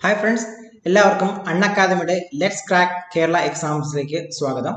hi friends എല്ലാവർക്കും അൺ അക്കാദമിയുടെ let's crack Kerala എക്സാംസിലേക്ക് സ്വാഗതം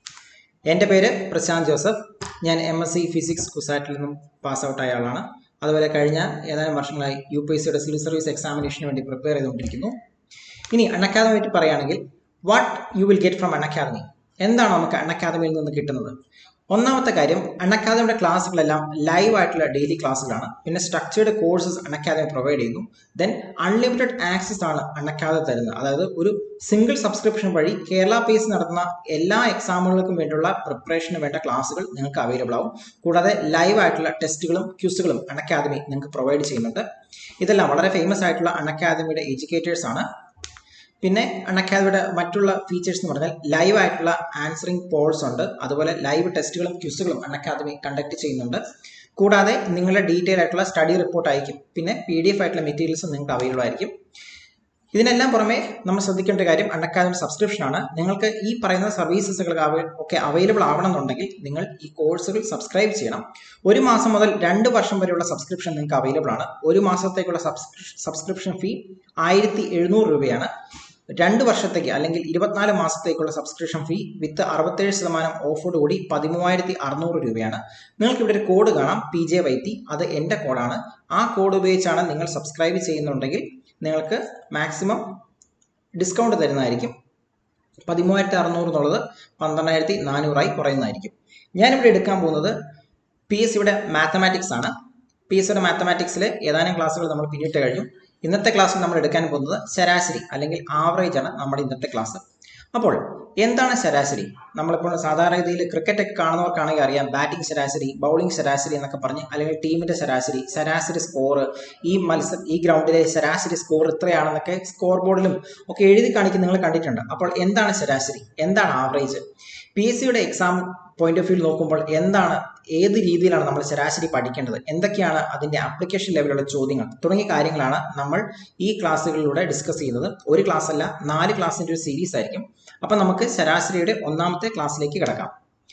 എൻ്റെ പേര് പ്രശാന്ത് ജോസഫ് ഞാൻ എം എസ് സി ഫിസിക്സ് കുസാറ്റിൽ നിന്നും പാസ് ഔട്ട് ആയ ആളാണ് അതുപോലെ കഴിഞ്ഞ ഏതാനും വർഷങ്ങളായി യു പി എസ് സിയുടെ സിവിൽ സർവീസ് എക്സാമിനേഷന് വേണ്ടി പ്രിപ്പയർ ചെയ്തുകൊണ്ടിരിക്കുന്നു ഇനി അൺ അക്കാദമി പറ്റി പറയുകയാണെങ്കിൽ what you will get from Unacademy എന്താണ് നമുക്ക് അൺ അക്കാദമിയിൽ നിന്ന് കിട്ടുന്നത് ഒന്നാമത്തെ കാര്യം അൺ അക്കാദമിയുടെ ക്ലാസ്സുകളെല്ലാം ലൈവ് ആയിട്ടുള്ള ഡെയിലി ക്ലാസ്സുകളാണ് പിന്നെ structured courses Unacademy provide ചെയ്യുന്നു ദെൻ അൺലിമിറ്റഡ് ആക്സസ് ആണ് അൺ അക്കാദമി തരുന്നത് അതായത് ഒരു സിംഗിൾ സബ്സ്ക്രിപ്ഷൻ വഴി കേരള പേസ് നടത്തുന്ന എല്ലാ എക്സാമുകൾക്കും വേണ്ടിയുള്ള പ്രിപ്പറേഷന് വേണ്ട ക്ലാസ്സുകൾ നിങ്ങൾക്ക് അവൈലബിൾ ആവും കൂടാതെ ലൈവ് ആയിട്ടുള്ള ടെസ്റ്റുകളും ക്യൂസുകളും അൺ അക്കാദമി നിങ്ങൾക്ക് പ്രൊവൈഡ് ചെയ്യുന്നുണ്ട് ഇതെല്ലാം വളരെ ഫേമസ് ആയിട്ടുള്ള അൺ അക്കാദമിയുടെ എഡ്യൂക്കേറ്റേഴ്സ് ആണ് പിന്നെ അക്കാദമിയുടെ മറ്റുള്ള ഫീച്ചേഴ്സ് എന്ന് പറഞ്ഞാൽ ലൈവ് ആയിട്ടുള്ള ആൻസറിംഗ് പോൾസ് ഉണ്ട് അതുപോലെ ലൈവ് ടെസ്റ്റുകളും ക്യൂസുകളും അക്കാദമി കണ്ടക്ട് ചെയ്യുന്നുണ്ട് കൂടാതെ നിങ്ങളുടെ ഡീറ്റെയിൽ ആയിട്ടുള്ള സ്റ്റഡി റിപ്പോർട്ട് അയക്കും പിന്നെ പി ഡി എഫ് ആയിട്ടുള്ള മെറ്റീരിയൽസ് നിങ്ങൾക്ക് അവൈലബിൾ ആയിരിക്കും ഇതിനെല്ലാം പുറമെ നമ്മൾ ശ്രദ്ധിക്കേണ്ട കാര്യം അക്കാദമി സബ്സ്ക്രിപ്ഷൻ ആണ് നിങ്ങൾക്ക് ഈ പറയുന്ന സർവീസസുകൾ ഒക്കെ അവൈലബിൾ ആവണമെന്നുണ്ടെങ്കിൽ നിങ്ങൾ ഈ കോഴ്സുകൾ സബ്സ്ക്രൈബ് ചെയ്യണം ഒരു മാസം മുതൽ രണ്ട് വർഷം വരെയുള്ള സബ്സ്ക്രിപ്ഷൻ നിങ്ങൾക്ക് അവൈലബിൾ ആണ് ഒരു മാസത്തേക്കുള്ള സബ്സ്ക്രിപ്ഷൻ ഫീ ആയിരത്തി എഴുന്നൂറ് രൂപയാണ് രണ്ട് വർഷത്തേക്ക് അല്ലെങ്കിൽ ഇരുപത്തിനാല് മാസത്തേക്കുള്ള സബ്സ്ക്രിപ്ഷൻ ഫീ വിത്ത് അറുപത്തേഴ് ശതമാനം ഓഫോട് കൂടി പതിമൂവായിരത്തി അറുന്നൂറ് രൂപയാണ് നിങ്ങൾക്ക് ഇവിടെ ഒരു കോഡ് കാണാം പി ജെ വൈത്തി അത് എൻ്റെ കോഡാണ് ആ കോഡ് ഉപയോഗിച്ചാണ് നിങ്ങൾ സബ്സ്ക്രൈബ് ചെയ്യുന്നുണ്ടെങ്കിൽ നിങ്ങൾക്ക് മാക്സിമം ഡിസ്കൗണ്ട് തരുന്നതായിരിക്കും പതിമൂവായിരത്തി അറുന്നൂറ് എന്നുള്ളത് പന്ത്രണ്ടായിരത്തി നാനൂറായി കുറയുന്നതായിരിക്കും ഞാനിവിടെ എടുക്കാൻ പോകുന്നത് പി എസ് സിയുടെ മാത്തമാറ്റിക്സ് ആണ് പി എസ് സിയുടെ മാത്തമാറ്റിക്സിൽ ഏതാനും ക്ലാസ്സുകൾ നമ്മൾ പിന്നിട്ട് കഴിഞ്ഞു ഇന്നത്തെ ക്ലാസ്സിൽ നമ്മൾ എടുക്കാൻ പോകുന്നത് ശരാശരി അല്ലെങ്കിൽ ആവറേജ് ആണ് നമ്മുടെ ഇന്നത്തെ ക്ലാസ് അപ്പോൾ എന്താണ് ശരാശരി നമ്മളിപ്പോൾ സാധാരണ രീതിയിൽ ക്രിക്കറ്റ് ഒക്കെ കാണുന്നവർക്കാണെങ്കിൽ അറിയാം ബാറ്റിംഗ് ശരാശരി ബൗളിംഗ് ശരാശരി എന്നൊക്കെ പറഞ്ഞ് അല്ലെങ്കിൽ ടീമിന്റെ ശരാശരി ശരാശരി സ്കോർ ഈ മത്സരം ഈ ഗ്രൗണ്ടിലെ ശരാശരി സ്കോർ ഇത്രയാണെന്നൊക്കെ സ്കോർ ബോർഡിലും ഒക്കെ എഴുതി കാണിക്കുന്ന നിങ്ങൾ കണ്ടിട്ടുണ്ട് അപ്പോൾ എന്താണ് ശരാശരി എന്താണ് ആവറേജ് പി എസ് സിയുടെ എക്സാം പോയിന്റ് ഓഫ് വ്യൂ നോക്കുമ്പോൾ എന്താണ് ഏത് രീതിയിലാണ് നമ്മൾ ശരാശരി പഠിക്കേണ്ടത് എന്തൊക്കെയാണ് അതിന്റെ ആപ്ലിക്കേഷൻ ലെവലുള്ള ചോദ്യങ്ങൾ തുടങ്ങിയ കാര്യങ്ങളാണ് നമ്മൾ ഈ ക്ലാസ്സുകളിലൂടെ ഡിസ്കസ് ചെയ്യുന്നത് ഒരു ക്ലാസ് അല്ല നാല് ക്ലാസ്സിന്റെ ഒരു സീരീസ് ആയിരിക്കും അപ്പൊ നമുക്ക് ശരാശരിയുടെ ഒന്നാമത്തെ ക്ലാസ്സിലേക്ക് കിടക്കാം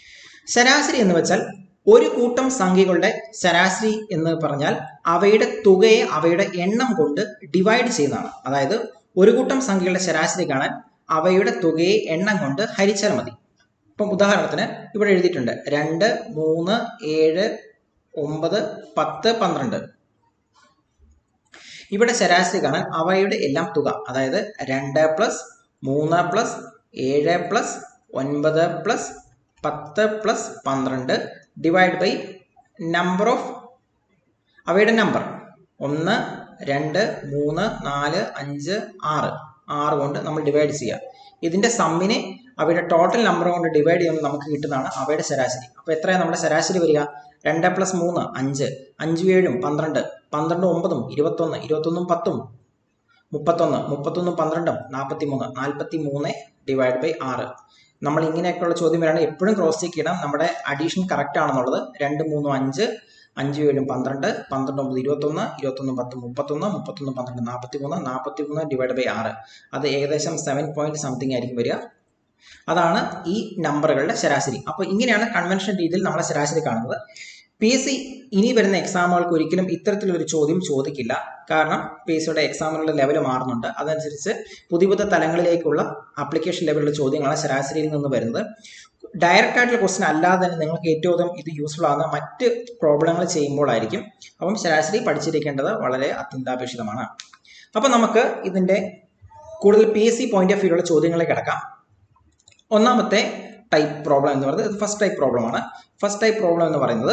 ശരാശരി എന്ന് വെച്ചാൽ ഒരു കൂട്ടം സംഖ്യകളുടെ ശരാശരി എന്ന് പറഞ്ഞാൽ അവയുടെ തുകയെ അവയുടെ എണ്ണം കൊണ്ട് ഡിവൈഡ് ചെയ്യുന്നതാണ് അതായത് ഒരു കൂട്ടം സംഖ്യകളുടെ ശരാശരി കാണാൻ അവയുടെ തുകയെ എണ്ണം കൊണ്ട് ഹരിച്ചാൽ മതി ഇപ്പം ഉദാഹരണത്തിന് ഇവിടെ എഴുതിയിട്ടുണ്ട് രണ്ട് മൂന്ന് ഏഴ് ഒമ്പത് പത്ത് പന്ത്രണ്ട് ഇവിടെ ശരാശരി കാണാൻ അവയുടെ എല്ലാം തുക അതായത് രണ്ട് പ്ലസ് മൂന്ന് പ്ലസ് ഏഴ് പ്ലസ് ഒൻപത് പ്ലസ് പത്ത് പ്ലസ് പന്ത്രണ്ട് ഡിവൈഡ് ബൈ നമ്പർ ഓഫ് അവയുടെ നമ്പർ ഒന്ന് രണ്ട് മൂന്ന് നാല് അഞ്ച് ആറ് ആറ് കൊണ്ട് നമ്മൾ ഡിവൈഡ് ചെയ്യുക ഇതിന്റെ സമ്മിനെ അവയുടെ ടോട്ടൽ നമ്പർ കൊണ്ട് ഡിവൈഡ് ചെയ്യുമ്പോൾ നമുക്ക് കിട്ടുന്നതാണ് അവയുടെ ശരാശരി അപ്പോൾ എത്രയാണ് നമ്മുടെ ശരാശരി വരിക രണ്ട് പ്ലസ് മൂന്ന് അഞ്ച് അഞ്ചും ഏഴും പന്ത്രണ്ട് പന്ത്രണ്ടും ഒമ്പതും ഇരുപത്തൊന്ന് ഇരുപത്തൊന്നും പത്തും മുപ്പത്തൊന്ന് മുപ്പത്തൊന്നും പന്ത്രണ്ടും നാൽപ്പത്തി മൂന്ന് നാൽപ്പത്തി മൂന്ന് ഡിവൈഡ് ബൈ ആറ് നമ്മൾ ഇങ്ങനെയൊക്കെയുള്ള ചോദ്യം വരാണ് എപ്പോഴും ക്രോസ് ചെക്ക് ചെയ്യണം നമ്മുടെ അഡീഷൻ കറക്റ്റ് ആണെന്നുള്ളത് രണ്ട് മൂന്നും അഞ്ച് അഞ്ച് ഏഴും പന്ത്രണ്ട് പന്ത്രണ്ട് ഒമ്പത് ഇരുപത്തൊന്ന് ഇരുപത്തൊന്ന് പത്ത് മുപ്പത്തൊന്ന് മുപ്പത്തൊന്ന് പന്ത്രണ്ട് നാൽപ്പത്തി മൂന്ന് നാൽപ്പത്തി മൂന്ന് ഡിവൈഡ് ബൈ ആറ് അത് ഏകദേശം സെവൻ പോയിന്റ് സംതിങ് ആയിരിക്കും വരിക അതാണ് ഈ നമ്പറുകളുടെ ശരാശരി അപ്പോൾ ഇങ്ങനെയാണ് കൺവെൻഷൻ രീതിയിൽ നമ്മളെ ശരാശരി കാണുന്നത് പി എസ് സി ഇനി വരുന്ന എക്സാമുകൾക്ക് ഒരിക്കലും ഇത്തരത്തിലൊരു ചോദ്യം ചോദിക്കില്ല കാരണം പി എസ് സിയുടെ എക്സാമുകളുടെ ലെവൽ മാറുന്നുണ്ട് അതനുസരിച്ച് പുതിയ പുതിയ തലങ്ങളിലേക്കുള്ള ആപ്ലിക്കേഷൻ ലെവലുള്ള ചോദ്യങ്ങളാണ് ശരാശരിയിൽ നിന്ന് വരുന്നത് ഡയറക്റ്റ് ആയിട്ടുള്ള ക്വസ്റ്റൻ അല്ലാതെ തന്നെ നിങ്ങൾക്ക് ഏറ്റവും അധികം ഇത് യൂസ്ഫുൾ ആകുന്ന മറ്റ് പ്രോബ്ലങ്ങൾ ചെയ്യുമ്പോഴായിരിക്കും അപ്പം ശരാശരി പഠിച്ചിരിക്കേണ്ടത് വളരെ അത്യന്താപേക്ഷിതമാണ് അപ്പം നമുക്ക് ഇതിൻ്റെ കൂടുതൽ P S C point of വ്യൂലുള്ള ചോദ്യങ്ങളിലേക്ക് കിടക്കാം ഒന്നാമത്തെ ടൈപ്പ് പ്രോബ്ലം എന്ന് പറയുന്നത് ഇത് ഫസ്റ്റ് ടൈപ്പ് പ്രോബ്ലമാണ് ഫസ്റ്റ് ടൈപ്പ് പ്രോബ്ലം എന്ന് പറയുന്നത്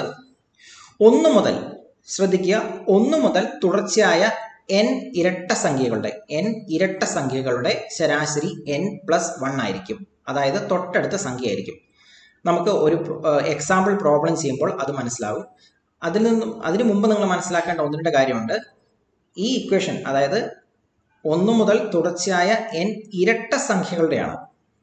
ഒന്ന് മുതൽ ശ്രദ്ധിക്കുക ഒന്ന് മുതൽ തുടർച്ചയായ എൻ ഇരട്ട സംഖ്യകളുടെ എൻ ഇരട്ട സംഖ്യകളുടെ ശരാശരി എൻ പ്ലസ് വൺ ആയിരിക്കും അതായത് തൊട്ടടുത്ത സംഖ്യയായിരിക്കും നമുക്ക് ഒരു എക്സാമ്പിൾ പ്രോബ്ലം ചെയ്യുമ്പോൾ അത് മനസ്സിലാവും അതിൽ നിന്നും അതിനു മുമ്പ് നിങ്ങൾ മനസ്സിലാക്കേണ്ട ഒന്ന് രണ്ട് കാര്യമുണ്ട് ഈ ഇക്വേഷൻ അതായത് ഒന്ന് മുതൽ തുടർച്ചയായ എൻ ഇരട്ട സംഖ്യകളുടെയാണ്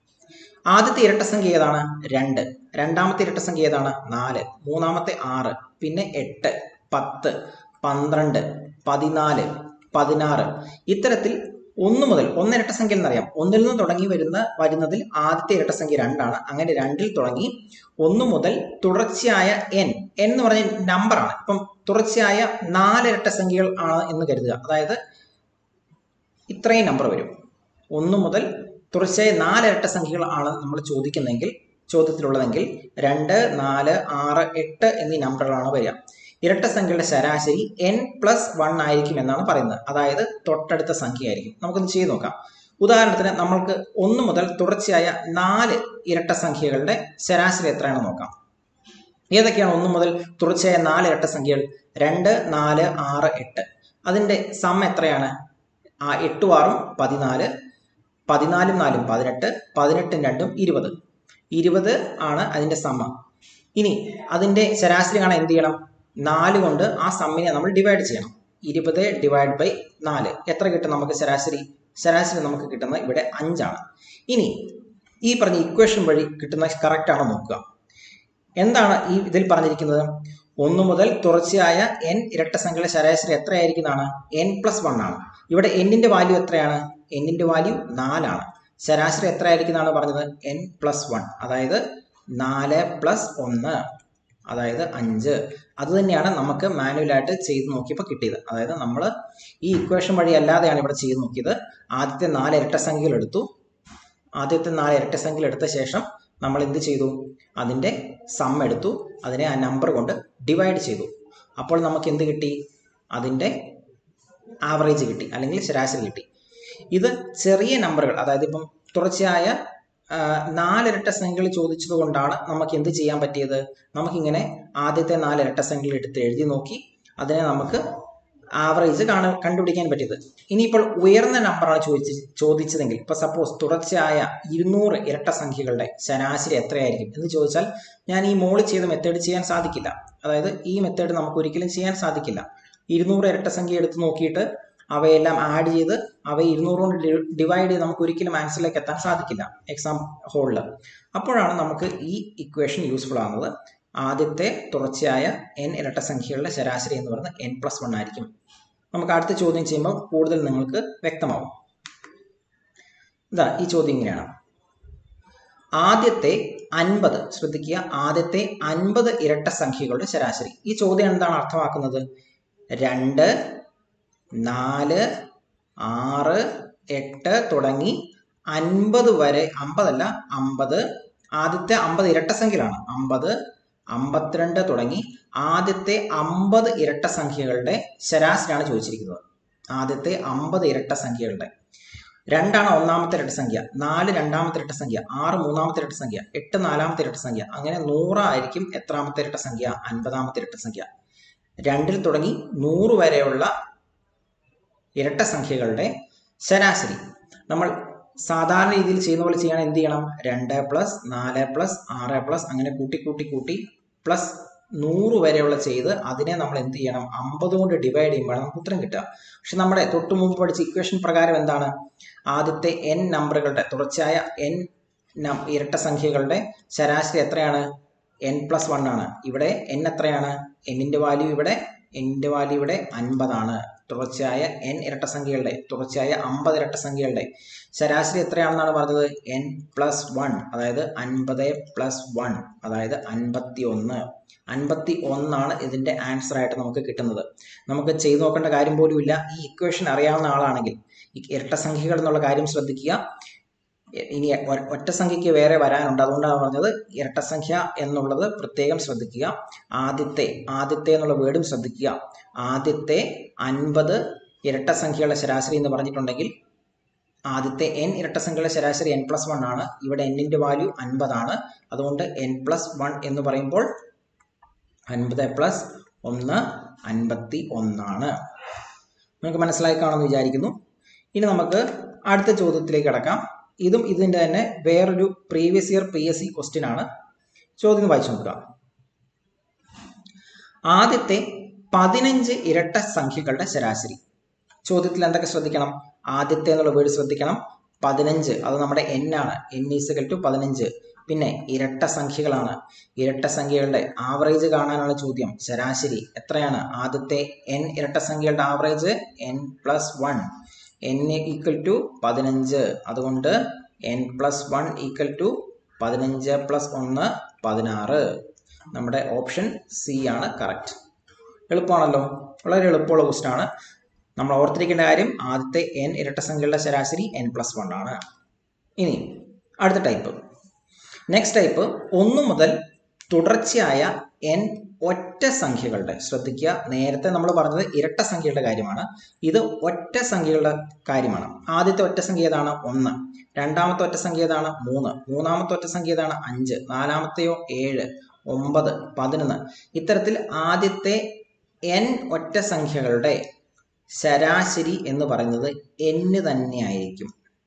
ആദ്യത്തെ ഇരട്ട സംഖ്യ ഏതാണ് രണ്ട് രണ്ടാമത്തെ ഇരട്ട സംഖ്യ ഏതാണ് നാല് മൂന്നാമത്തെ ആറ് പിന്നെ എട്ട് പത്ത് പന്ത്രണ്ട് പതിനാല് പതിനാറ് ഇത്തരത്തിൽ ഒന്ന് മുതൽ ഒന്ന് ഇരട്ട സംഖ്യ എന്നറിയാം ഒന്നിൽ നിന്ന് തുടങ്ങി വരുന്ന വരുന്നതിൽ ആദ്യത്തെ ഇരട്ട സംഖ്യ രണ്ടാണ് അങ്ങനെ രണ്ടിൽ തുടങ്ങി ഒന്ന് മുതൽ തുടർച്ചയായ എൻ എൻ എന്ന് പറഞ്ഞ നമ്പറാണ് ഇപ്പം തുടർച്ചയായ നാല് ഇരട്ട സംഖ്യകൾ ആണ് എന്ന് കരുതുക അതായത് ഇത്രയും നമ്പർ വരും ഒന്ന് മുതൽ തുടർച്ചയായ നാല് ഇരട്ട സംഖ്യകൾ ആണ് നമ്മൾ ചോദിക്കുന്നതെങ്കിൽ ചോദ്യത്തിലുള്ളതെങ്കിൽ രണ്ട് നാല് ആറ് എട്ട് എന്നീ നമ്പറുകളാണ് വരിക ഇരട്ട സംഖ്യയുടെ ശരാശരി എൻ പ്ലസ് വൺ ആയിരിക്കും എന്നാണ് പറയുന്നത് അതായത് തൊട്ടടുത്ത സംഖ്യ ആയിരിക്കും നമുക്കൊന്ന് ചെയ്ത് നോക്കാം ഉദാഹരണത്തിന് നമ്മൾക്ക് ഒന്ന് മുതൽ തുടർച്ചയായ നാല് ഇരട്ട സംഖ്യകളുടെ ശരാശരി എത്രയാണെന്ന് നോക്കാം ഏതൊക്കെയാണ് ഒന്ന് മുതൽ തുടർച്ചയായ നാല് ഇരട്ട സംഖ്യകൾ രണ്ട് നാല് ആറ് എട്ട് അതിൻ്റെ സം എത്രയാണ് ആ എട്ടും ആറും പതിനാല് പതിനാലും നാലും പതിനെട്ട് പതിനെട്ടും രണ്ടും ഇരുപത് ഇരുപത് ആണ് അതിൻ്റെ സമ്മ ഇനി അതിൻ്റെ ശരാശരി കാണാൻ എന്ത് ചെയ്യണം നാല് കൊണ്ട് ആ സമ്മിനെ നമ്മൾ ഡിവൈഡ് ചെയ്യണം ഇരുപത് ഡിവൈഡ് ബൈ നാല് എത്ര കിട്ടും നമുക്ക് ശരാശരി ശരാശരി നമുക്ക് കിട്ടുന്നത് ഇവിടെ അഞ്ചാണ് ഇനി ഈ പറഞ്ഞ ഇക്വേഷൻ വഴി കിട്ടുന്ന കറക്റ്റ് ആണോ നോക്കുക എന്താണ് ഈ ഇതിൽ പറഞ്ഞിരിക്കുന്നത് ഒന്ന് മുതൽ തുടർച്ചയായ എൻ ഇരട്ട സംഖ്യയുടെ ശരാശരി എത്രയായിരിക്കുന്നതാണ് എൻ പ്ലസ് വൺ ആണ് ഇവിടെ എന്നിന്റെ വാല്യൂ എത്രയാണ് എന്നിന്റെ വാല്യൂ നാലാണ് ശരാശരി എത്രയായിരിക്കുന്നതാണ് പറഞ്ഞത് എൻ പ്ലസ് വൺ അതായത് നാല് പ്ലസ് ഒന്ന് അതായത് അഞ്ച് അത് തന്നെയാണ് നമുക്ക് മാനുവലായിട്ട് ചെയ്ത് നോക്കിയപ്പോൾ കിട്ടിയത് അതായത് നമ്മൾ ഈ ഇക്വേഷൻ വഴി അല്ലാതെയാണ് ഇവിടെ ചെയ്ത് നോക്കിയത് ആദ്യത്തെ നാല് ഇരട്ട സംഖ്യകൾ എടുത്തു ആദ്യത്തെ നാല് ഇരട്ട സംഖ്യകൾ എടുത്ത ശേഷം നമ്മൾ എന്ത് ചെയ്തു അതിൻ്റെ സം എടുത്തു അതിനെ ആ നമ്പർ കൊണ്ട് ഡിവൈഡ് ചെയ്തു അപ്പോൾ നമുക്ക് എന്ത് കിട്ടി അതിൻ്റെ ആവറേജ് കിട്ടി അല്ലെങ്കിൽ ശരാശരി കിട്ടി ഇത് ചെറിയ നമ്പറുകൾ അതായത് ഇപ്പം തുടർച്ചയായ ആ, നാലിരട്ട സംഖ്യകൾ ചോദിച്ചത് കൊണ്ടാണ് നമുക്ക് എന്ത് ചെയ്യാൻ പറ്റിയത് നമുക്കിങ്ങനെ ആദ്യത്തെ നാല് ഇരട്ട സംഖ്യകൾ എടുത്ത് എഴുതി നോക്കി അതിനെ നമുക്ക് ആവറേജ് കാണ കണ്ടുപിടിക്കാൻ പറ്റിയത് ഇനിയിപ്പോൾ ഉയർന്ന നമ്പറാണ് ചോദിച്ച് ചോദിച്ചതെങ്കിൽ ഇപ്പൊ സപ്പോസ് തുടർച്ചയായ ഇരുന്നൂറ് ഇരട്ട സംഖ്യകളുടെ ശരാശരി എത്രയായിരിക്കും എന്ന് ചോദിച്ചാൽ ഞാൻ ഈ മോളിൽ ചെയ്ത മെത്തേഡ് ചെയ്യാൻ സാധിക്കില്ല അതായത് ഈ മെത്തേഡ് നമുക്ക് ഒരിക്കലും ചെയ്യാൻ സാധിക്കില്ല ഇരുന്നൂറ് ഇരട്ട സംഖ്യ എടുത്ത് നോക്കിയിട്ട് അവയെല്ലാം ആഡ് ചെയ്ത് അവയെ ഇരുന്നൂറ് കൊണ്ട് ഡിവൈഡ് ചെയ്ത് നമുക്ക് ഒരിക്കലും ആൻസറിലേക്ക് എത്താൻ സാധിക്കില്ല എക്സാം ഹോളിൽ അപ്പോഴാണ് നമുക്ക് ഈ ഇക്വേഷൻ യൂസ്ഫുൾ ആകുന്നത് ആദ്യത്തെ തുടർച്ചയായ എൻ ഇരട്ട സംഖ്യകളുടെ ശരാശരി എന്ന് പറയുന്നത് എൻ പ്ലസ് വൺ ആയിരിക്കും നമുക്ക് അടുത്ത ചോദ്യം ചെയ്യുമ്പോൾ കൂടുതൽ നിങ്ങൾക്ക് വ്യക്തമാവും ഇതാ ഈ ചോദ്യം ഇങ്ങനെയാണ് ആദ്യത്തെ അൻപത് ശ്രദ്ധിക്കുക ആദ്യത്തെ അൻപത് ഇരട്ട സംഖ്യകളുടെ ശരാശരി ഈ ചോദ്യം എന്താണ് അർത്ഥമാക്കുന്നത് രണ്ട് നാല് ആറ് എട്ട് തുടങ്ങി അൻപത് വരെ അമ്പതല്ല അമ്പത് ആദ്യത്തെ അമ്പത് ഇരട്ട സംഖ്യകളാണ് അമ്പത് അമ്പത്തിരണ്ട് തുടങ്ങി ആദ്യത്തെ അമ്പത് ഇരട്ട സംഖ്യകളുടെ ശരാശരിയാണ് ചോദിച്ചിരിക്കുന്നത് ആദ്യത്തെ അമ്പത് ഇരട്ട സംഖ്യകളുടെ രണ്ടാണ് ഒന്നാമത്തെ ഇരട്ട സംഖ്യ നാല് രണ്ടാമത്തെ ഇരട്ട സംഖ്യ ആറ് മൂന്നാമത്തെ ഇരട്ട സംഖ്യ എട്ട് നാലാമത്തെ ഇരട്ട സംഖ്യ അങ്ങനെ നൂറായിരിക്കും എത്രാമത്തെ ഇരട്ട സംഖ്യ അൻപതാമത്തെ ഇരട്ട സംഖ്യ രണ്ടിൽ തുടങ്ങി നൂറ് വരെയുള്ള ഇരട്ട സംഖ്യകളുടെ ശരാശരി നമ്മൾ സാധാരണ രീതിയിൽ ചെയ്യുന്ന പോലെ ചെയ്യാൻ എന്ത് ചെയ്യണം രണ്ട് പ്ലസ് നാല് പ്ലസ് ആറ് പ്ലസ് അങ്ങനെ കൂട്ടി കൂട്ടി കൂട്ടി പ്ലസ് നൂറ് വരെയുള്ള ചെയ്ത് അതിനെ നമ്മൾ എന്ത് ചെയ്യണം അമ്പത് കൊണ്ട് ഡിവൈഡ് ചെയ്യുമ്പോഴാണ് നമുക്ക് ഉത്തരം കിട്ടുക പക്ഷെ നമ്മുടെ തൊട്ട് മുമ്പ് പഠിച്ച ഇക്വേഷൻ പ്രകാരം എന്താണ് ആദ്യത്തെ എൻ നമ്പറുകളുടെ തുടർച്ചയായ എൻ ഇരട്ട സംഖ്യകളുടെ ശരാശരി എത്രയാണ് എൻ പ്ലസ് വൺ ആണ് ഇവിടെ എൻ എത്രയാണ് എന്നിന്റെ വാല്യൂ ഇവിടെ എന്നിന്റെ വാല്യൂ ഇവിടെ അൻപതാണ് തുടർച്ചയായ എൻ ഇരട്ട സംഖ്യകളുടെ തുടർച്ചയായ അമ്പത് ഇരട്ട സംഖ്യകളുടെ ശരാശരി എത്രയാണെന്നാണ് പറഞ്ഞത് എൻ പ്ലസ് വൺ അതായത് അൻപത് പ്ലസ് വൺ അതായത് അൻപത്തി ഒന്ന് അൻപത്തി ഒന്നാണ് ഇതിന്റെ ആൻസർ ആയിട്ട് നമുക്ക് കിട്ടുന്നത് നമുക്ക് ചെയ്തു നോക്കേണ്ട കാര്യം പോലുമില്ല ഈ ഇക്വേഷൻ അറിയാവുന്ന ആളാണെങ്കിൽ ഈ ഇരട്ട സംഖ്യകൾ എന്നുള്ള കാര്യം ശ്രദ്ധിക്കുക ഇനി ഒ- ഒറ്റ സംഖ്യയ്ക്ക് വേറെ വരാനുണ്ട് അതുകൊണ്ടാണ് പറഞ്ഞത് ഇരട്ട സംഖ്യ എന്നുള്ളത് പ്രത്യേകം ശ്രദ്ധിക്കുക ആദ്യത്തെ ആദ്യത്തെ എന്നുള്ള വേർഡും ശ്രദ്ധിക്കുക ആദ്യത്തെ അൻപത് ഇരട്ട സംഖ്യകളുടെ ശരാശരി എന്ന് പറഞ്ഞിട്ടുണ്ടെങ്കിൽ ആദ്യത്തെ എൻ ഇരട്ട സംഖ്യകളുടെ ശരാശരി എൻ പ്ലസ് വൺ ആണ് ഇവിടെ എന്നിന്റെ വാല്യൂ അൻപതാണ് അതുകൊണ്ട് എൻ പ്ലസ് വൺ എന്ന് പറയുമ്പോൾ അൻപത് പ്ലസ് ഒന്ന് അൻപത്തി ഒന്നാണ് നിങ്ങൾക്ക് മനസ്സിലായി കാണുമെന്ന് വിചാരിക്കുന്നു ഇനി നമുക്ക് അടുത്ത ചോദ്യത്തിലേക്ക് കടക്കാം ഇതും ഇതിൻ്റെ തന്നെ വേറൊരു previous year P S C question ആണ് ചോദ്യം ഒന്ന് വായിച്ചു നോക്കുക ആദ്യത്തെ പതിനഞ്ച് ഇരട്ട സംഖ്യകളുടെ ശരാശരി ചോദ്യത്തിൽ എന്തൊക്കെ ശ്രദ്ധിക്കണം ആദ്യത്തെ എന്നുള്ള വേർഡ് ശ്രദ്ധിക്കണം പതിനഞ്ച് അത് നമ്മുടെ എൻ ആണ് എൻ ഈസകൽ ടു പതിനഞ്ച് പിന്നെ ഇരട്ട സംഖ്യകളാണ് ഇരട്ട സംഖ്യകളുടെ ആവറേജ് കാണാനാണ് ചോദ്യം ശരാശരി എത്രയാണ് ആദ്യത്തെ എൻ ഇരട്ട സംഖ്യകളുടെ average N plus one N equal to പതിനഞ്ച് അതുകൊണ്ട് N plus one equal to പതിനഞ്ച് പ്ലസ് ഒന്ന് പതിനാറ് നമ്മുടെ ഓപ്ഷൻ സി ആണ് കറക്റ്റ് എളുപ്പമാണല്ലോ വളരെ എളുപ്പമുള്ള ക്വസ്റ്റൻ ആണ് നമ്മൾ ഓർത്തിരിക്കേണ്ട കാര്യം ആദ്യത്തെ എൻ ഇരട്ട സംഖ്യകളുടെ ശരാശരി എൻ പ്ലസ് വൺ ആണ് ഇനി അടുത്ത ടൈപ്പ് നെക്സ്റ്റ് ടൈപ്പ് ഒന്ന് മുതൽ തുടർച്ചയായ എൻ ഒറ്റ സംഖ്യകളുടെ ശ്രദ്ധിക്കുക നേരത്തെ നമ്മൾ പറഞ്ഞത് ഇരട്ട സംഖ്യകളുടെ കാര്യമാണ് ഇത് ഒറ്റ സംഖ്യകളുടെ കാര്യമാണ് ആദ്യത്തെ ഒറ്റ സംഖ്യ ഏതാണ് ഒന്ന് രണ്ടാമത്തെ ഒറ്റ സംഖ്യ ഏതാണ് മൂന്ന് മൂന്നാമത്തെ ഒറ്റ സംഖ്യ ഏതാണ് അഞ്ച് നാലാമത്തെയോ ഏഴ് ഒമ്പത് പതിനൊന്ന് ഇത്തരത്തിൽ ആദ്യത്തെ എൻ ഒറ്റ സംഖ്യകളുടെ ശരാശരി എന്ന് പറയുന്നത് എന്ന് തന്നെയായിരിക്കും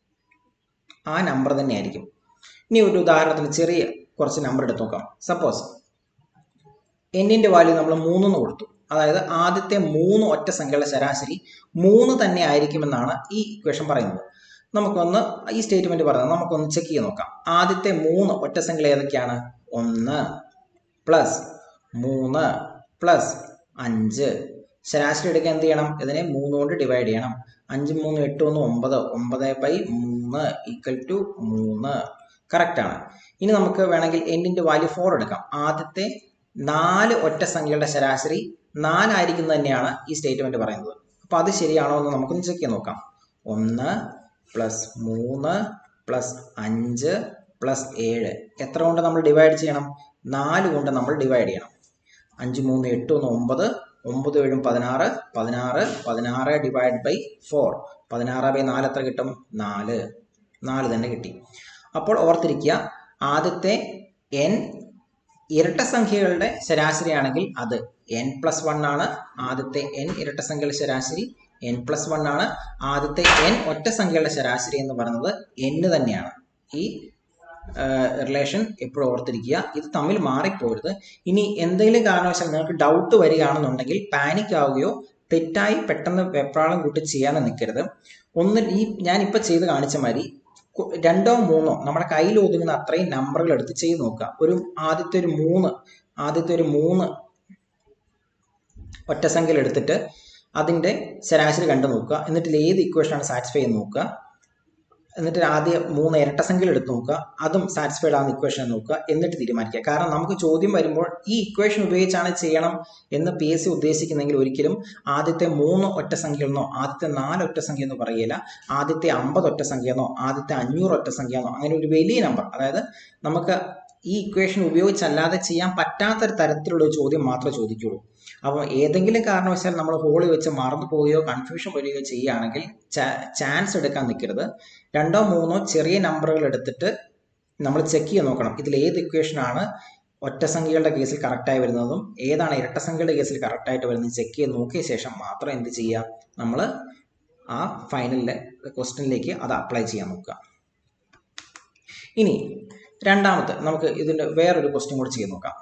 ആ നമ്പർ തന്നെയായിരിക്കും ഇനി ഒരു ഉദാഹരണത്തിന് ചെറിയ കുറച്ച് നമ്പർ എടുത്ത് നോക്കാം സപ്പോസ് എന്നിൻ്റെ വാല്യൂ നമ്മൾ മൂന്നെന്ന് കൊടുത്തു അതായത് ആദ്യത്തെ മൂന്ന് ഒറ്റ സംഖ്യകളുടെ ശരാശരി മൂന്ന് തന്നെ ആയിരിക്കുമെന്നാണ് ഈ ഇക്വേഷൻ പറയുന്നത് നമുക്കൊന്ന് ഈ സ്റ്റേറ്റ്മെന്റ് പറയുന്നത് നമുക്കൊന്ന് ചെക്ക് ചെയ്ത് നോക്കാം ആദ്യത്തെ മൂന്ന് ഒറ്റ സംഖ്യകൾ ഏതൊക്കെയാണ് ഒന്ന് പ്ലസ് മൂന്ന് പ്ലസ് അഞ്ച് ശരാശരി എടുക്കാൻ എന്ത് ചെയ്യണം ഇതിനെ മൂന്ന് കൊണ്ട് ഡിവൈഡ് ചെയ്യണം അഞ്ച് മൂന്ന് എട്ട് ഒന്ന് ഒമ്പത് ഒമ്പത് ബൈ മൂന്ന് ഈക്വൽ ടു മൂന്ന് കറക്റ്റാണ് ഇനി നമുക്ക് വേണമെങ്കിൽ എന്നിൻ്റെ വാല്യൂ ഫോർ എടുക്കാം ആദ്യത്തെ നാല് ഒറ്റ സംഖ്യകളുടെ ശരാശരി നാലായിരിക്കുന്നത് തന്നെയാണ് ഈ സ്റ്റേറ്റ്മെന്റ് പറയുന്നത് അപ്പോൾ അത് ശരിയാണോ എന്ന് നമുക്കൊന്ന് ചെക്ക് ചെയ്ത് നോക്കാം ഒന്ന് പ്ലസ് മൂന്ന് പ്ലസ് അഞ്ച് പ്ലസ് ഏഴ് എത്ര കൊണ്ട് നമ്മൾ ഡിവൈഡ് ചെയ്യണം നാല് കൊണ്ട് നമ്മൾ ഡിവൈഡ് ചെയ്യണം അഞ്ച് മൂന്ന് എട്ട് ഒന്ന് ഒമ്പത് ഒമ്പത് ഏഴും പതിനാറ് പതിനാറ് പതിനാറ് ഡിവൈഡ് ബൈ ഫോർ പതിനാറ് ബൈ നാല് എത്ര കിട്ടും നാല് നാല് തന്നെ കിട്ടി അപ്പോൾ ഓർത്തിരിക്കുക ആദ്യത്തെ എൻ ഇരട്ട സംഖ്യകളുടെ ശരാശരി ആണെങ്കിൽ അത് എൻ പ്ലസ് വൺ ആണ് ആദ്യത്തെ എൻ ഇരട്ട സംഖ്യകളുടെ ശരാശരി എൻ പ്ലസ് വൺ ആണ് ആദ്യത്തെ എൻ ഒറ്റ സംഖ്യകളുടെ ശരാശരി എന്ന് പറയുന്നത് എന്ന് തന്നെയാണ് ഈ റിലേഷൻ എപ്പോഴും ഓർത്തിരിക്കുക ഇത് തമ്മിൽ മാറിപ്പോരുത് ഇനി എന്തെങ്കിലും കാരണവശാൽ നിങ്ങൾക്ക് ഡൗട്ട് വരികയാണെന്നുണ്ടെങ്കിൽ പാനിക് ആവുകയോ തെറ്റായി പെട്ടെന്ന് വെപ്രാളം കൂട്ടി ചെയ്യാൻ നിൽക്കരുത് ഒന്ന് ഈ ഞാൻ ഇപ്പം ചെയ്ത് കാണിച്ച മാതിരി കു- രണ്ടോ മൂന്നോ നമ്മുടെ കയ്യിൽ ഒതുങ്ങുന്ന അത്രയും നമ്പറുകൾ എടുത്ത് ചെയ്ത് നോക്കുക ഒരു ആദ്യത്തെ ഒരു മൂന്ന് ആദ്യത്തെ ഒരു മൂന്ന് ഒറ്റ സംഖ്യയിൽ എടുത്തിട്ട് അതിൻ്റെ ശരാശരി കണ്ടു നോക്കുക എന്നിട്ട് ഇതിൽ ഏത് ഇക്വേഷനാണ് സാറ്റിസ്ഫൈ എന്ന് നോക്കുക എന്നിട്ട് ആദ്യം മൂന്ന് ഇരട്ട സംഖ്യയിൽ എടുത്ത് നോക്കുക അതും സാറ്റിസ്ഫൈഡ് ആവുന്ന ഇക്വേഷൻ നോക്കുക എന്നിട്ട് തീരുമാനിക്കുക കാരണം നമുക്ക് ചോദ്യം വരുമ്പോൾ ഈ ഇക്വേഷൻ ഉപയോഗിച്ചാണ് ചെയ്യണം എന്ന് പി എസ് സി ഉദ്ദേശിക്കുന്നെങ്കിൽ ഒരിക്കലും ആദ്യത്തെ മൂന്ന് ഒറ്റ സംഖ്യയെന്നോ ആദ്യത്തെ നാല് ഒറ്റ സംഖ്യ എന്ന് പറയുകയില്ല ആദ്യത്തെ അമ്പത് ഒറ്റ സംഖ്യയെന്നോ ആദ്യത്തെ അഞ്ഞൂറ് ഒറ്റ സംഖ്യയെന്നോ അങ്ങനെ ഒരു വലിയ നമ്പർ അതായത് നമുക്ക് ഈ ഇക്വേഷൻ ഉപയോഗിച്ചല്ലാതെ ചെയ്യാൻ പറ്റാത്തൊരു തരത്തിലുള്ള ഒരു ചോദ്യം മാത്രമേ ചോദിക്കുകയുള്ളൂ അപ്പോൾ ഏതെങ്കിലും കാരണവശാൽ നമ്മൾ ഹോളിൽ വെച്ച് മറന്നു പോവുകയോ കൺഫ്യൂഷൻ വരികയോ ചെയ്യുകയാണെങ്കിൽ ചാൻസ് എടുക്കാൻ നിൽക്കരുത് രണ്ടോ മൂന്നോ ചെറിയ നമ്പറുകൾ എടുത്തിട്ട് നമ്മൾ ചെക്ക് ചെയ്ത് നോക്കണം ഇതിൽ ഏത് ഇക്വേഷനാണ് ഒറ്റ സംഖ്യകളുടെ കേസിൽ കറക്റ്റായി വരുന്നതും ഏതാണ് ഇരട്ട സംഖ്യയുടെ കേസിൽ കറക്റ്റായിട്ട് വരുന്നത് ചെക്ക് ചെയ്ത് നോക്കിയ ശേഷം മാത്രം എന്ത് ചെയ്യുക നമ്മൾ ആ ഫൈനലിലെ ക്വസ്റ്റ്യനിലേക്ക് അത് അപ്ലൈ ചെയ്യാൻ നോക്കുക ഇനി രണ്ടാമത്തെ നമുക്ക് ഇതിൻ്റെ വേറൊരു ക്വസ്റ്റ്യൻ കൂടി ചെയ്ത് നോക്കാം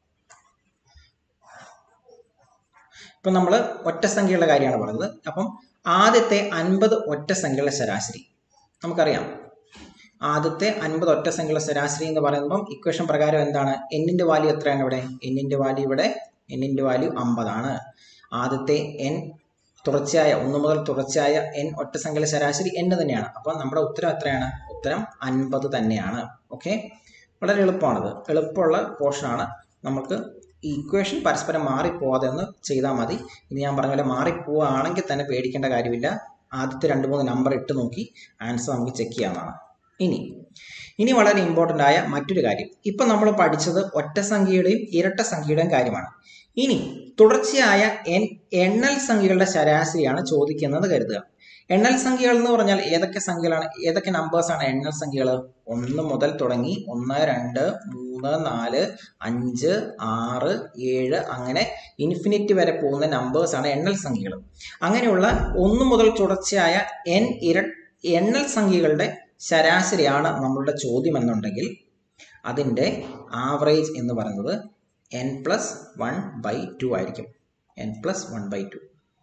ഇപ്പം നമ്മൾ ഒറ്റ സംഖ്യകളുടെ കാര്യമാണ് പറഞ്ഞത് അപ്പം ആദ്യത്തെ അൻപത് ഒറ്റ സംഖ്യകളുടെ ശരാശരി നമുക്കറിയാം ആദ്യത്തെ അൻപത് ഒറ്റ സംഖ്യകളുടെ ശരാശരി എന്ന് പറയുമ്പം ഇക്വേഷൻ പ്രകാരം എന്താണ് എന്നിൻ്റെ വാല്യൂ എത്രയാണ് ഇവിടെ എന്നിൻ്റെ വാല്യൂ ഇവിടെ എന്നിൻ്റെ വാല്യൂ അമ്പതാണ് ആദ്യത്തെ എൻ തുടർച്ചയായ ഒന്ന് മുതൽ തുടർച്ചയായ എൻ ഒറ്റ സംഖ്യയുടെ ശരാശരി എന്ന് തന്നെയാണ് അപ്പം നമ്മുടെ ഉത്തരം എത്രയാണ് ഉത്തരം അൻപത് തന്നെയാണ് ഓക്കെ വളരെ എളുപ്പമാണിത് എളുപ്പമുള്ള പോർഷനാണ് നമുക്ക് ഈ ഇക്വേഷൻ പരസ്പരം മാറിപ്പോവാതെ ഒന്ന് ചെയ്താൽ മതി ഇനി ഞാൻ പറഞ്ഞ പോലെ മാറിപ്പോവുകയാണെങ്കിൽ തന്നെ പേടിക്കേണ്ട കാര്യമില്ല ആദ്യത്തെ രണ്ട് മൂന്ന് നമ്പർ ഇട്ട് നോക്കി ആൻസർ നമുക്ക് ചെക്ക് ചെയ്യാവുന്നതാണ് ഇനി ഇനി വളരെ ഇമ്പോർട്ടൻ്റ് ആയ മറ്റൊരു കാര്യം ഇപ്പം നമ്മൾ പഠിച്ചത് ഒറ്റ സംഖ്യയുടെയും ഇരട്ട സംഖ്യയുടെയും കാര്യമാണ് ഇനി തുടർച്ചയായ എൻ എണ്ണൽ സംഖ്യകളുടെ ശരാശരിയാണ് ചോദിക്കുന്നത് കരുതുക എണ്ണൽ സംഖ്യകൾ എന്ന് പറഞ്ഞാൽ ഏതൊക്കെ സംഖ്യകളാണ് ഏതൊക്കെ നമ്പേഴ്സ് ആണ് എണ്ണൽ സംഖ്യകൾ ഒന്ന് മുതൽ തുടങ്ങി ഒന്ന് രണ്ട് മൂന്ന് നാല് അഞ്ച് ആറ് ഏഴ് അങ്ങനെ ഇൻഫിനിറ്റി വരെ പോകുന്ന നമ്പേഴ്സ് ആണ് എണ്ണൽ സംഖ്യകൾ അങ്ങനെയുള്ള ഒന്ന് മുതൽ തുടർച്ചയായ എൻ ഇര എണ്ണൽ സംഖ്യകളുടെ ശരാശരിയാണ് നമ്മളുടെ ചോദ്യം എന്നുണ്ടെങ്കിൽ അതിൻ്റെ ആവറേജ് എന്ന് പറയുന്നത് N plus one by two ആയിരിക്കും N plus one by two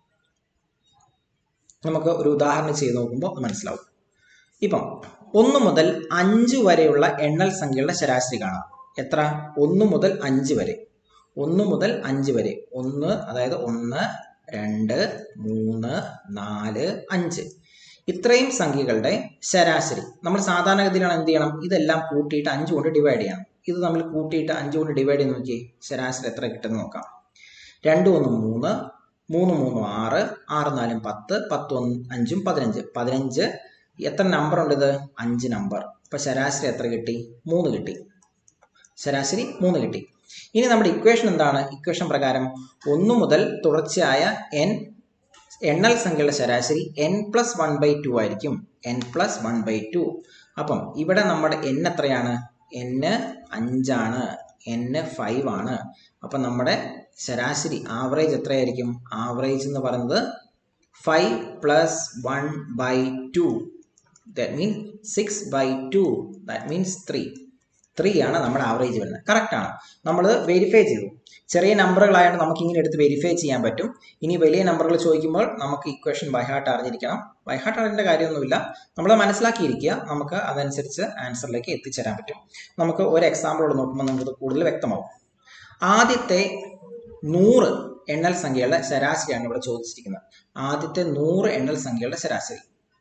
നമുക്ക് ഒരു ഉദാഹരണം ചെയ്ത് നോക്കുമ്പോൾ അത് മനസ്സിലാവും ഇപ്പം ഒന്ന് മുതൽ അഞ്ച് വരെയുള്ള എണ്ണൽ സംഖ്യകളുടെ ശരാശരി കാണാം എത്ര ഒന്ന് മുതൽ അഞ്ച് വരെ ഒന്ന് മുതൽ അഞ്ച് വരെ ഒന്ന് അതായത് ഒന്ന് രണ്ട് മൂന്ന് നാല് അഞ്ച് ഇത്രയും സംഖ്യകളുടെ ശരാശരി നമ്മൾ സാധാരണഗതിയിലാണ് എന്ത് ചെയ്യണം ഇതെല്ലാം കൂട്ടിയിട്ട് അഞ്ച് കൊണ്ട് ഡിവൈഡ് ചെയ്യണം ഇത് നമ്മൾ കൂട്ടിയിട്ട് അഞ്ച് കൊണ്ട് ഡിവൈഡ് ചെയ്ത് നോക്കിയേ ശരാശരി എത്ര കിട്ടുമെന്ന് നോക്കാം രണ്ട് ഒന്ന് മൂന്ന് മൂന്ന് മൂന്നും ആറ് ആറ് നാലും പത്ത് പത്ത് ഒന്ന് അഞ്ചും പതിനഞ്ച് പതിനഞ്ച് എത്ര നമ്പർ ഉണ്ട് ഇത് അഞ്ച് നമ്പർ അപ്പോൾ ശരാശരി എത്ര കിട്ടി മൂന്ന് കിട്ടി ശരാശരി മൂന്ന് കിട്ടി ഇനി നമ്മുടെ ഇക്വേഷൻ എന്താണ് ഇക്വേഷൻ പ്രകാരം ഒന്ന് മുതൽ തുടർച്ചയായ എൻ എണ്ണൽ സംഖ്യയുടെ ശരാശരി N plus one by two ആയിരിക്കും N plus one by two അപ്പം ഇവിടെ നമ്മുടെ എൻ എത്രയാണ് എന്ന് അഞ്ചാണ് എന്ന് ഫൈവ് ആണ് അപ്പം നമ്മുടെ ശരാശരി ആവറേജ് എത്രയായിരിക്കും ആവറേജ് എന്ന് പറയുന്നത് five plus one by two that means six by two that means three three ആണ് നമ്മുടെ ആവറേജ് വരുന്നത് കറക്റ്റ് ആണ് നമ്മൾ വെരിഫൈ ചെയ്തു ചെറിയ നമ്പറുകളായതുകൊണ്ട് നമുക്ക് ഇങ്ങനെ എടുത്ത് വെരിഫൈ ചെയ്യാൻ പറ്റും ഇനി വലിയ നമ്പറുകൾ ചോദിക്കുമ്പോൾ നമുക്ക് ഇക്വേഷൻ ബൈഹാർട്ട് അറിഞ്ഞിരിക്കണം ബൈഹാർട്ട് അറിയേണ്ട കാര്യമൊന്നുമില്ല നമ്മൾ മനസ്സിലാക്കിയിരിക്കുക നമുക്ക് അതനുസരിച്ച് ആൻസറിലേക്ക് എത്തിച്ചേരാൻ പറ്റും നമുക്ക് ഒരു എക്സാമ്പിളോട് നോക്കുമ്പോൾ നമുക്ക് കൂടുതൽ വ്യക്തമാവും ആദ്യത്തെ നൂറ് എണ്ണൽ സംഖ്യകളുടെ ശരാശരിയാണ് ഇവിടെ ചോദിച്ചിരിക്കുന്നത് ആദ്യത്തെ നൂറ് എണ്ണൽ സംഖ്യകളുടെ ശരാശരി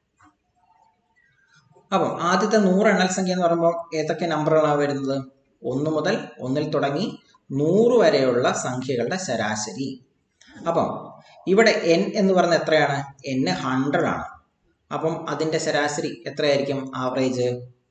അപ്പം ആദ്യത്തെ നൂറ് എണ്ണൽ സംഖ്യ എന്ന് പറയുമ്പോൾ ഏതൊക്കെ നമ്പറുകളാണ് വരുന്നത് ഒന്ന് മുതൽ ഒന്നിൽ തുടങ്ങി നൂറ് വരെയുള്ള സംഖ്യകളുടെ ശരാശരി അപ്പം ഇവിടെ എൻ എന്ന് പറയുന്നത് എത്രയാണ് എൻ ഹൺഡ്രഡ് ആണ് അപ്പം അതിൻ്റെ ശരാശരി എത്രയായിരിക്കും average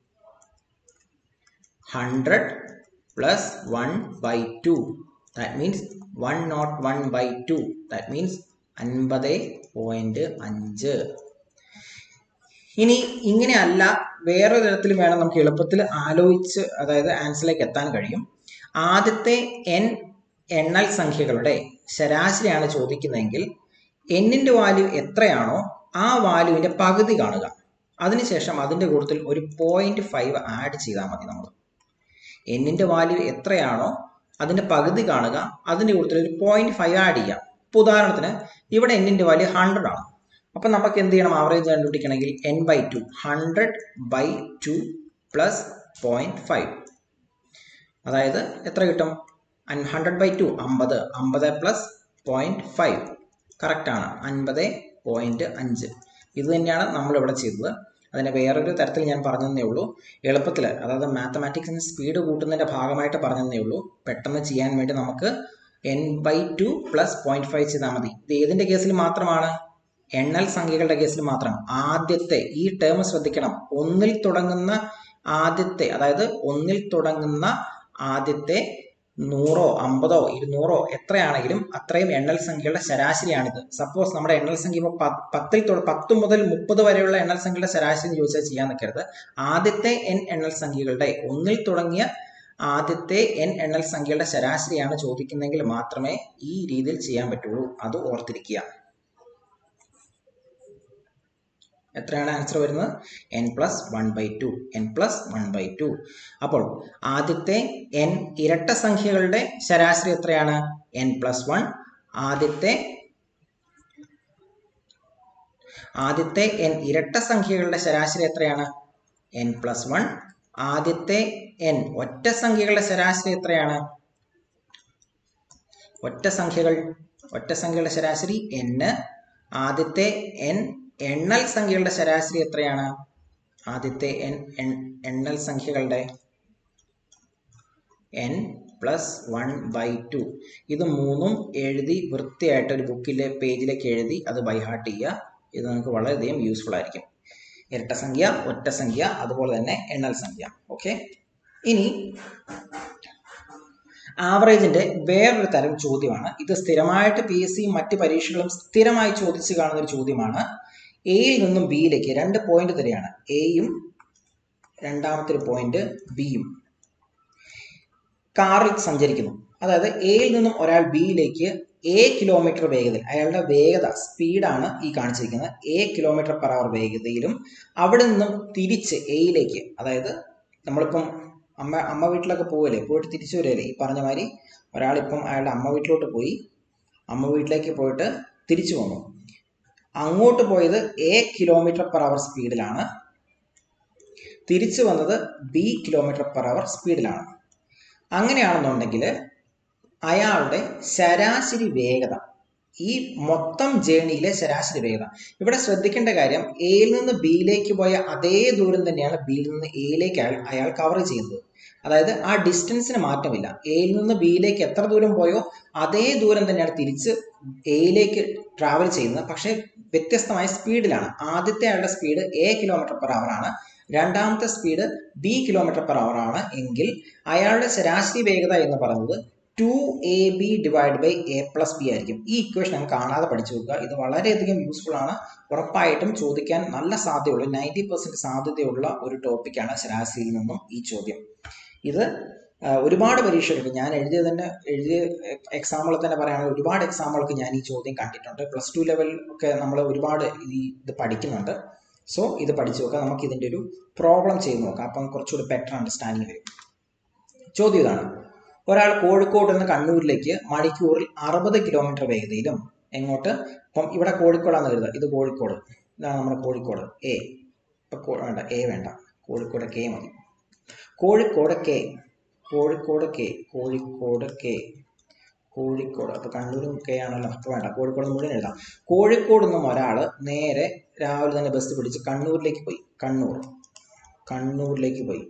hundred plus one by two that means one nought one by two that means അൻപത് പോയിൻറ്റ് അഞ്ച് ഇനി ഇങ്ങനെയല്ല വേറെ തരത്തിൽ വേണം നമുക്ക് എളുപ്പത്തിൽ ആലോചിച്ച് അതായത് ആൻസറിലേക്ക് എത്താൻ കഴിയും ആദ്യത്തെ എൻ എണ്ണൽ സംഖ്യകളുടെ ശരാശരിയാണ് ചോദിക്കുന്നതെങ്കിൽ എന്നിൻ്റെ വാല്യൂ എത്രയാണോ ആ വാല്യൂവിൻ്റെ പകുതി കാണുക അതിനുശേഷം അതിൻ്റെ കൂട്ടത്തിൽ ഒരു പോയിന്റ് ഫൈവ് ആഡ് ചെയ്താൽ മതി നമ്മൾ എന്നിൻ്റെ വാല്യൂ എത്രയാണോ അതിൻ്റെ പകുതി കാണുക അതിൻ്റെ കൂട്ടത്തിൽ ഒരു പോയിന്റ് ഫൈവ് ആഡ് ചെയ്യാം ഇപ്പോൾ ഉദാഹരണത്തിന് ഇവിടെ എന്നിൻ്റെ വാല്യൂ ഹൺഡ്രഡ് ആണ് അപ്പം നമുക്ക് എന്ത് ചെയ്യണം ആവറേജ് കണ്ടുപിടിക്കണമെങ്കിൽ N by two hundred by two plus point five അതായത് എത്ര കിട്ടും ഹൺഡ്രഡ് ബൈ ടു അമ്പത് അമ്പത് പ്ലസ് പോയിന്റ് ഫൈവ് കറക്റ്റാണ് അൻപത് പോയിന്റ് അഞ്ച് ഇത് തന്നെയാണ് നമ്മളിവിടെ ചെയ്തത് അതിനെ വേറൊരു തരത്തിൽ ഞാൻ പറഞ്ഞതേ ഉള്ളൂ എളുപ്പത്തിൽ അതായത് മാത്തമാറ്റിക്സിന് സ്പീഡ് കൂട്ടുന്നതിൻ്റെ ഭാഗമായിട്ട് പറഞ്ഞതേ ഉള്ളൂ പെട്ടെന്ന് ചെയ്യാൻ വേണ്ടി നമുക്ക് N by two plus point five ചെയ്താൽ മതി ഇത് ഏതിൻ്റെ കേസിൽ മാത്രമാണ് എണ്ണൽ സംഖ്യകളുടെ കേസിൽ മാത്രം ആദ്യത്തെ ഈ ടേം ശ്രദ്ധിക്കണം ഒന്നിൽ തുടങ്ങുന്ന ആദ്യത്തെ അതായത് ഒന്നിൽ തുടങ്ങുന്ന ആദ്യത്തെ നൂറോ അമ്പതോ ഇരുന്നൂറോ എത്രയാണെങ്കിലും അത്രയും എണ്ണൽ സംഖ്യകളുടെ ശരാശരിയാണിത് സപ്പോസ് നമ്മുടെ എണ്ണൽ സംഖ്യ ഇപ്പോൾ പത്തിൽ തൊട്ട് പത്ത് മുതൽ മുപ്പത് വരെയുള്ള എണ്ണൽ സംഖ്യയുടെ ശരാശരി എന്ന് ചോദിച്ചാൽ ചെയ്യാൻ നിൽക്കരുത് ആദ്യത്തെ എൻ എണ്ണൽ സംഖ്യകളുടെ ഒന്നിൽ തുടങ്ങിയ ആദ്യത്തെ എൻ എണ്ണൽ സംഖ്യകളുടെ ശരാശരിയാണ് ചോദിക്കുന്നതെങ്കിൽ മാത്രമേ ഈ രീതിയിൽ ചെയ്യാൻ പറ്റുള്ളൂ അത് ഓർത്തിരിക്കുക എത്രയാണ് ആൻസർ വരുന്നത് N plus one by two N plus one by two അപ്പോൾ ആദ്യത്തെ എൻ ഇരട്ട സംഖ്യകളുടെ ശരാശരി എത്രയാണ് എൻ പ്ലസ് വൺ ആദ്യത്തെ ആദ്യത്തെ എൻ ഇരട്ട സംഖ്യകളുടെ ശരാശരി എത്രയാണ് എൻ പ്ലസ് വൺ ആദ്യത്തെ എൻ ഒറ്റ സംഖ്യകളുടെ ശരാശരി എത്രയാണ് ഒറ്റ സംഖ്യകൾ ഒറ്റ സംഖ്യകളുടെ ശരാശരി എൻ ആദ്യത്തെ എൻ എണ്ണൽ സംഖ്യകളുടെ ശരാശരി എത്രയാണ് ആദ്യത്തെ എൻ എണ്ണൽ സംഖ്യകളുടെ N plus one by two ഇത് മൂന്നും എഴുതി വൃത്തിയായിട്ട് ഒരു ബുക്കിലെ പേജിലേക്ക് എഴുതി അത് ബൈഹാർട്ട് ചെയ്യുക ഇത് നിങ്ങൾക്ക് വളരെയധികം യൂസ്ഫുൾ ആയിരിക്കും ഇരട്ട സംഖ്യ ഒറ്റ സംഖ്യ അതുപോലെ തന്നെ എണ്ണൽ സംഖ്യ ഓക്കെ ഇനി ആവറേജിന്റെ വേറൊരു തരം ചോദ്യമാണ് ഇത് സ്ഥിരമായിട്ട് പി എസ് സി മറ്റ് പരീക്ഷകളും സ്ഥിരമായി ചോദിച്ചു കാണുന്ന ഒരു ചോദ്യമാണ് എയിൽ നിന്നും ബിയിലേക്ക് രണ്ട് പോയിന്റ് തരികയാണ് എയും രണ്ടാമത്തെ ഒരു പോയിന്റ് ബിയും കാറിൽ സഞ്ചരിക്കുന്നു അതായത് എയിൽ നിന്നും ഒരാൾ ബിയിലേക്ക് എ കിലോമീറ്റർ വേഗതയിൽ അയാളുടെ വേഗത സ്പീഡാണ് ഈ കാണിച്ചിരിക്കുന്നത് എ കിലോമീറ്റർ പെർ അവർ വേഗതയിലും അവിടെ നിന്നും തിരിച്ച് എയിലേക്ക് അതായത് നമ്മളിപ്പം അമ്മ അമ്മ വീട്ടിലൊക്കെ പോവല്ലേ പോയിട്ട് തിരിച്ചു വരികയല്ലേ ഈ പറഞ്ഞ മാതിരി ഒരാളിപ്പം അയാളുടെ അമ്മ വീട്ടിലോട്ട് പോയി അമ്മ വീട്ടിലേക്ക് പോയിട്ട് തിരിച്ചു വന്നു അങ്ങോട്ട് പോയത് എ കിലോമീറ്റർ പെർ അവർ സ്പീഡിലാണ് തിരിച്ചു വന്നത് ബി കിലോമീറ്റർ പെർ അവർ സ്പീഡിലാണ് അങ്ങനെയാണെന്നുണ്ടെങ്കിൽ അയാളുടെ ശരാശരി വേഗത ഈ മൊത്തം ജേണിയിലെ ശരാശരി വേഗത ഇവിടെ ശ്രദ്ധിക്കേണ്ട കാര്യം എയിൽ നിന്ന് ബിയിലേക്ക് പോയ അതേ ദൂരം തന്നെയാണ് ബിയിൽ നിന്ന് എയിലേക്ക് അയാൾ അയാൾ കവർ ചെയ്യുന്നത് അതായത് ആ ഡിസ്റ്റൻസിന് മാറ്റമില്ല എയിൽ നിന്ന് ബിയിലേക്ക് എത്ര ദൂരം പോയോ അതേ ദൂരം തന്നെയാണ് തിരിച്ച് എയിലേക്ക് ട്രാവൽ ചെയ്യുന്നത് പക്ഷേ വ്യത്യസ്തമായ സ്പീഡിലാണ് ആദ്യത്തെ അയാളുടെ speed A kilometre per hour ആണ് രണ്ടാമത്തെ speed B kilometre per hour ആണ് എങ്കിൽ അയാളുടെ ശരാശരി വേഗത എന്ന് പറയുന്നത് two A B divide by A plus B ആയിരിക്കും ഈ ഇക്വേഷൻ അങ്ങ് കാണാതെ പഠിച്ചു വെക്കുക ഇത് വളരെയധികം യൂസ്ഫുൾ ആണ് ഉറപ്പായിട്ടും ചോദിക്കാൻ നല്ല സാധ്യതയുള്ള നയൻറ്റി പെർസെൻറ്റ് സാധ്യതയുള്ള ഒരു ടോപ്പിക്കാണ് ശരാശരിയിൽ നിന്നും ഈ ചോദ്യം ഇത് ഒരുപാട് പരീക്ഷകൾക്ക് ഞാൻ എഴുതിയ തന്നെ എഴുതിയ എക്സാമ്പിൾ തന്നെ പറയുകയാണെങ്കിൽ ഒരുപാട് എക്സാമ്പിൾക്ക് ഞാൻ ഈ ചോദ്യം കണ്ടിട്ടുണ്ട് പ്ലസ് ടു ലെവൽ ഒക്കെ നമ്മൾ ഒരുപാട് ഈ ഇത് പഠിക്കുന്നുണ്ട് സോ ഇത് പഠിച്ചു നോക്കാം നമുക്ക് ഇതിൻ്റെ ഒരു പ്രോബ്ലം ചെയ്ത് നോക്കാം അപ്പം കുറച്ചുകൂടി ബെറ്റർ അണ്ടർസ്റ്റാൻഡിങ് വരും ചോദ്യം ഇതാണ് ഒരാൾ കോഴിക്കോട് നിന്ന് കണ്ണൂരിലേക്ക് മണിക്കൂറിൽ അറുപത് കിലോമീറ്റർ വേഗതയിലും എങ്ങോട്ട് ഇപ്പം ഇവിടെ കോഴിക്കോടാന്ന് കരുതുക ഇത് കോഴിക്കോട് ഇതാണ് നമ്മുടെ കോഴിക്കോട് എ ഇപ്പം വേണ്ട എ വേണ്ട കോഴിക്കോട് കെ മതി Kozhikode K Kozhikode K Kozhikode K Kozhikode അപ്പോൾ കണ്ണൂരും കെ ആണല്ലോ അപ്പോൾ വേണ്ട കോഴിക്കോട് മുഴുവൻ എഴുതാം കോഴിക്കോട് നിന്നും ഒരാൾ നേരെ രാവിലെ തന്നെ ബസ് പിടിച്ച് കണ്ണൂരിലേക്ക് പോയി കണ്ണൂർ കണ്ണൂരിലേക്ക് പോയി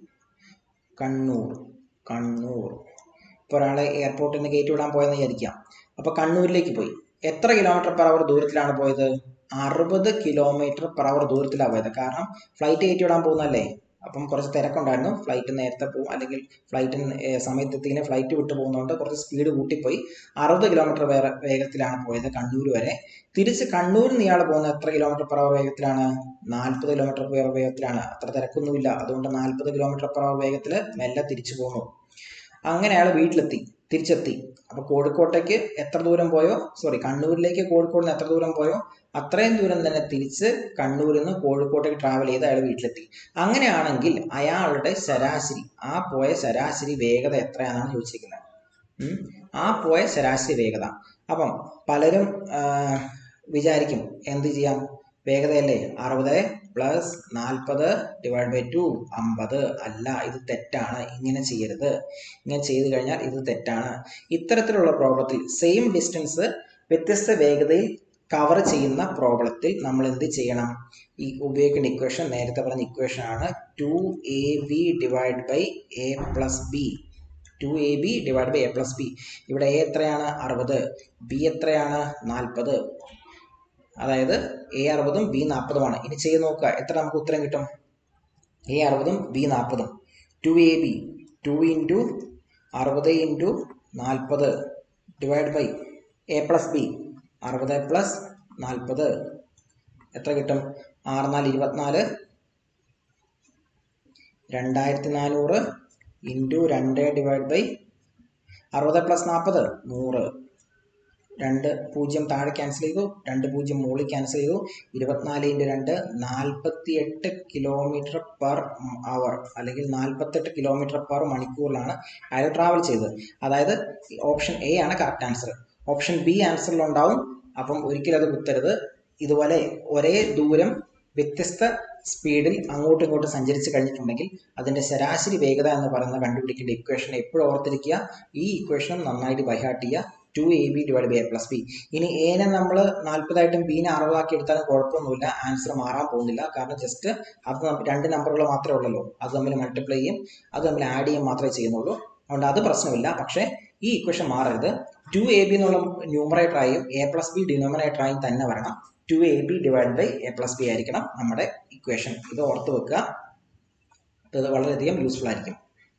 കണ്ണൂർ കണ്ണൂർ ഇപ്പോൾ ഒരാളെ എയർപോർട്ടിൽ നിന്ന് കയറ്റി വിടാൻ പോയെന്ന് വിചാരിക്കാം അപ്പോൾ കണ്ണൂരിലേക്ക് പോയി എത്ര കിലോമീറ്റർ പെർ അവർ ദൂരത്തിലാണ് പോയത് അറുപത് കിലോമീറ്റർ പെർ അവർ ദൂരത്തിലാണ് പോയത് കാരണം ഫ്ലൈറ്റ് കയറ്റി വിടാൻ പോകുന്നല്ലേ അപ്പം കുറച്ച് തിരക്കുണ്ടായിരുന്നു ഫ്ലൈറ്റ് നേരത്തെ പോകും അല്ലെങ്കിൽ ഫ്ലൈറ്റിന് സമയത്തെത്തിങ്ങനെ ഫ്ലൈറ്റ് വിട്ടു പോകുന്നതുകൊണ്ട് കുറച്ച് സ്പീഡ് കൂട്ടിപ്പോയി അറുപത് കിലോമീറ്റർ വേറെ വേഗത്തിലാണ് പോയത് കണ്ണൂർ വരെ തിരിച്ച് കണ്ണൂരിൽ നിന്ന് ഇയാൾ പോകുന്നത് എത്ര കിലോമീറ്റർ പെർ അവർ വേഗത്തിലാണ് നാൽപ്പത് കിലോമീറ്റർ പെർ വേഗത്തിലാണ് അത്ര തിരക്കൊന്നുമില്ല അതുകൊണ്ട് നാൽപ്പത് കിലോമീറ്റർ പെർ അവർ വേഗത്തിൽ മെല്ലെ തിരിച്ചു പോകുന്നു അങ്ങനെ അയാൾ വീട്ടിലെത്തി തിരിച്ചെത്തി അപ്പോൾ കോഴിക്കോട്ടേക്ക് എത്ര ദൂരം പോയോ സോറി കണ്ണൂരിലേക്ക് കോഴിക്കോട് നിന്ന് എത്ര ദൂരം പോയോ അത്രയും ദൂരം തന്നെ തിരിച്ച് കണ്ണൂരിൽ നിന്ന് കോഴിക്കോട്ടേക്ക് ട്രാവൽ ചെയ്ത് അയാൾ വീട്ടിലെത്തി അങ്ങനെയാണെങ്കിൽ അയാളുടെ ശരാശരി ആ പോയ ശരാശരി വേഗത എത്രയാണെന്നാണ് ചോദിച്ചിരിക്കുന്നത് ആ പോയ ശരാശരി വേഗത അപ്പം പലരും വിചാരിക്കും എന്ത് ചെയ്യാം വേഗതയല്ലേ അറുപത് പ്ലസ് നാൽപ്പത് ഡിവൈഡ് ബൈ ടു അമ്പത് അല്ല ഇത് തെറ്റാണ് ഇങ്ങനെ ചെയ്യരുത് ഇങ്ങനെ ചെയ്തു കഴിഞ്ഞാൽ ഇത് തെറ്റാണ് ഇത്തരത്തിലുള്ള പ്രോബ്ലത്തിൽ സെയിം ഡിസ്റ്റൻസ് വ്യത്യസ്ത വേഗതയിൽ കവർ ചെയ്യുന്ന പ്രോബ്ലത്തിൽ നമ്മൾ എന്ത് ചെയ്യണം ഈ ഉപയോഗിക്കുന്ന ഇക്വേഷൻ നേരത്തെ പറഞ്ഞ ഇക്വേഷൻ ആണ് two A B divide by A plus B two A B divide by A plus B ഇവിടെ എ എത്രയാണ് അറുപത് ബി എത്രയാണ് നാൽപ്പത് അതായത് എ അറുപതും ബി നാൽപ്പതുമാണ് ഇനി ചെയ്ത് നോക്കുക എത്ര നമുക്ക് ഉത്തരം കിട്ടും എ അറുപതും ബി നാൽപ്പതും two A B two into അറുപത് ഇൻറ്റു നാൽപ്പത് divide by A plus B അറുപത് പ്ലസ് നാൽപ്പത് എത്ര കിട്ടും ആറ് നാല് ഇരുപത്തിനാല് രണ്ടായിരത്തി നാനൂറ് ഇൻറ്റു രണ്ട് ഡിവൈഡ് ബൈ അറുപത് പ്ലസ് നാൽപ്പത് നൂറ് രണ്ട് പൂജ്യം താഴെ ക്യാൻസൽ ചെയ്തു രണ്ട് പൂജ്യം മുകളിൽ ക്യാൻസൽ ചെയ്തു ഇരുപത്തിനാല് ഇൻറ്റു രണ്ട് നാൽപ്പത്തി എട്ട് കിലോമീറ്റർ പെർ അവർ അല്ലെങ്കിൽ നാൽപ്പത്തെട്ട് കിലോമീറ്റർ പെർ മണിക്കൂറിലാണ് അയാൾ ട്രാവൽ ചെയ്തത് അതായത് ഓപ്ഷൻ എ ആണ് കറക്റ്റ് ആൻസർ ഓപ്ഷൻ ബി ആൻസറിലുണ്ടാവും അപ്പം ഒരിക്കലും അത് കുത്തരുത് ഇതുപോലെ ഒരേ ദൂരം വ്യത്യസ്ത സ്പീഡിൽ അങ്ങോട്ടും ഇങ്ങോട്ടും സഞ്ചരിച്ച് കഴിഞ്ഞിട്ടുണ്ടെങ്കിൽ അതിൻ്റെ ശരാശരി വേഗത എന്ന് പറയുന്ന കണ്ടുപിടിക്കേണ്ട ഇക്വേഷൻ എപ്പോഴും ഓർത്തിരിക്കുക ഈ ഇക്വേഷൻ നന്നായിട്ട് ബൈഹാർട്ട് ചെയ്യുക two A B divide by A plus B ഇനി എനെ നമ്മൾ നാൽപ്പതായിട്ടും ബിനെ അറുപതാക്കി എടുത്താലും കുഴപ്പമൊന്നുമില്ല ആൻസർ മാറാൻ പോകുന്നില്ല കാരണം ജസ്റ്റ് അത് രണ്ട് നമ്പറുകൾ മാത്രമേ ഉള്ളല്ലോ അത് തമ്മിൽ മൾട്ടിപ്ലൈ ചെയ്യും അത് തമ്മിൽ ആഡ് ചെയ്യും മാത്രമേ ചെയ്യുന്നുള്ളൂ അതുകൊണ്ട് അത് പ്രശ്നമില്ല പക്ഷേ ഈ ഇക്വേഷൻ മാറരുത് ടു എ ബി എന്നുള്ള ന്യൂമറേറ്ററായും എ പ്ലസ് ബി ഡിനോമിനേറ്ററായും തന്നെ വരണം two A B divide by A plus B ആയിരിക്കണം നമ്മുടെ ഇക്വേഷൻ ഇത് ഓർത്ത് വെക്കുക ഇത് വളരെയധികം യൂസ്ഫുൾ ആയിരിക്കും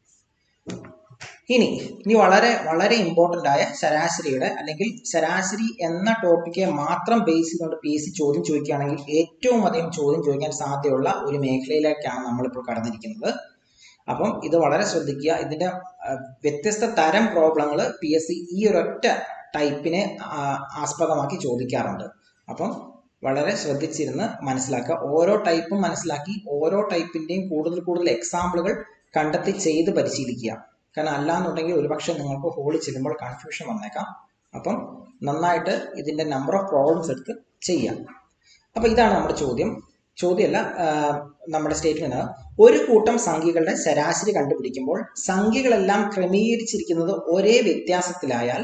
ഇനി ഇനി വളരെ വളരെ ഇമ്പോർട്ടൻ്റ് ആയ ശരാശരിയുടെ അല്ലെങ്കിൽ ശരാശരി എന്ന ടോപ്പിക്കെ മാത്രം ബേസ് ചെയ്തുകൊണ്ട് പി എസ് സി ചോദ്യം ചോദിക്കുകയാണെങ്കിൽ ഏറ്റവും അധികം ചോദ്യം ചോദിക്കാൻ സാധ്യതയുള്ള ഒരു മേഖലയിലേക്കാണ് നമ്മളിപ്പോൾ കടന്നിരിക്കുന്നത് അപ്പം ഇത് വളരെ ശ്രദ്ധിക്കുക ഇതിൻ്റെ വ്യത്യസ്ത തരം പ്രോബ്ലങ്ങൾ പി എസ് സി ഈ ഒരൊറ്റ ടൈപ്പിനെ ആസ്പദമാക്കി ചോദിക്കാറുണ്ട് അപ്പം വളരെ ശ്രദ്ധിച്ചിരുന്ന് മനസ്സിലാക്കുക ഓരോ ടൈപ്പും മനസ്സിലാക്കി ഓരോ ടൈപ്പിൻ്റെയും കൂടുതൽ കൂടുതൽ എക്സാമ്പിളുകൾ കണ്ടെത്തി ചെയ്ത് പരിശീലിക്കുക കാരണം അല്ലാന്നുണ്ടെങ്കിൽ ഒരുപക്ഷെ നിങ്ങൾക്ക് ഹോളിൽ ചെല്ലുമ്പോൾ കൺഫ്യൂഷൻ വന്നേക്കാം അപ്പം നന്നായിട്ട് ഇതിൻ്റെ നമ്പർ ഓഫ് പ്രോബ്ലംസ് എടുത്ത് ചെയ്യാം അപ്പം ഇതാണ് നമ്മുടെ ചോദ്യം ചോദ്യമല്ല നമ്മുടെ സ്റ്റേറ്റ്മെന്റ് ഒരു കൂട്ടം സംഖ്യകളുടെ ശരാശരി കണ്ടുപിടിക്കുമ്പോൾ സംഖ്യകളെല്ലാം ക്രമീകരിച്ചിരിക്കുന്നത് ഒരേ വ്യത്യാസത്തിലായാൽ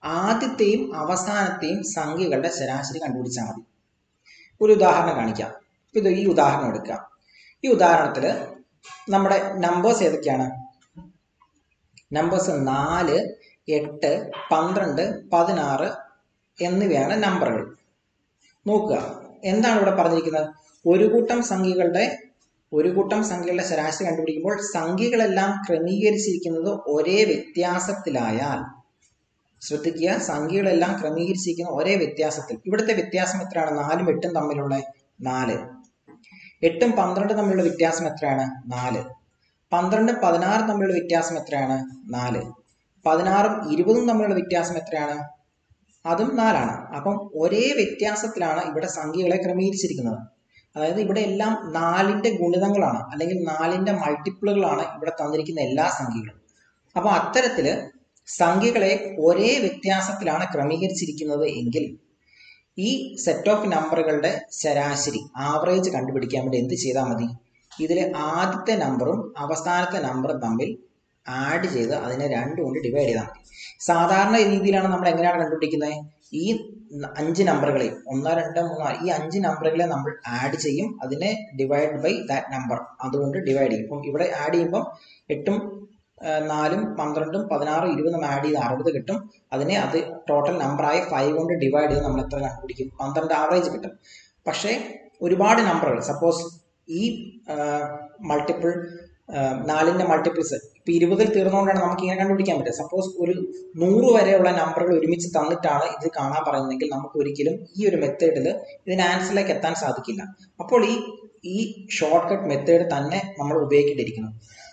ആദ്യത്തെയും അവസാനത്തെയും സംഖ്യകളുടെ ശരാശരി കണ്ടുപിടിച്ചാൽ മതി ഒരു ഉദാഹരണം കാണിക്കാം ഇത് ഈ ഉദാഹരണം എടുക്കാം ഈ ഉദാഹരണത്തിൽ നമ്മുടെ നമ്പേഴ്സ് ഏതൊക്കെയാണ് നമ്പേഴ്സ് നാല് എട്ട് പന്ത്രണ്ട് പതിനാറ് എന്നിവയാണ് നമ്പറുകൾ നോക്കുക എന്താണ് ഇവിടെ പറഞ്ഞിരിക്കുന്നത് ഒരു കൂട്ടം സംഖ്യകളുടെ ഒരു കൂട്ടം സംഖ്യകളുടെ ശരാശരി കണ്ടുപിടിക്കുമ്പോൾ സംഖ്യകളെല്ലാം ക്രമീകരിച്ചിരിക്കുന്നത് ഒരേ വ്യത്യാസത്തിലായാൽ ശ്രദ്ധിക്കുക സംഖ്യകളെല്ലാം ക്രമീകരിച്ചിരിക്കുന്ന ഒരേ വ്യത്യാസത്തിൽ ഇവിടുത്തെ വ്യത്യാസം എത്രയാണ് നാലും എട്ടും തമ്മിലുള്ള നാല് എട്ടും പന്ത്രണ്ട് തമ്മിലുള്ള വ്യത്യാസം എത്രയാണ് നാല് പന്ത്രണ്ടും പതിനാറും തമ്മിലുള്ള വ്യത്യാസം എത്രയാണ് നാല് പതിനാറും ഇരുപതും തമ്മിലുള്ള വ്യത്യാസം എത്രയാണ് അതും നാലാണ് അപ്പം ഒരേ വ്യത്യാസത്തിലാണ് ഇവിടെ സംഖ്യകളെ ക്രമീകരിച്ചിരിക്കുന്നത് അതായത് ഇവിടെ എല്ലാം നാലിന്റെ ഗുണിതങ്ങളാണ് അല്ലെങ്കിൽ നാലിന്റെ മൾട്ടിപ്പിളുകളാണ് ഇവിടെ തന്നിരിക്കുന്ന എല്ലാ സംഖ്യകളും അപ്പോൾ അത്തരത്തില് സംഖ്യകളെ ഒരേ വ്യത്യാസത്തിലാണ് ക്രമീകരിച്ചിരിക്കുന്നത് എങ്കിൽ ഈ സെറ്റ് ഓഫ് നമ്പറുകളുടെ ശരാശരി ആവറേജ് കണ്ടുപിടിക്കാൻ വേണ്ടി എന്ത് ചെയ്താൽ മതി ഇതിൽ ആദ്യത്തെ നമ്പറും അവസാനത്തെ നമ്പറും തമ്മിൽ ആഡ് ചെയ്ത് അതിനെ രണ്ടും കൊണ്ട് ഡിവൈഡ് ചെയ്താൽ മതി സാധാരണ രീതിയിലാണ് നമ്മൾ എങ്ങനെയാണ് കണ്ടുപിടിക്കുന്നത് ഈ അഞ്ച് നമ്പറുകളെ ഒന്ന് രണ്ട് മൂന്ന് ഈ അഞ്ച് നമ്പറുകളെ നമ്മൾ ആഡ് ചെയ്യും അതിനെ ഡിവൈഡ് ബൈ ദാറ്റ് നമ്പർ അതുകൊണ്ട് ഡിവൈഡ് ചെയ്യും ഇപ്പം ഇവിടെ ആഡ് ചെയ്യുമ്പം എട്ടും നാലും പന്ത്രണ്ടും പതിനാറും ഇരുപതും ആഡ് ചെയ്ത് അറുപത് കിട്ടും അതിനെ അത് ടോട്ടൽ നമ്പറായി ഫൈവ് കൊണ്ട് ഡിവൈഡ് ചെയ്ത് നമ്മൾ എത്ര കണ്ടുപിടിക്കും പന്ത്രണ്ട് ആവറേജ് കിട്ടും പക്ഷേ ഒരുപാട് നമ്പറുകൾ സപ്പോസ് ഈ മൾട്ടിപ്പിൾ നാലിൻ്റെ മൾട്ടിപ്പിൾസ് ഇപ്പം ഇരുപതിൽ തീർന്നുകൊണ്ടാണ് നമുക്ക് ഇങ്ങനെ കണ്ടുപിടിക്കാൻ പറ്റുക സപ്പോസ് ഒരു നൂറ് വരെയുള്ള നമ്പറുകൾ ഒരുമിച്ച് തന്നിട്ടാണ് ഇത് കാണാൻ പറയുന്നതെങ്കിൽ നമുക്ക് ഒരിക്കലും ഈ ഒരു മെത്തേഡിൽ ഇതിന് ആൻസറിലേക്ക് എത്താൻ സാധിക്കില്ല അപ്പോൾ ഈ ഈ ഷോർട്ട് കട്ട് മെത്തേഡ് തന്നെ നമ്മൾ ഉപയോഗിക്കേണ്ടിയിരിക്കുന്നു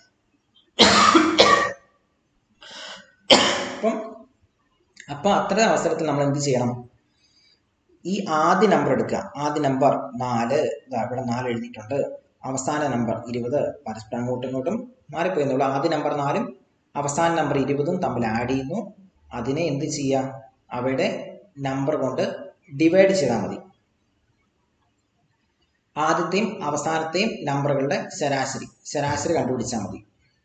അപ്പം അപ്പം അത്തരം അവസരത്തിൽ നമ്മൾ എന്ത് ചെയ്യണം ഈ ആദ്യ നമ്പർ എടുക്കുക ആദ്യ നമ്പർ നാല് ഇതാ ഇവിടെ നാല് എഴുതിയിട്ടുണ്ട് അവസാന നമ്പർ ഇരുപത് പരസ്പരം അങ്ങോട്ടും ഇങ്ങോട്ടും മാറിപ്പോയെന്നുള്ളൂ ആദ്യ നമ്പർ നാലും അവസാന നമ്പർ ഇരുപതും തമ്മിൽ ആഡ് ചെയ്യുന്നു അതിനെ എന്ത് ചെയ്യാം അവയുടെ നമ്പർ കൊണ്ട് ഡിവൈഡ് ചെയ്താൽ മതി ആദ്യത്തെയും അവസാനത്തെയും നമ്പറുകളുടെ ശരാശരി ശരാശരി കണ്ടുപിടിച്ചാൽ മതി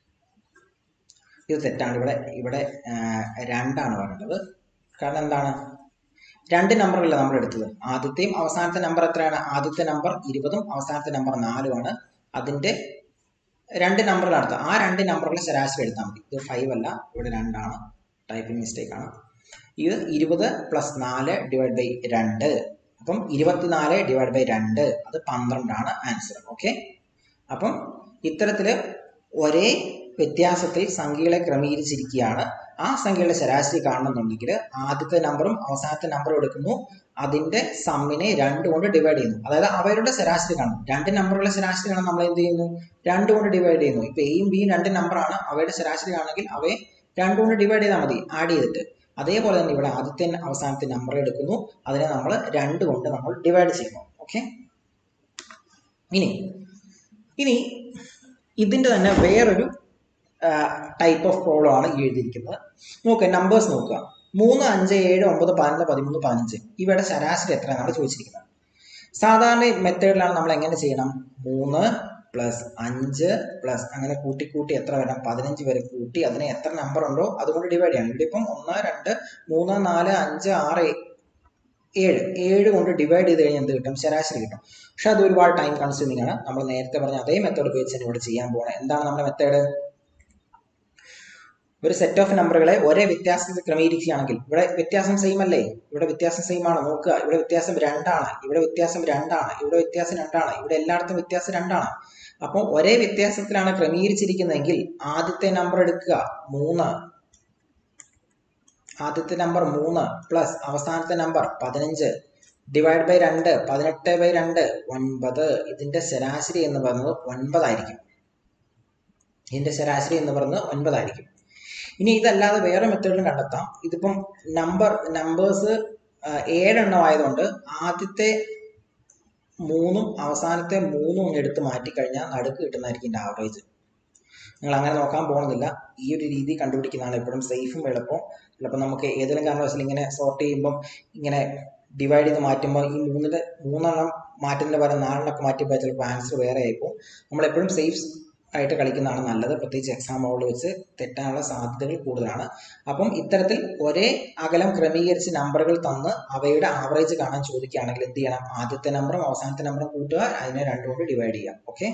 ഇത് തെറ്റാണ് ഇവിടെ ഇവിടെ രണ്ടാണ് പറയേണ്ടത് കാരണം എന്താണ് രണ്ട് നമ്പറുകളല്ല നമ്മൾ എടുത്തത് ആദ്യത്തെയും അവസാനത്തെ നമ്പർ എത്രയാണ് ആദ്യത്തെ നമ്പർ ഇരുപതും അവസാനത്തെ നമ്പർ നാലുമാണ് അതിന്റെ രണ്ട് നമ്പറുകൾ എടുത്തത് ആ രണ്ട് നമ്പറുകളെ ശരാശരി എടുത്താൽ മതി ഇത് ഫൈവ് അല്ല ഇവിടെ രണ്ടാണ് ടൈപ്പിംഗ് മിസ്റ്റേക്ക് ആണ് ഇത് ഇരുപത് പ്ലസ് നാല് ഡിവൈഡ് ബൈ രണ്ട് അപ്പം ഇരുപത്തിനാല് ഡിവൈഡ് ബൈ രണ്ട് അത് പന്ത്രണ്ടാണ് ആൻസർ ഓക്കെ അപ്പം ഇത്തരത്തില് ഒരേ വ്യത്യാസത്തിൽ സംഖ്യകളെ ക്രമീകരിച്ചിരിക്കുകയാണ് ആ സംഖ്യയുടെ ശരാശരി കാണണമെന്നുണ്ടെങ്കിൽ ആദ്യത്തെ നമ്പറും അവസാനത്തെ നമ്പറും എടുക്കുന്നു അതിന്റെ സമ്മിനെ രണ്ട് കൊണ്ട് ഡിവൈഡ് ചെയ്യുന്നു അതായത് അവരുടെ ശരാശരി കാണും രണ്ട് നമ്പറുകളുടെ ശരാശരി കാണാൻ നമ്മൾ എന്ത് ചെയ്യുന്നു രണ്ട് കൊണ്ട് ഡിവൈഡ് ചെയ്യുന്നു ഇപ്പൊ എയും ബിയും രണ്ട് നമ്പറാണ് അവയുടെ ശരാശരി ആണെങ്കിൽ അവയെ രണ്ട് കൊണ്ട് ഡിവൈഡ് ചെയ്താൽ മതി ആഡ് ചെയ്തിട്ട് അതേപോലെ തന്നെ ഇവിടെ ആദ്യത്തെ അവസാനത്തെ നമ്പർ എടുക്കുന്നു അതിനെ നമ്മൾ രണ്ട് കൊണ്ട് നമ്മൾ ഡിവൈഡ് ചെയ്യുന്നു ഓക്കെ ഇനി ഇനി ഇതിന്റെ തന്നെ വേറൊരു ടൈപ്പ് ഓഫ് പ്രോബ്ലം ആണ് ഈ എഴുതിയിരിക്കുന്നത് നോക്കുക നമ്പേഴ്സ് നോക്കുക മൂന്ന് അഞ്ച് ഏഴ് ഒമ്പത് പതിനൊന്ന് പതിമൂന്ന് പതിനഞ്ച് ഇവയുടെ ശരാശരി എത്രയാണ് ചോദിച്ചിരിക്കുന്നത് സാധാരണ മെത്തേഡിലാണ് നമ്മൾ എങ്ങനെ ചെയ്യണം മൂന്ന് പ്ലസ് അഞ്ച് പ്ലസ് അങ്ങനെ കൂട്ടി കൂട്ടി എത്ര വരാം പതിനഞ്ച് വരെ കൂട്ടി അതിനെ എത്ര നമ്പർ ഉണ്ടോ അതുകൊണ്ട് ഡിവൈഡ് ചെയ്യണം ഇവിടെ ഇപ്പം ഒന്ന് രണ്ട് മൂന്ന് നാല് അഞ്ച് ആറ് ഏഴ് ഏഴ് കൊണ്ട് ഡിവൈഡ് ചെയ്ത് കഴിഞ്ഞാൽ എന്ത് കിട്ടും ശരാശരി കിട്ടും പക്ഷെ അത് ഒരുപാട് ടൈം കൺസ്യൂമിംഗ് ആണ് നമ്മൾ നേരത്തെ പറഞ്ഞ അതേ മെത്തേഡ് ഉപയോഗിച്ച് തന്നെ ഇവിടെ ചെയ്യാൻ പോകണം എന്താണ് നമ്മുടെ മെത്തേഡ് ഒരു സെറ്റ് ഓഫ് നമ്പറുകളെ ഒരേ വ്യത്യാസത്തിൽ ക്രമീകരിക്കുകയാണെങ്കിൽ ഇവിടെ വ്യത്യാസം സെയിം അല്ലേ ഇവിടെ വ്യത്യാസം സെയിം ആണ് നോക്കുക ഇവിടെ വ്യത്യാസം രണ്ടാണ് ഇവിടെ വ്യത്യാസം രണ്ടാണ് ഇവിടെ വ്യത്യാസം രണ്ടാണ് ഇവിടെ എല്ലായിടത്തും വ്യത്യാസം രണ്ടാണ് അപ്പോൾ ഒരേ വ്യത്യാസത്തിലാണ് ക്രമീകരിച്ചിരിക്കുന്നതെങ്കിൽ ആദ്യത്തെ നമ്പർ എടുക്കുക മൂന്ന് ആദ്യത്തെ നമ്പർ മൂന്ന് പ്ലസ് അവസാനത്തെ നമ്പർ പതിനഞ്ച് ഡിവൈഡ് ബൈ രണ്ട് പതിനെട്ട് ബൈ രണ്ട് ഒൻപത് ഇതിന്റെ ശരാശരി എന്ന് പറയുന്നത് ഒൻപതായിരിക്കും ഇതിന്റെ ശരാശരി എന്ന് പറയുന്നത് ഒൻപതായിരിക്കും ഇനി ഇതല്ലാതെ വേറെ മെത്തേഡിലും കണ്ടെത്താം ഇതിപ്പം നമ്പർ നമ്പേഴ്സ് ഏഴെണ്ണം ആയതുകൊണ്ട് ആദ്യത്തെ മൂന്നും അവസാനത്തെ മൂന്നും ഒന്ന് എടുത്ത് മാറ്റിക്കഴിഞ്ഞാൽ നടുക്ക് കിട്ടുന്നതായിരിക്കും ഇതിൻ്റെ ആവറേജ് നിങ്ങൾ അങ്ങനെ നോക്കാൻ പോകുന്നില്ല ഈ ഒരു രീതി കണ്ടുപിടിക്കുന്നതാണ് എപ്പോഴും സേഫും എളുപ്പം ചിലപ്പോൾ നമുക്ക് ഏതെങ്കിലും കാരണവശാൽ ഇങ്ങനെ സോർട്ട് ചെയ്യുമ്പം ഇങ്ങനെ ഡിവൈഡ് ചെയ്ത് മാറ്റുമ്പോൾ ഈ മൂന്നിൻ്റെ മൂന്നെണ്ണം മാറ്റുന്നതിന് പകരം നാലെണ്ണമൊക്കെ മാറ്റിയപ്പോൾ ചിലപ്പോൾ ആൻസർ വേറെ ആയിപ്പോൾ നമ്മളെപ്പോഴും സേഫ് ആയിട്ട് കളിക്കുന്നതാണ് നല്ലത് പ്രത്യേകിച്ച് എക്സാം ഹോളിൽ വെച്ച് തെറ്റാനുള്ള സാധ്യതകൾ കൂടുതലാണ് അപ്പം ഇത്തരത്തിൽ ഒരേ അകലം ക്രമീകരിച്ച് നമ്പറുകൾ തന്ന് അവയുടെ ആവറേജ് കാണാൻ ചോദിക്കുകയാണെങ്കിൽ എന്ത് ചെയ്യണം ആദ്യത്തെ നമ്പറും അവസാനത്തെ നമ്പറും കൂട്ടുക അതിനെ രണ്ടുകൊണ്ട് ഡിവൈഡ് ചെയ്യാം ഓക്കെ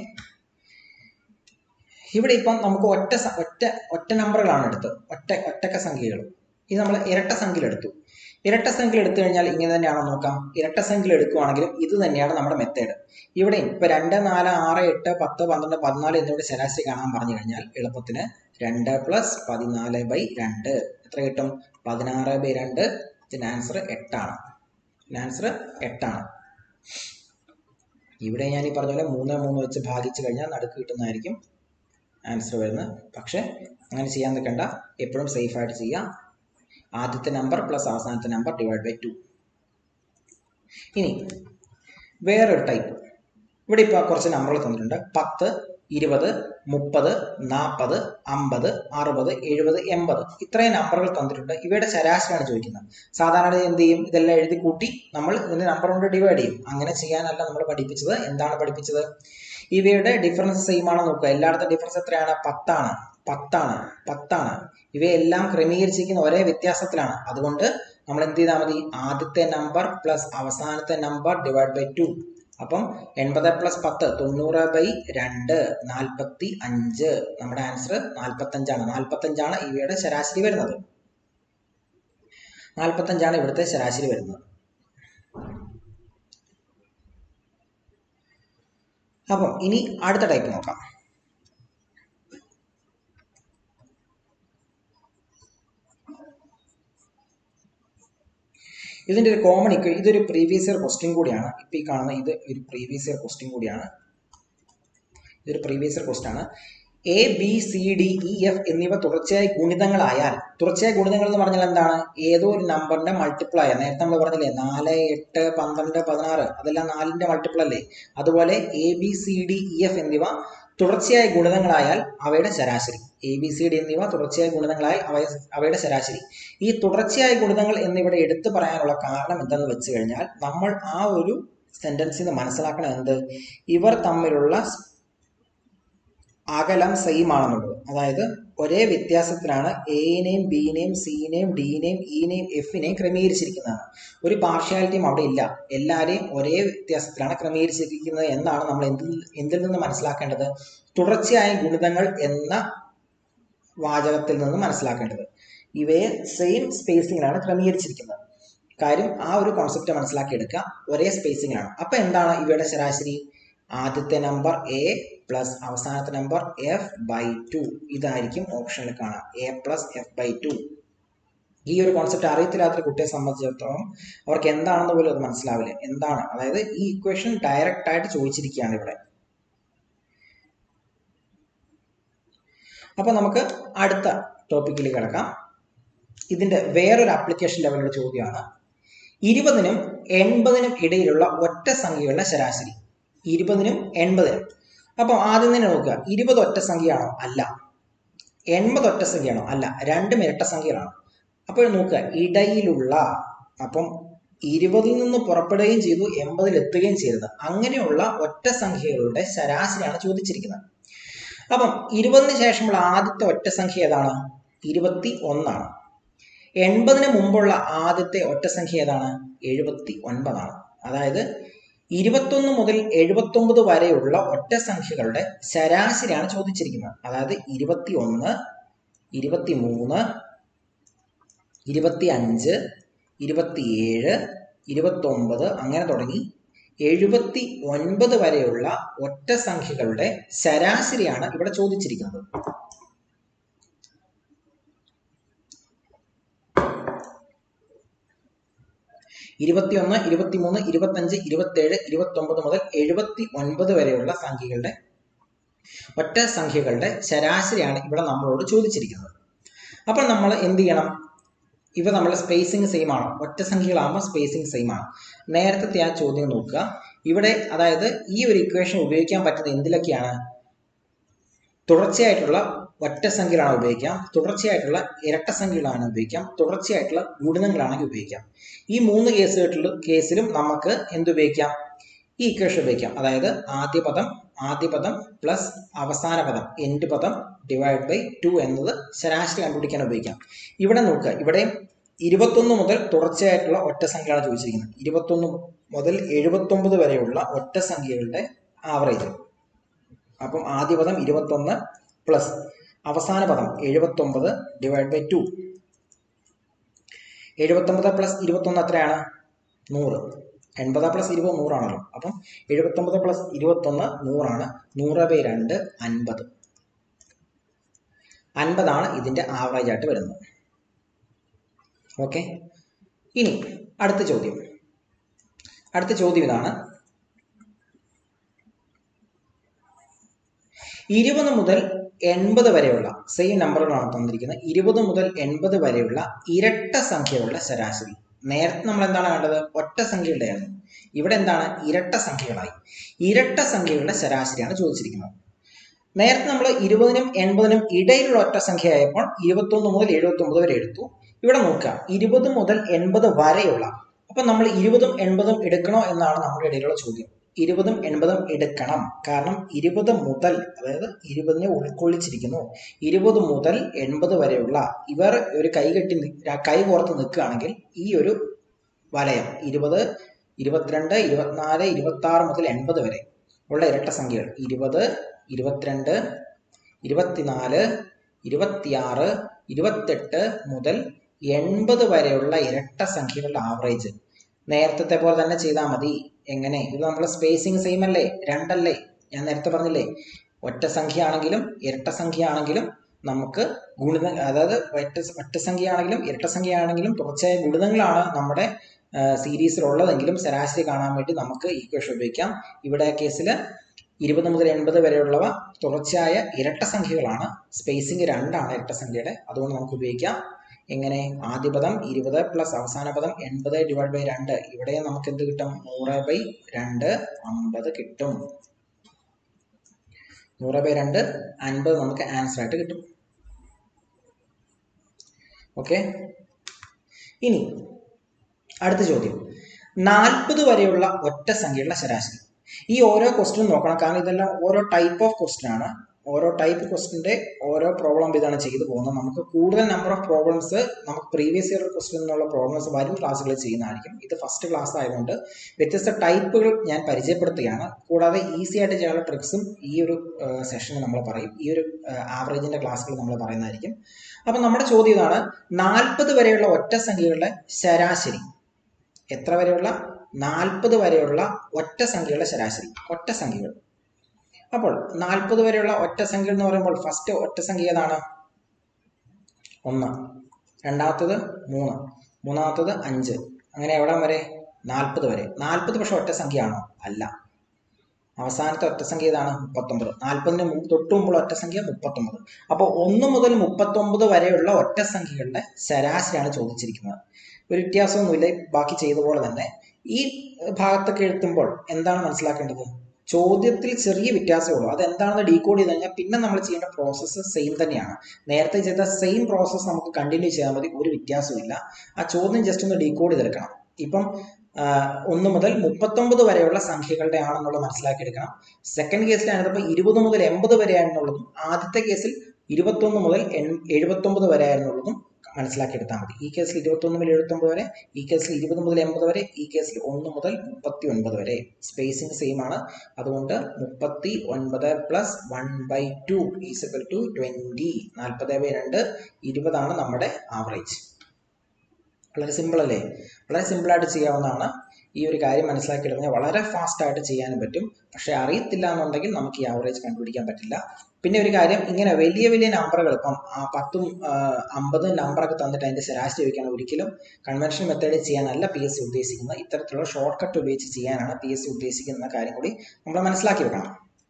ഇവിടെ ഇപ്പം നമുക്ക് ഒറ്റ സ- ഒറ്റ ഒറ്റ നമ്പറുകളാണ് എടുത്തത് ഒറ്റ ഒറ്റക്ക സംഖ്യകൾ ഇത് നമ്മൾ ഇരട്ട സംഖ്യയിൽ എടുത്തു ഇരട്ട സംഖ്യയിൽ എടുത്തു കഴിഞ്ഞാൽ ഇങ്ങനെ തന്നെയാണോ നോക്കാം ഇരട്ട സംഖ്യയിൽ എടുക്കുവാണെങ്കിലും ഇത് തന്നെയാണ് നമ്മുടെ മെത്തേഡ് ഇവിടെയും ഇപ്പൊ രണ്ട് നാല് ആറ് എട്ട് പത്ത് പന്ത്രണ്ട് പതിനാല് എന്നിവയുടെ ശരാശരി കാണാൻ പറഞ്ഞു കഴിഞ്ഞാൽ എളുപ്പത്തിന് രണ്ട് പ്ലസ് പതിനാല് ബൈ രണ്ട് എത്ര കിട്ടും പതിനാറ് ബൈ രണ്ട് ഇതിന്റെ ആൻസർ എട്ടാണ് ആൻസർ എട്ടാണ് ഇവിടെ ഞാൻ ഈ പറഞ്ഞ പോലെ മൂന്ന് മൂന്ന് വെച്ച് ഭാഗിച്ചു കഴിഞ്ഞാൽ നടുക്ക് കിട്ടുന്നതായിരിക്കും ആൻസർ വരുന്നത് പക്ഷെ അങ്ങനെ ചെയ്യാൻ നിൽക്കണ്ട എപ്പോഴും സേഫ് ആയിട്ട് ചെയ്യാം ആദ്യത്തെ നമ്പർ പ്ലസ് അവസാനത്തെ നമ്പർ ഡിവൈഡ് ബൈ ടു ഇനി വേറൊരു ടൈപ്പ് ഇവിടെ ഇപ്പോൾ കുറച്ച് നമ്പറുകൾ തന്നിട്ടുണ്ട് പത്ത് ഇരുപത് മുപ്പത് നാൽപ്പത് അമ്പത് അറുപത് എഴുപത് എൺപത് ഇത്രയും നമ്പറുകൾ തന്നിട്ടുണ്ട് ഇവയുടെ ശരാശരിയാണ് ചോദിക്കുന്നത് സാധാരണ എന്ത് ചെയ്യും ഇതെല്ലാം എഴുതി കൂട്ടി നമ്മൾ ഇതിന്റെ നമ്പർ കൊണ്ട് ഡിവൈഡ് ചെയ്യും അങ്ങനെ ചെയ്യാനല്ല നമ്മൾ പഠിപ്പിച്ചത് എന്താണ് പഠിപ്പിച്ചത് ഇവയുടെ ഡിഫറൻസ് സെയിം ആണോ നോക്കുക എല്ലായിടത്തും ഡിഫറൻസ് എത്രയാണ് പത്താണ് പത്താണ് പത്താണ് ഇവയെല്ലാം ക്രമീകരിച്ചിരിക്കുന്ന ഒരേ വ്യത്യാസത്തിലാണ് അതുകൊണ്ട് നമ്മൾ എന്ത് ചെയ്താൽ മതി ആദ്യത്തെ നമ്പർ പ്ലസ് അവസാനത്തെ നമ്പർ ഡിവൈഡ് ബൈ ടു അപ്പം എൺപത് പ്ലസ് പത്ത് തൊണ്ണൂറ് ബൈ രണ്ട് നാൽപ്പത്തി അഞ്ച് നമ്മുടെ ആൻസർ നാൽപ്പത്തഞ്ചാണ് നാൽപ്പത്തഞ്ചാണ് ഇവയുടെ ശരാശരി വരുന്നത് നാൽപ്പത്തഞ്ചാണ് ഇവിടുത്തെ ശരാശരി വരുന്നത് അപ്പം ഇനി അടുത്ത ടൈപ്പ് നോക്കാം ഇതിന്റെ ഒരു കോമൺ ഇക്വ ഇതൊരു പ്രീവിയസ് ഇയർ ക്വസ്റ്റ്യൻ കൂടിയാണ് ഇപ്പൊ ഈ കാണുന്ന ഇത് ഒരു പ്രീവിയസ് ഇയർ ക്വസ്റ്റ്യൻ കൂടിയാണ് ഇതൊരു പ്രീവിയസ് ഇയർ ക്വസ്റ്റ്യൻ ആണ് A B C D E F എന്നിവ തുടർച്ചയായി ഗുണിതങ്ങളായാൽ തുടർച്ചയായ ഗുണിതങ്ങൾ എന്ന് പറഞ്ഞാൽ എന്താണ് ഏതോ ഒരു നമ്പറിന്റെ മൾട്ടിപ്പിൾ ആയ നേരത്തെ നമ്മൾ പറഞ്ഞില്ലേ നാല് എട്ട് പന്ത്രണ്ട് പതിനാറ് അതെല്ലാം നാലിന്റെ മൾട്ടിപ്പിൾ അല്ലേ അതുപോലെ A B C D E F എന്നിവ തുടർച്ചയായ ഗുണിതങ്ങളായാൽ അവയുടെ ശരാശരി എ ബി സി ഡി എന്നിവ തുടർച്ചയായ ഗുണിതങ്ങളായി അവ അവയുടെ ശരാശരി ഈ തുടർച്ചയായ ഗുണിതങ്ങൾ എന്നിവിടെ എടുത്തു പറയാനുള്ള കാരണം എന്തെന്ന് വെച്ച് കഴിഞ്ഞാൽ നമ്മൾ ആ ഒരു സെന്റൻസിൽ നിന്ന് മനസ്സിലാക്കണം എന്ത് ഇവർ തമ്മിലുള്ള അകലം സെയിം ആണെന്നുള്ളത് അതായത് ഒരേ വ്യത്യാസത്തിലാണ് എനെയും ബിനെയും സിനെയും ഡിനെയും ഇനെയും എഫിനെയും ക്രമീകരിച്ചിരിക്കുന്നതാണ് ഒരു പാർഷ്യാലിറ്റിയും അവിടെ ഇല്ല എല്ലാവരെയും ഒരേ വ്യത്യാസത്തിലാണ് ക്രമീകരിച്ചിരിക്കുന്നത് എന്നാണ് നമ്മൾ എന്തിൽ എന്തിൽ നിന്ന് മനസ്സിലാക്കേണ്ടത് തുടർച്ചയായ ഗുണിതങ്ങൾ എന്ന വാചകത്തിൽ നിന്ന് മനസ്സിലാക്കേണ്ടത് ഇവയെ സെയിം സ്പേസിങ്ങിലാണ് ക്രമീകരിച്ചിരിക്കുന്നത് കാര്യം ആ ഒരു കോൺസെപ്റ്റ് മനസ്സിലാക്കിയെടുക്കുക ഒരേ സ്പേസിങ്ങിലാണ് അപ്പൊ എന്താണ് ഇവയുടെ ശരാശരി ആദ്യത്തെ നമ്പർ എ പ്ലസ് അവസാനത്തെ നമ്പർ എഫ് ബൈ ടു ഇതായിരിക്കും ഓപ്ഷനിൽ കാണാം A plus F by two ഈ ഒരു കോൺസെപ്റ്റ് അറിയത്തില്ലാത്തൊരു കുട്ടിയെ സംബന്ധിച്ചിടത്തോളം അവർക്ക് എന്താണെന്ന് പോലും അത് മനസ്സിലാവില്ല എന്താണ് അതായത് ഈ ഇക്വേഷൻ ഡയറക്റ്റ് ആയിട്ട് ചോദിച്ചിരിക്കുകയാണ് ഇവിടെ അപ്പൊ നമുക്ക് അടുത്ത ടോപ്പിക്കിലേക്ക് കിടക്കാം ഇതിന്റെ വേറൊരു ആപ്ലിക്കേഷൻ ലെവലുള്ള ചോദ്യമാണ് ഇരുപതിനും എൺപതിനും ഇടയിലുള്ള ഒറ്റ സംഖ്യകളുടെ ശരാശരി ഇരുപതിനും എൺപതിനും അപ്പം ആദ്യം തന്നെ നോക്കുക ഇരുപത് ഒറ്റ സംഖ്യയാണോ അല്ല എൺപത് ഒറ്റ സംഖ്യയാണോ അല്ല രണ്ടും ഇരട്ട സംഖ്യകളാണ് അപ്പോൾ നോക്കുക ഇടയിലുള്ള അപ്പം ഇരുപതിൽ നിന്ന് പുറപ്പെടുകയും ചെയ്തു എൺപതിൽ എത്തുകയും ചെയ്തത് അങ്ങനെയുള്ള ഒറ്റ സംഖ്യകളുടെ ശരാശരിയാണ് ചോദിച്ചിരിക്കുന്നത് അപ്പം ഇരുപതിന് ശേഷമുള്ള ആദ്യത്തെ ഒറ്റ സംഖ്യ ഏതാണ് ഇരുപത്തി ഒന്നാണ് എൺപതിന് മുമ്പുള്ള ആദ്യത്തെ ഒറ്റ സംഖ്യ ഏതാണ് എഴുപത്തി ഒൻപതാണ് അതായത് ഇരുപത്തൊന്ന് മുതൽ എഴുപത്തൊമ്പത് വരെയുള്ള ഒറ്റ സംഖ്യകളുടെ ശരാശരിയാണ് ചോദിച്ചിരിക്കുന്നത് അതായത് ഇരുപത്തി ഒന്ന് ഇരുപത്തി മൂന്ന് ഇരുപത്തി അഞ്ച് ഇരുപത്തിയേഴ് ഇരുപത്തൊമ്പത് അങ്ങനെ തുടങ്ങി എഴുപത്തി ഒൻപത് വരെയുള്ള ഒറ്റ സംഖ്യകളുടെ ശരാശരിയാണ് ഇവിടെ ചോദിച്ചിരിക്കുന്നത് ഇരുപത്തിയൊന്ന് ഇരുപത്തിമൂന്ന് ഇരുപത്തഞ്ച് ഇരുപത്തേഴ് ഇരുപത്തൊമ്പത് മുതൽ എഴുപത്തി ഒൻപത് വരെയുള്ള സംഖ്യകളുടെ ഒറ്റ സംഖ്യകളുടെ ശരാശരിയാണ് ഇവിടെ നമ്മളോട് ചോദിച്ചിരിക്കുന്നത് അപ്പോൾ നമ്മൾ എന്ത് ചെയ്യണം ഇവ നമ്മൾ സ്പേസിങ് സെയിം ആണ് ഒറ്റ സംഖ്യകളാകുമ്പോൾ സ്പേസിങ് സെയിം ആണ് നേരത്തെ ആ ചോദ്യം നോക്കുക ഇവിടെ അതായത് ഈ ഒരു ഇക്വേഷൻ ഉപയോഗിക്കാൻ പറ്റുന്ന എന്തിലൊക്കെയാണ് തുടർച്ചയായിട്ടുള്ള ഒറ്റ സംഖ്യകളാണ് ഉപയോഗിക്കാം തുടർച്ചയായിട്ടുള്ള ഇരട്ട സംഖ്യകളാണ് ഉപയോഗിക്കാം തുടർച്ചയായിട്ടുള്ള ഗുണിതങ്ങളാണെങ്കിൽ ഉപയോഗിക്കാം ഈ മൂന്ന് കേസുകളിലും കേസിലും നമുക്ക് എന്തുപയോഗിക്കാം ഈ ഇക്വേഷൻ ഉപയോഗിക്കാം അതായത് ആദ്യ പദം ആദ്യ പദം പ്ലസ് അവസാന പദം എൻഡ് പദം ഡിവൈഡ് ബൈ ടു എന്നത് ശരാശരി കണ്ടുപിടിക്കാൻ ഉപയോഗിക്കാം ഇവിടെ നോക്കുക ഇവിടെ ഇരുപത്തൊന്ന് മുതൽ തുടർച്ചയായിട്ടുള്ള ഒറ്റ സംഖ്യയാണ് ചോദിച്ചിരിക്കുന്നത് ഇരുപത്തൊന്ന് മുതൽ എഴുപത്തൊമ്പത് വരെയുള്ള ഒറ്റ സംഖ്യകളുടെ ആവറേജ് അപ്പം ആദ്യ പദം ഇരുപത്തൊന്ന് പ്ലസ് അവസാന പദം എഴുപത്തൊമ്പത് ഡിവൈഡ് ബൈ ടു എഴുപത്തൊമ്പത് പ്ലസ് ഇരുപത്തൊന്ന് എത്രയാണ് നൂറ് എൺപത് പ്ലസ് ഇരുപത് നൂറാണല്ലോ അപ്പം എഴുപത്തൊമ്പത് പ്ലസ് ഇരുപത്തൊന്ന് നൂറാണ് നൂറ് ബൈ രണ്ട് അൻപത് അൻപതാണ് ഇതിൻ്റെ ആവറേജ് ആയിട്ട് വരുന്നത് ഓക്കെ ഇനി അടുത്ത ചോദ്യം അടുത്ത ചോദ്യം ഇതാണ് ഇരുപത് മുതൽ എൺപത് വരെയുള്ള സെയിം നമ്പറുകളാണ് തന്നിരിക്കുന്നത് ഇരുപത് മുതൽ എൺപത് വരെയുള്ള ഇരട്ട സംഖ്യകളുടെ ശരാശരി നേരത്തെ നമ്മൾ എന്താണ് കണ്ടത് ഒറ്റ സംഖ്യകളുടെയായിരുന്നു ഇവിടെ എന്താണ് ഇരട്ട സംഖ്യകളായി ഇരട്ട സംഖ്യകളുടെ ശരാശരിയാണ് ചോദിച്ചിരിക്കുന്നത് നേരത്തെ നമ്മൾ ഇരുപതിനും എൺപതിനും ഇടയിലുള്ള ഒറ്റ സംഖ്യ ആയപ്പോൾ ഇരുപത്തൊന്ന് മുതൽ എഴുപത്തി ഒമ്പത് വരെ എടുത്തു ഇവിടെ നോക്കുക ഇരുപത് മുതൽ എൺപത് വരെയുള്ള അപ്പൊ നമ്മൾ ഇരുപതും എൺപതും എടുക്കണോ എന്നാണ് നമ്മുടെ ഇടയിലുള്ള ചോദ്യം ഇരുപതും എൺപതും എടുക്കണം കാരണം ഇരുപത് മുതൽ അതായത് ഇരുപതിനെ ഉൾക്കൊള്ളിച്ചിരിക്കുന്നു ഇരുപത് മുതൽ എൺപത് വരെയുള്ള ഇവർ ഒരു കൈ കെട്ടി നി- കൈ പുറത്ത് നിൽക്കുകയാണെങ്കിൽ ഈ ഒരു വലയം ഇരുപത് ഇരുപത്തിരണ്ട് ഇരുപത്തിനാല് ഇരുപത്തി ആറ് മുതൽ എൺപത് വരെ ഉള്ള ഇരട്ട സംഖ്യകൾ ഇരുപത് ഇരുപത്തിരണ്ട് ഇരുപത്തിനാല് ഇരുപത്തിയാറ് ഇരുപത്തെട്ട് മുതൽ എൺപത് വരെയുള്ള ഇരട്ട സംഖ്യകളുടെ ആവറേജ് നേരത്തെ പോലെ തന്നെ ചെയ്താൽ മതി എങ്ങനെ ഇത് നമ്മൾ സ്പേസിങ് സെയിം അല്ലേ രണ്ടല്ലേ ഞാൻ നേരത്തെ പറഞ്ഞില്ലേ ഒറ്റ സംഖ്യ ആണെങ്കിലും ഇരട്ട സംഖ്യ ആണെങ്കിലും നമുക്ക് ഗുണിത അതായത് ഒറ്റ ഒറ്റ സംഖ്യ ആണെങ്കിലും ഇരട്ട സംഖ്യ ആണെങ്കിലും തുടർച്ചയായ ഗുണിതങ്ങളാണ് നമ്മുടെ സീരീസിൽ ഉള്ളതെങ്കിലും ശരാശരി കാണാൻ വേണ്ടി നമുക്ക് ഈക്വേഷൻ ഉപയോഗിക്കാം ഇവിടെ കേസിൽ ഇരുപത് മുതൽ എൺപത് വരെയുള്ളവ തുടർച്ചയായ ഇരട്ട സംഖ്യകളാണ് സ്പേസിംഗ് രണ്ടാണ് ഇരട്ട സംഖ്യയുടെ അതുകൊണ്ട് നമുക്ക് ഉപയോഗിക്കാം എങ്ങനെ ആദ്യ പദം ഇരുപത് പ്ലസ് അവസാന പദം എൺപത് ഡിവൈഡ് ബൈ രണ്ട് ഇവിടെ നമുക്ക് എന്ത് കിട്ടും നൂറ് ബൈ രണ്ട് അമ്പത് കിട്ടും നൂറ് ബൈ രണ്ട് അൻപത് നമുക്ക് ആൻസർ ആയിട്ട് കിട്ടും ഓക്കെ ഇനി അടുത്ത ചോദ്യം നാൽപ്പത് വരെയുള്ള ഒറ്റ സംഖ്യയുള്ള ശരാശരി ഈ ഓരോ ക്വസ്റ്റ്യൻ നോക്കണം കാരണം ഇതെല്ലാം ഓരോ ടൈപ്പ് ഓഫ് ക്വസ്റ്റ്യൻ ആണ് ഓരോ ടൈപ്പ് ക്വസ്റ്റിന്റെ ഓരോ പ്രോബ്ലം ഇതാണ് ചെയ്തു പോകുന്നത് നമുക്ക് കൂടുതൽ നമ്പർ ഓഫ് പ്രോബ്ലംസ് നമുക്ക് പ്രീവിയസ് ഇയർ ക്വസ്റ്റ്യൻ എന്നുള്ള പ്രോബ്ലംസ് വരും ക്ലാസ്സുകളിൽ ചെയ്യുന്നതായിരിക്കും ഇത് ഫസ്റ്റ് ക്ലാസ് ആയതുകൊണ്ട് വ്യത്യസ്ത ടൈപ്പുകൾ ഞാൻ പരിചയപ്പെടുത്തുകയാണ് കൂടാതെ ഈസി ആയിട്ട് ചെയ്യാനുള്ള ട്രിക്സും ഈ ഒരു സെഷനിൽ നമ്മൾ പറയും ഈ ഒരു ആവറേജിന്റെ ക്ലാസ്സുകൾ നമ്മൾ പറയുന്നതായിരിക്കും അപ്പം നമ്മുടെ ചോദ്യം ഇതാണ് നാൽപ്പത് വരെയുള്ള ഒറ്റ സംഖ്യകളുടെ ശരാശരി എത്ര വരെയുള്ള നാൽപ്പത് വരെയുള്ള ഒറ്റ സംഖ്യകളുടെ ശരാശരി ഒറ്റ സംഖ്യകൾ അപ്പോൾ നാൽപ്പത് വരെയുള്ള ഒറ്റ സംഖ്യ എന്ന് പറയുമ്പോൾ ഫസ്റ്റ് ഒറ്റ സംഖ്യ ഏതാണ് ഒന്ന് രണ്ടാമത്തത് മൂന്ന് മൂന്നാമത്തത് അഞ്ച് അങ്ങനെ എവിടം വരെ നാൽപ്പത് വരെ നാൽപ്പത് പക്ഷെ ഒറ്റ സംഖ്യയാണോ അല്ല അവസാനത്തെ ഒറ്റ സംഖ്യ ഏതാണ് മുപ്പത്തൊമ്പത് നാൽപ്പതിന് മുമ്പ് തൊട്ട് മുമ്പുള്ള ഒറ്റ സംഖ്യ മുപ്പത്തൊമ്പത് അപ്പോൾ ഒന്ന് മുതൽ മുപ്പത്തൊമ്പത് വരെയുള്ള ഒറ്റ സംഖ്യകളുടെ ശരാശരിയാണ് ചോദിച്ചിരിക്കുന്നത് ഒരു വ്യത്യാസമൊന്നുമില്ല ബാക്കി ചെയ്ത പോലെ തന്നെ ഈ ഭാഗത്തൊക്കെ എഴുത്തുമ്പോൾ എന്താണ് മനസ്സിലാക്കേണ്ടത് ചോദ്യത്തിൽ ചെറിയ വ്യത്യാസമേ ഉള്ളൂ അത് എന്താണെന്ന് ഡീകോഡ് ചെയ്ത് കഴിഞ്ഞാൽ പിന്നെ നമ്മൾ ചെയ്യേണ്ട പ്രോസസ്സ് സെയിം തന്നെയാണ് നേരത്തെ ചെയ്ത സെയിം പ്രോസസ്സ് നമുക്ക് കണ്ടിന്യൂ ചെയ്താൽ മതി ഒരു വ്യത്യാസവും ആ ചോദ്യം ജസ്റ്റ് ഒന്ന് ഡീകോഡ് ചെയ്തെടുക്കണം ഇപ്പം ഒന്ന് മുതൽ മുപ്പത്തൊമ്പത് വരെയുള്ള സംഖ്യകളുടെ ആണെന്നുള്ളത് മനസ്സിലാക്കിയെടുക്കണം സെക്കൻഡ് കേസിലായിരുന്നപ്പോൾ ഇരുപത് മുതൽ എൺപത് വരെ ആയിരുന്നുള്ളതും ആദ്യത്തെ കേസിൽ ഇരുപത്തൊന്ന് മുതൽ എഴുപത്തൊമ്പത് വരെ ആയിരുന്നുള്ളതും മനസ്സിലാക്കിയെടുത്താൽ മതി ഈ കേസിൽ ഇരുപത്തൊന്ന് മുതൽ എഴുപത്തൊമ്പത് വരെ ഈ കേസിൽ ഇരുപത് മുതൽ എൺപത് വരെ ഈ കേസിൽ ഒന്ന് മുതൽ മുപ്പത്തി ഒൻപത് വരെ സ്പേസിങ് സെയിം ആണ് അതുകൊണ്ട് മുപ്പത്തി ഒൻപത് plus one by two is equal to twenty നാൽപ്പത് ബൈ രണ്ട് ഇരുപതാണ് നമ്മുടെ ആവറേജ് വളരെ സിമ്പിൾ അല്ലേ വളരെ സിമ്പിളായിട്ട് ചെയ്യാവുന്നതാണ് ഈ ഒരു കാര്യം മനസ്സിലാക്കിയെടുത്താൽ വളരെ ഫാസ്റ്റ് ആയിട്ട് ചെയ്യാനും പറ്റും പക്ഷെ അറിയത്തില്ല എന്നുണ്ടെങ്കിൽ നമുക്ക് ഈ ആവറേജ് കണ്ടുപിടിക്കാൻ പറ്റില്ല പിന്നെ ഒരു കാര്യം ഇങ്ങനെ വലിയ വലിയ നമ്പറുകൾ ഇപ്പം പത്തും അമ്പതും നമ്പറൊക്കെ തന്നിട്ട് അതിന്റെ ശരാശരി ചോദിക്കാൻ ഒരിക്കലും കൺവെൻഷൻ മെത്തേഡിൽ ചെയ്യാനല്ല പി എസ് സി ഉദ്ദേശിക്കുന്നത് ഇത്തരത്തിലുള്ള ഷോർട്ട് കട്ട് ഉപയോഗിച്ച് ചെയ്യാനാണ് പി എസ് സി ഉദ്ദേശിക്കുന്ന കാര്യം കൂടി നമ്മൾ മനസ്സിലാക്കി വെക്കണം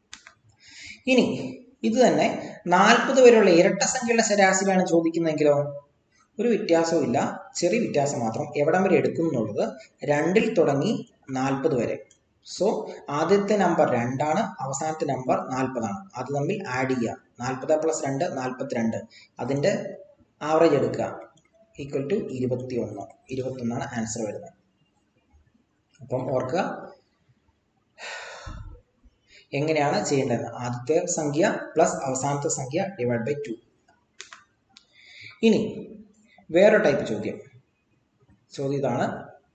ഇനി ഇത് തന്നെ നാൽപ്പത് വരെയുള്ള ഇരട്ട സംഖ്യയുടെ ശരാശരിയാണ് ചോദിക്കുന്നതെങ്കിലോ ഒരു വ്യത്യാസവും ഇല്ല ചെറിയ വ്യത്യാസം മാത്രം എവിടം വരെ എടുക്കും എന്നുള്ളത് രണ്ടിൽ തുടങ്ങി നാൽപ്പത് വരെ സോ ആദ്യത്തെ നമ്പർ രണ്ടാണ് അവസാനത്തെ നമ്പർ നാൽപ്പതാണ് അത് തമ്മിൽ ആഡ് ചെയ്യുക നാൽപ്പത് പ്ലസ് രണ്ട് നാൽപ്പത്തിരണ്ട് അതിൻ്റെ ആവറേജ് എടുക്കുക ഈക്വൽ ടു ഇരുപത്തി ഒന്ന് ഇരുപത്തൊന്നാണ് ആൻസർ വരുന്നത് അപ്പം ഓർക്കുക എങ്ങനെയാണ് ചെയ്യേണ്ടത് ആദ്യത്തെ സംഖ്യ പ്ലസ് അവസാനത്തെ സംഖ്യ ഡിവൈഡ് ബൈ ടു ഇനി വേറെ ടൈപ്പ് ചോദ്യം ചോദ്യം ഇതാണ്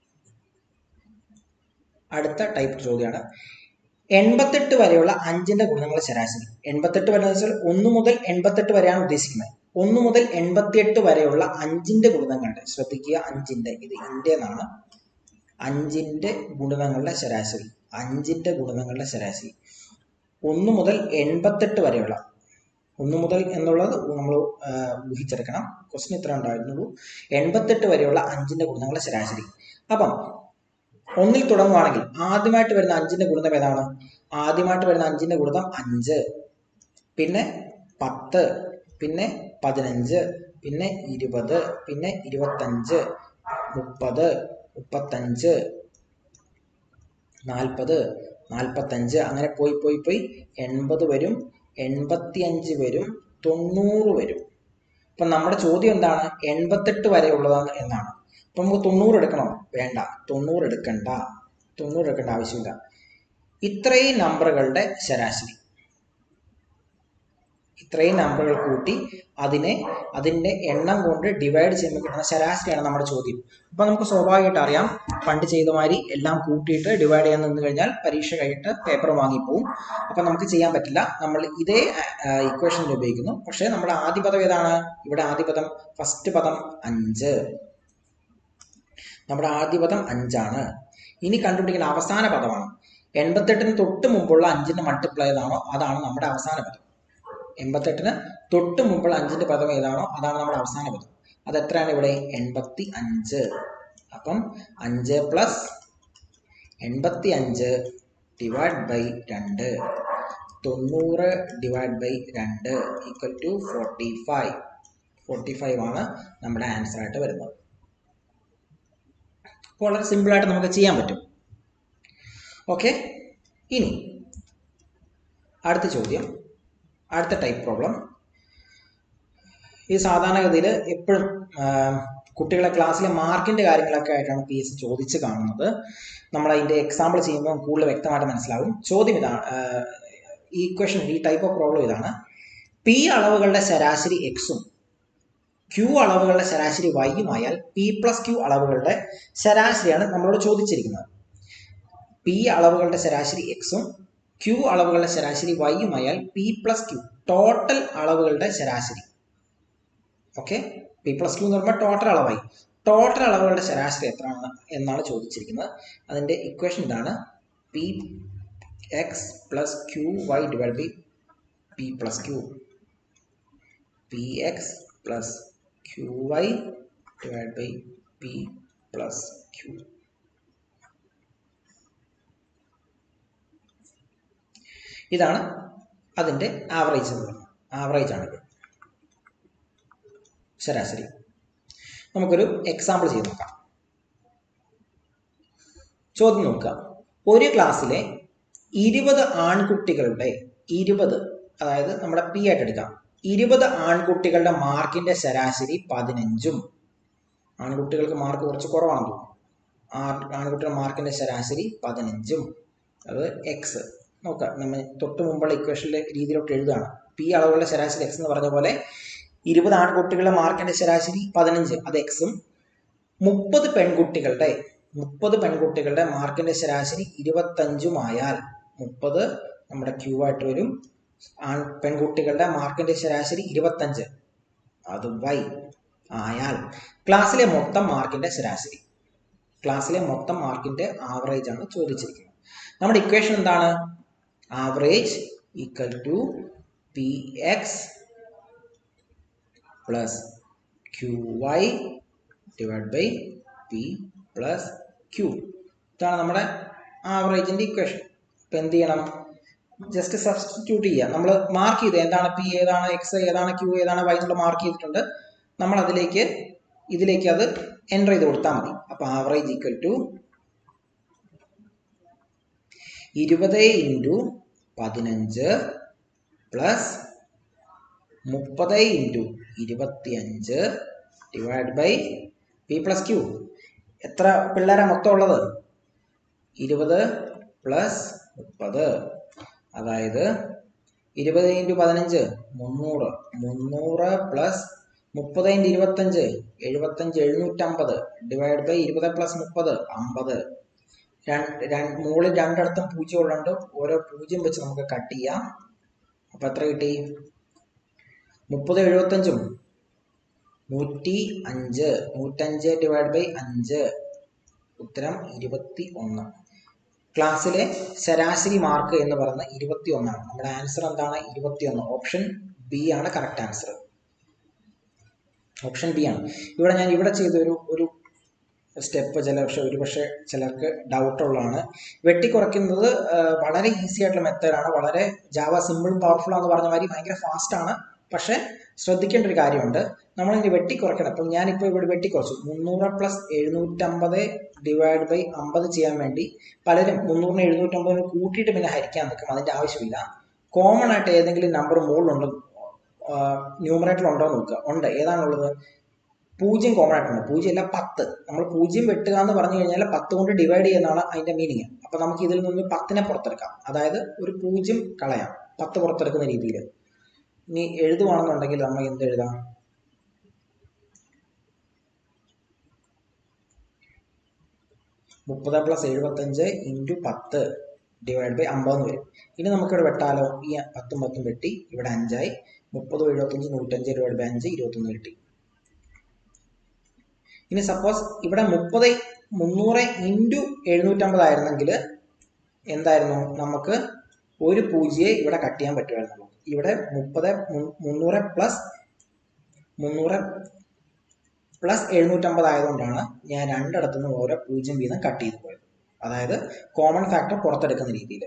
അടുത്ത ടൈപ്പ് ചോദ്യമാണ് എൺപത്തെട്ട് വരെയുള്ള അഞ്ചിന്റെ ഗുണനങ്ങളുടെ ശരാശരി എൺപത്തെട്ട് വരെ എന്ന് വെച്ചാൽ ഒന്ന് മുതൽ എൺപത്തെട്ട് വരെയാണ് ഉദ്ദേശിക്കുന്നത് ഒന്ന് മുതൽ എൺപത്തിയെട്ട് വരെയുള്ള അഞ്ചിന്റെ ഗുണിതങ്ങളുടെ ശ്രദ്ധിക്കുക അഞ്ചിന്റെ ഇത് ഇന്ത്യ എന്നാണ് അഞ്ചിന്റെ ഗുണിതങ്ങളുടെ ശരാശരി അഞ്ചിന്റെ ഗുണിതങ്ങളുടെ ശരാശരി ഒന്ന് മുതൽ എൺപത്തെട്ട് വരെയുള്ള ഒന്ന് മുതൽ എന്നുള്ളത് നമ്മൾ ഊഹിച്ചെടുക്കണം ക്വസ്റ്റ്യൻ ഇത്ര ഉണ്ടായിരുന്നുള്ളൂ എൺപത്തെട്ട് വരെയുള്ള അഞ്ചിന്റെ ഗുണിതങ്ങളുടെ ശരാശരി അപ്പം ഒന്നിൽ തുടങ്ങുവാണെങ്കിൽ ആദ്യമായിട്ട് വരുന്ന അഞ്ചിന്റെ ഗുണിതം ഏതാണ് ആദ്യമായിട്ട് വരുന്ന അഞ്ചിന്റെ ഗുണിതം അഞ്ച് പിന്നെ പത്ത് പിന്നെ പതിനഞ്ച് പിന്നെ ഇരുപത് പിന്നെ ഇരുപത്തഞ്ച് മുപ്പത് മുപ്പത്തഞ്ച് നാൽപ്പത് നാൽപ്പത്തഞ്ച് അങ്ങനെ പോയി പോയി പോയി എൺപത് വരും എൺപത്തിയഞ്ച് വരും തൊണ്ണൂറ് വരും അപ്പം നമ്മുടെ ചോദ്യം എന്താണ് എൺപത്തെട്ട് വരെ ഉള്ളതാണ് എന്നാണ് അപ്പം നമുക്ക് തൊണ്ണൂറ് എടുക്കണോ വേണ്ട തൊണ്ണൂറ് എടുക്കണ്ട തൊണ്ണൂറ് എടുക്കേണ്ട ആവശ്യമില്ല ഇത്രയും നമ്പറുകളുടെ ശരാശരി ഇത്രയും നമ്പറുകൾ കൂട്ടി അതിനെ അതിൻ്റെ എണ്ണം കൊണ്ട് ഡിവൈഡ് ചെയ്യുമ്പോൾ കിട്ടുന്ന ശരാശരിയാണ് നമ്മുടെ ചോദ്യം അപ്പോൾ നമുക്ക് സ്വാഭാവികമായിട്ട് അറിയാം പണ്ട് ചെയ്ത മാതിരി എല്ലാം കൂട്ടിയിട്ട് ഡിവൈഡ് ചെയ്യാൻ നിന്ന് കഴിഞ്ഞാൽ പരീക്ഷ കഴിഞ്ഞിട്ട് പേപ്പർ വാങ്ങിപ്പോവും അപ്പം നമുക്ക് ചെയ്യാൻ പറ്റില്ല നമ്മൾ ഇതേ ഇക്വേഷനിൽ ഉപയോഗിക്കുന്നു പക്ഷേ നമ്മുടെ ആദ്യ പദം ഏതാണ് ഇവിടെ ആദ്യ പദം ഫസ്റ്റ് പദം അഞ്ച് നമ്മുടെ ആദ്യ പദം അഞ്ചാണ് ഇനി കണ്ടുപിടിക്കുന്ന അവസാന പദമാണ് എൺപത്തെട്ടിന് തൊട്ട് മുമ്പുള്ള അഞ്ചിന്റെ മൾട്ടിപ്ലൈ ഏതാണോ അതാണ് നമ്മുടെ അവസാന പദം എൺപത്തെട്ടിന് തൊട്ട് മുമ്പുള്ള അഞ്ചിന്റെ പദം ഏതാണോ അതാണ് നമ്മുടെ അവസാന പദം അത് എത്രയാണ് ഇവിടെ എൺപത്തി അഞ്ച് അപ്പം അഞ്ച് പ്ലസ് എൺപത്തി അഞ്ച് ഡിവൈഡ് ബൈ രണ്ട് തൊണ്ണൂറ് ഡിവൈഡ് ബൈ രണ്ട് equal to forty five forty five ആണ് നമ്മുടെ ആൻസർ ആയിട്ട് വരുന്നത് വളരെ സിമ്പിളായിട്ട് നമുക്ക് ചെയ്യാൻ പറ്റും ഓക്കെ ഇനി അടുത്ത ചോദ്യം അടുത്ത ടൈപ്പ് പ്രോബ്ലം ഈ സാധാരണഗതിയിൽ എപ്പോഴും കുട്ടികളെ ക്ലാസ്സിലെ മാർക്കിന്റെ കാര്യങ്ങളൊക്കെ ആയിട്ടാണ് പി എസ് ചോദിച്ച് കാണുന്നത് നമ്മൾ അതിന്റെ എക്സാമ്പിൾ ചെയ്യുമ്പോൾ കൂടുതൽ വ്യക്തമായിട്ട് മനസ്സിലാവും ചോദ്യം ഇതാണ് ഈ ഇക്വേഷൻ ഈ ടൈപ്പ് ഓഫ് പ്രോബ്ലം ഇതാണ് പി അളവുകളുടെ ശരാശരി എക്സും ക്യൂ അളവുകളുടെ ശരാശരി വൈയുമായാൽ പി പ്ലസ് ക്യൂ അളവുകളുടെ ശരാശരിയാണ് നമ്മളോട് ചോദിച്ചിരിക്കുന്നത് പി അളവുകളുടെ ശരാശരി എക്സും ക്യൂ അളവുകളുടെ ശരാശരി വൈയുമായാൽ പി പ്ലസ് ക്യൂ ടോട്ടൽ അളവുകളുടെ ശരാശരി ഓക്കെ പി പ്ലസ് ക്യൂ എന്ന് പറയുമ്പോൾ ടോട്ടൽ അളവായി ടോട്ടൽ അളവുകളുടെ ശരാശരി എത്രയാണ് എന്നാണ് ചോദിച്ചിരിക്കുന്നത് അതിൻ്റെ ഇക്വേഷൻ ഇതാണ് P X plus Q Y divide by P plus Q P X plus Q Y divide by P plus Q ഇതാണ് അതിൻ്റെ ആവറേജ് എന്ന് പറയുന്നത് ആവറേജ് ആണിത് ശരാശരി നമുക്കൊരു എക്സാമ്പിൾ ചെയ്ത് നോക്കാം ചോദ്യം നോക്കുക ഒരു ക്ലാസ്സിലെ ഇരുപത് ആൺകുട്ടികളുടെ ഇരുപത് അതായത് നമ്മുടെ പി ആയിട്ട് എടുക്കാം ഇരുപത് ആൺകുട്ടികളുടെ മാർക്കിന്റെ ശരാശരി പതിനഞ്ചും ആൺകുട്ടികൾക്ക് മാർക്ക് കുറച്ച് കുറവാണെന്ന് തോന്നുന്നു ആൺകുട്ടികളുടെ മാർക്കിന്റെ ശരാശരി പതിനഞ്ചും അത് എക്സ് നോക്കാം നമ്മൾ തൊട്ട് മുമ്പുള്ള ഇക്വേഷനിലെ രീതിയിലോട്ട് എഴുതുകയാണ് പി അളവുകളുടെ ശരാശരി എക്സ് എന്ന് പറഞ്ഞ പോലെ ഇരുപത് ആൺകുട്ടികളുടെ മാർക്കിന്റെ ശരാശരി പതിനഞ്ച് അത് എക്സും മുപ്പത് പെൺകുട്ടികളുടെ മുപ്പത് പെൺകുട്ടികളുടെ മാർക്കിന്റെ ശരാശരി ഇരുപത്തഞ്ചുമായാൽ മുപ്പത് നമ്മുടെ ക്യൂ ആയിട്ട് വരും ആൺ പെൺകുട്ടികളുടെ മാർക്കിന്റെ ശരാശരി ഇരുപത്തഞ്ച് അത് വൈ ആയാൽ ക്ലാസ്സിലെ മൊത്തം മാർക്കിന്റെ ശരാശരി ക്ലാസ്സിലെ മൊത്തം മാർക്കിന്റെ ആവറേജ് ആണ് ചോദിച്ചിരിക്കുന്നത് നമ്മുടെ ഇക്വേഷൻ എന്താണ് average equal to P X plus Q Y divide by P plus Q ഇതാണ് നമ്മുടെ ആവറേജിൻ്റെ ഇക്വേഷൻ ഇപ്പം എന്ത് ചെയ്യണം ജസ്റ്റ് സബ്സ്റ്റിറ്റ്യൂട്ട് ചെയ്യുക നമ്മൾ മാർക്ക് ചെയ്ത് എന്താണ് പി ഏതാണ് എക്സ് ഏതാണ് ക്യൂ ഏതാണ് വൈ എന്നുള്ള മാർക്ക് ചെയ്തിട്ടുണ്ട് നമ്മൾ അതിലേക്ക് ഇതിലേക്ക് അത് എൻ്റർ ചെയ്ത് കൊടുത്താൽ മതി അപ്പോൾ ആവറേജ് ഈക്വൽ ടു ഇരുപത് ഇൻറ്റു പതിനഞ്ച് പ്ലസ് മുപ്പത് ഇൻറ്റു ഇരുപത്തിയഞ്ച് divide by P plus Q എത്ര പിള്ളേരാ മൊത്തം ഉള്ളത് ഇരുപത് പ്ലസ് മുപ്പത് അതായത് ഇരുപത് ഇൻറ്റു പതിനഞ്ച് മുന്നൂറ് മുന്നൂറ് പ്ലസ് മുപ്പത് ഇൻറ്റു ഇരുപത്തഞ്ച് എഴുപത്തഞ്ച് എഴുന്നൂറ്റമ്പത് ഡിവൈഡ് ബൈ ഇരുപത് പ്ലസ് മുപ്പത് അമ്പത് രണ്ട് മുകളിൽ രണ്ടിടത്തും പൂജ്യം ഉള്ളതുകൊണ്ട് ഓരോ പൂജ്യം വെച്ച് നമുക്ക് കട്ട് ചെയ്യാം അപ്പം എത്ര കിട്ടി മുപ്പത് എഴുപത്തഞ്ചും നൂറ്റി അഞ്ച് നൂറ്റഞ്ച് ഡിവൈഡ് ബൈ അഞ്ച് ഉത്തരം ഇരുപത്തി ഒന്ന് ക്ലാസ്സിലെ ശരാശരി മാർക്ക് എന്ന് പറയുന്നത് ഇരുപത്തി ഒന്നാണ് നമ്മുടെ ആൻസർ എന്താണ് ഇരുപത്തി ഒന്ന് ഓപ്ഷൻ ബി ആണ് കറക്റ്റ് ആൻസർ ഓപ്ഷൻ ബി ആണ് ഇവിടെ ഞാൻ ഇവിടെ ചെയ്ത ഒരു ഒരു സ്റ്റെപ്പ് ചില പക്ഷേ ഒരു പക്ഷേ ചിലർക്ക് ഡൗട്ട് ഉള്ളതാണ് വെട്ടിക്കുറയ്ക്കുന്നത് വളരെ ഈസി ആയിട്ടുള്ള മെത്തേഡാണ് വളരെ ജാവ സിമ്പിൾ പവർഫുൾ എന്ന് പറഞ്ഞ മാതിരി ഭയങ്കര ഫാസ്റ്റ് ആണ് പക്ഷേ ശ്രദ്ധിക്കേണ്ട ഒരു കാര്യമുണ്ട് നമ്മൾ ഇനി വെട്ടിക്കുറയ്ക്കണം അപ്പം ഞാനിപ്പോൾ ഇവിടെ വെട്ടിക്കുറച്ചു മുന്നൂറ് പ്ലസ് എഴുന്നൂറ്റമ്പത് ഡിവൈഡ് ബൈ അമ്പത് ചെയ്യാൻ വേണ്ടി പലരും മുന്നൂറിന് എഴുന്നൂറ്റമ്പതിന് കൂട്ടിയിട്ട് പിന്നെ ഹരിക്കാൻ നിൽക്കും അതിൻ്റെ ആവശ്യമില്ല കോമൺ ആയിട്ട് ഏതെങ്കിലും നമ്പർ മുകളിലുണ്ടോ ന്യൂമറേറ്റർ ഉണ്ടോ എന്ന് നോക്കുക ഉണ്ട് ഏതാണുള്ളത് പൂജ്യം കോമൺ ആയിട്ടുണ്ട് പൂജ്യം അല്ല പത്ത് നമ്മൾ പൂജ്യം വെട്ടുക എന്ന് പറഞ്ഞു കഴിഞ്ഞാൽ പത്ത് കൊണ്ട് ഡിവൈഡ് ചെയ്യുന്നതാണ് അതിന്റെ മീനിങ് അപ്പൊ നമുക്ക് ഇതിൽ നിന്ന് പത്തിനെ പുറത്തെടുക്കാം അതായത് ഒരു പൂജ്യം കളയാം പത്ത് പുറത്തെടുക്കുന്ന രീതിയിൽ ഇനി എഴുതുവാണെന്നുണ്ടെങ്കിൽ നമ്മൾ എന്ത് എഴുതാം മുപ്പത് പ്ലസ് എഴുപത്തഞ്ച് ഇൻറ്റു പത്ത് ഡിവൈഡ് ബൈ അമ്പതെന്ന് വരും ഇനി നമുക്കിവിടെ വെട്ടാലോ ഈ പത്തും പത്തും വെട്ടി ഇവിടെ അഞ്ചായി മുപ്പത് എഴുപത്തഞ്ച് നൂറ്റഞ്ച് ഡിവൈഡ് ബൈ അഞ്ച് ഇരുപത്തൊന്ന് കിട്ടി ഇനി സപ്പോസ് ഇവിടെ മുപ്പത് മുന്നൂറ് ഇൻറ്റു എഴുന്നൂറ്റമ്പതായിരുന്നെങ്കിൽ എന്തായിരുന്നു നമുക്ക് ഒരു പൂജ്യയെ ഇവിടെ കട്ട് ചെയ്യാൻ പറ്റുമായിരുന്നു ഇവിടെ മുപ്പത് മുന്നൂറ് പ്ലസ് മുന്നൂറ് പ്ലസ് എഴുന്നൂറ്റമ്പത് ആയതുകൊണ്ടാണ് ഞാൻ രണ്ടിടത്തു നിന്ന് ഓരോ പൂജ്യം വീതം കട്ട് ചെയ്ത് പോയത് അതായത് കോമൺ ഫാക്ടർ പുറത്തെടുക്കുന്ന രീതിയിൽ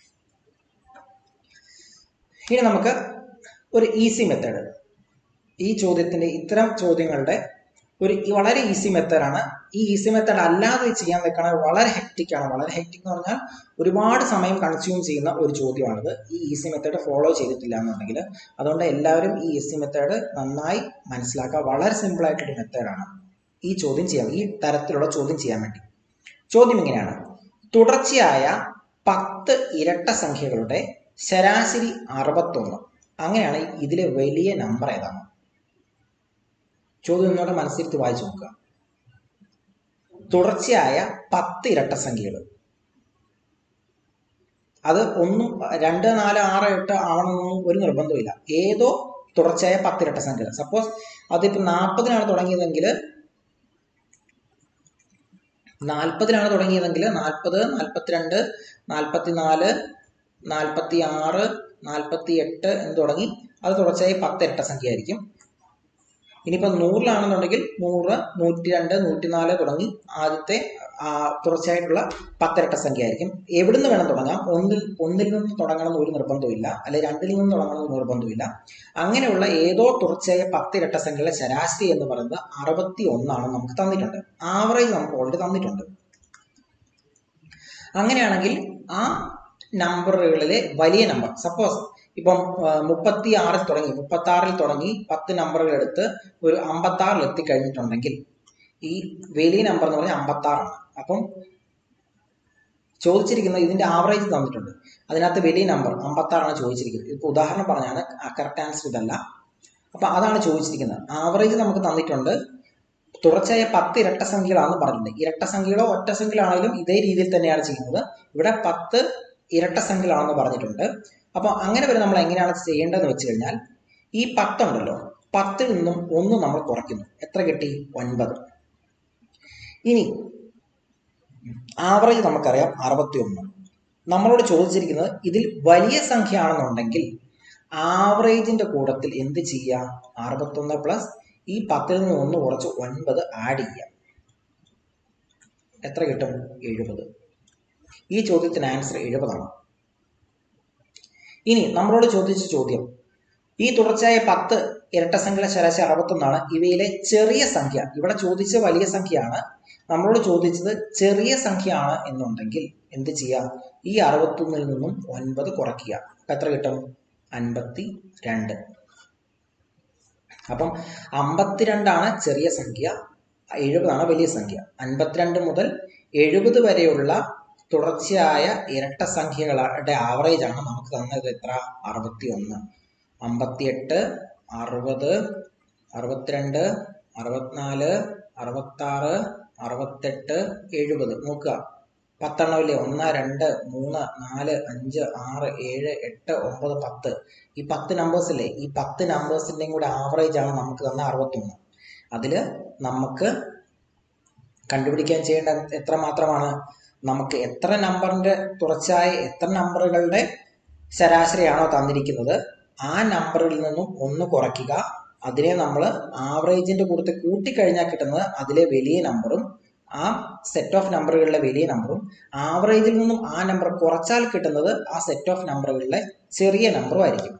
ഇനി നമുക്ക് ഒരു ഈസി മെത്തേഡ് ഈ ചോദ്യത്തിന്റെ ഇത്തരം ചോദ്യങ്ങളുടെ ഒരു വളരെ ഈസി മെത്തേഡാണ് ഈ ഈസി മെത്തേഡ് അല്ലാതെ ചെയ്യാൻ നിൽക്കണ വളരെ ഹെക്റ്റിക് ആണ് വളരെ ഹെക്റ്റിക് എന്ന് പറഞ്ഞാൽ ഒരുപാട് സമയം കൺസ്യൂം ചെയ്യുന്ന ഒരു ചോദ്യമാണിത് ഈ ഈസി മെത്തേഡ് ഫോളോ ചെയ്തിട്ടില്ല എന്നുണ്ടെങ്കിൽ അതുകൊണ്ട് എല്ലാവരും ഈ ഈസി മെത്തേഡ് നന്നായി മനസ്സിലാക്കുക വളരെ സിമ്പിൾ ആയിട്ടൊരു മെത്തേഡാണ് ഈ ചോദ്യം ചെയ്യാൻ ഈ തരത്തിലുള്ള ചോദ്യം ചെയ്യാൻ വേണ്ടി ചോദ്യം ഇങ്ങനെയാണ് തുടർച്ചയായ പത്ത് ഇരട്ട സംഖ്യകളുടെ ശരാശരി അറുപത്തൊന്ന് അങ്ങനെയാണ് ഇതിലെ വലിയ നമ്പർ ഏതാണ് ചോദ്യം ഒന്നുകൂടെ മനസ്സിരുത്തി വായിച്ചു നോക്കുക തുടർച്ചയായ പത്ത് ഇരട്ട സംഖ്യകൾ അത് ഒന്നും രണ്ട് നാല് ആറ് എട്ട് ആവണമെന്നൊന്നും ഒരു നിർബന്ധമില്ല ഏതോ തുടർച്ചയായ പത്ത് ഇരട്ട സംഖ്യകൾ സപ്പോസ് അതിപ്പോൾ നാൽപ്പതിനാണ് തുടങ്ങിയതെങ്കിൽ നാൽപ്പതിനാണ് തുടങ്ങിയതെങ്കിൽ നാൽപ്പത് നാൽപ്പത്തിരണ്ട് നാൽപ്പത്തി നാല് നാൽപ്പത്തി ആറ് നാൽപ്പത്തി എട്ട് എന്ന് തുടങ്ങി അത് തുടർച്ചയായി പത്ത് ഇരട്ട സംഖ്യ ആയിരിക്കും ഇനിയിപ്പോൾ നൂറിലാണെന്നുണ്ടെങ്കിൽ നൂറ് നൂറ്റി രണ്ട് നൂറ്റി നാല് തുടങ്ങി ആദ്യത്തെ തുടർച്ചയായിട്ടുള്ള പത്തിരട്ട സംഖ്യ ആയിരിക്കും എവിടുന്ന് വേണം തുടങ്ങാം ഒന്നിൽ ഒന്നിൽ നിന്ന് തുടങ്ങണമെന്ന് ഒരു നിർബന്ധമില്ല അല്ലെ രണ്ടിൽ നിന്ന് തുടങ്ങണമെന്ന് നിർബന്ധമില്ല അങ്ങനെയുള്ള ഏതോ തുടർച്ചയായ പത്തിരട്ട സംഖ്യയുടെ ശരാശരി എന്ന് പറയുന്നത് അറുപത്തി ഒന്നാണ് നമുക്ക് തന്നിട്ടുണ്ട് ആവറേജ് നമുക്ക് ഓൾറെഡി തന്നിട്ടുണ്ട് അങ്ങനെയാണെങ്കിൽ ആ നമ്പറുകളിലെ വലിയ നമ്പർ സപ്പോസ് ഇപ്പം മുപ്പത്തി ആറിൽ തുടങ്ങി മുപ്പത്തി ആറിൽ തുടങ്ങി പത്ത് നമ്പറുകൾ എടുത്ത് ഒരു അമ്പത്തി ആറിൽ എത്തിക്കഴിഞ്ഞിട്ടുണ്ടെങ്കിൽ ഈ വലിയ നമ്പർ എന്ന് പറഞ്ഞാൽ അമ്പത്തി ആറാണ് അപ്പം ചോദിച്ചിരിക്കുന്നത് ഇതിന്റെ ആവറേജ് തന്നിട്ടുണ്ട് അതിനകത്ത് വലിയ നമ്പർ അമ്പത്തി ആറാണ് ചോദിച്ചിരിക്കുന്നത് ഇപ്പൊ ഉദാഹരണം പറഞ്ഞാണ് കറക്റ്റ് ആൻസർ ഇതല്ല അപ്പൊ അതാണ് ചോദിച്ചിരിക്കുന്നത് ആവറേജ് നമുക്ക് തന്നിട്ടുണ്ട് തുടർച്ചയായ പത്ത് ഇരട്ട സംഖ്യകളാണെന്ന് പറഞ്ഞിട്ടുണ്ട് ഇരട്ട സംഖ്യകളോ ഒറ്റ സംഖ്യകളാണെങ്കിലും ഇതേ രീതിയിൽ തന്നെയാണ് ചെയ്യുന്നത് ഇവിടെ പത്ത് ഇരട്ട സംഖ്യകളാണെന്ന് പറഞ്ഞിട്ടുണ്ട് അപ്പോൾ അങ്ങനെ വരെ നമ്മൾ എങ്ങനെയാണ് ചെയ്യേണ്ടതെന്ന് വെച്ച് കഴിഞ്ഞാൽ ഈ പത്തുണ്ടല്ലോ പത്തിൽ നിന്നും ഒന്ന് നമ്മൾ കുറയ്ക്കുന്നു എത്ര കിട്ടി ഒൻപത് ഇനി ആവറേജ് നമുക്കറിയാം അറുപത്തി ഒന്ന് നമ്മളോട് ചോദിച്ചിരിക്കുന്നത് ഇതിൽ വലിയ സംഖ്യ ആണെന്നുണ്ടെങ്കിൽ ആവറേജിന്റെ കൂട്ടത്തിൽ എന്ത് ചെയ്യാം അറുപത്തൊന്ന് പ്ലസ് ഈ പത്തിൽ നിന്ന് ഒന്ന് കുറച്ച് ഒൻപത് ആഡ് ചെയ്യാം എത്ര കിട്ടും എഴുപത് ഈ ചോദ്യത്തിന് ആൻസർ എഴുപതാണ് ഇനി നമ്മളോട് ചോദിച്ച ചോദ്യം ഈ തുടർച്ചയായ പത്ത് ഇരട്ട സംഖ്യ ശരാശരി അറുപത്തൊന്നാണ് ഇവയിലെ ചെറിയ സംഖ്യ ഇവിടെ ചോദിച്ച വലിയ സംഖ്യയാണ് നമ്മളോട് ചോദിച്ചത് ചെറിയ സംഖ്യയാണ് എന്നുണ്ടെങ്കിൽ എന്ത് ചെയ്യാം ഈ അറുപത്തൊന്നിൽ നിന്നും ഒൻപത് കുറയ്ക്കുക അപ്പൊ എത്ര കിട്ടും അൻപത്തി രണ്ട് അപ്പം അമ്പത്തിരണ്ടാണ് ചെറിയ സംഖ്യ എഴുപതാണ് വലിയ സംഖ്യ അൻപത്തിരണ്ട് മുതൽ എഴുപത് വരെയുള്ള തുടർച്ചയായ ഇരട്ട സംഖ്യകളുടെ ആവറേജ് ആണ് നമുക്ക് തന്നത് എത്ര അറുപത്തി ഒന്ന് അമ്പത്തിയെട്ട് അറുപത് അറുപത്തിരണ്ട് അറുപത്തിനാല് അറുപത്താറ് അറുപത്തെട്ട് എഴുപത് നോക്കുക പത്തെണ്ണമില്ലേ ഒന്ന് രണ്ട് മൂന്ന് നാല് അഞ്ച് ആറ് ഏഴ് എട്ട് ഒമ്പത് പത്ത് ഈ പത്ത് നമ്പേഴ്സ് ഇല്ലേ ഈ പത്ത് നമ്പേഴ്സിൻ്റെയും കൂടെ ആവറേജ് ആണ് നമുക്ക് തന്ന അറുപത്തൊന്ന് അതിൽ നമുക്ക് കണ്ടുപിടിക്കാൻ ചെയ്യേണ്ട എത്ര മാത്രമാണ് നമുക്ക് എത്ര നമ്പറിന്റെ തുടർച്ചയായ എത്ര നമ്പറുകളുടെ ശരാശരിയാണോ തന്നിരിക്കുന്നത് ആ നമ്പറിൽ നിന്നും ഒന്ന് കുറയ്ക്കുക അതിനെ നമ്മൾ ആവറേജിന്റെ കൂട്ടത്തിൽ കൂട്ടിക്കഴിഞ്ഞാൽ കിട്ടുന്നത് അതിലെ വലിയ നമ്പറും ആ സെറ്റ് ഓഫ് നമ്പറുകളിലെ വലിയ നമ്പറും ആവറേജിൽ നിന്നും ആ നമ്പർ കുറച്ചാൽ കിട്ടുന്നത് ആ സെറ്റ് ഓഫ് നമ്പറുകളിലെ ചെറിയ നമ്പറും ആയിരിക്കും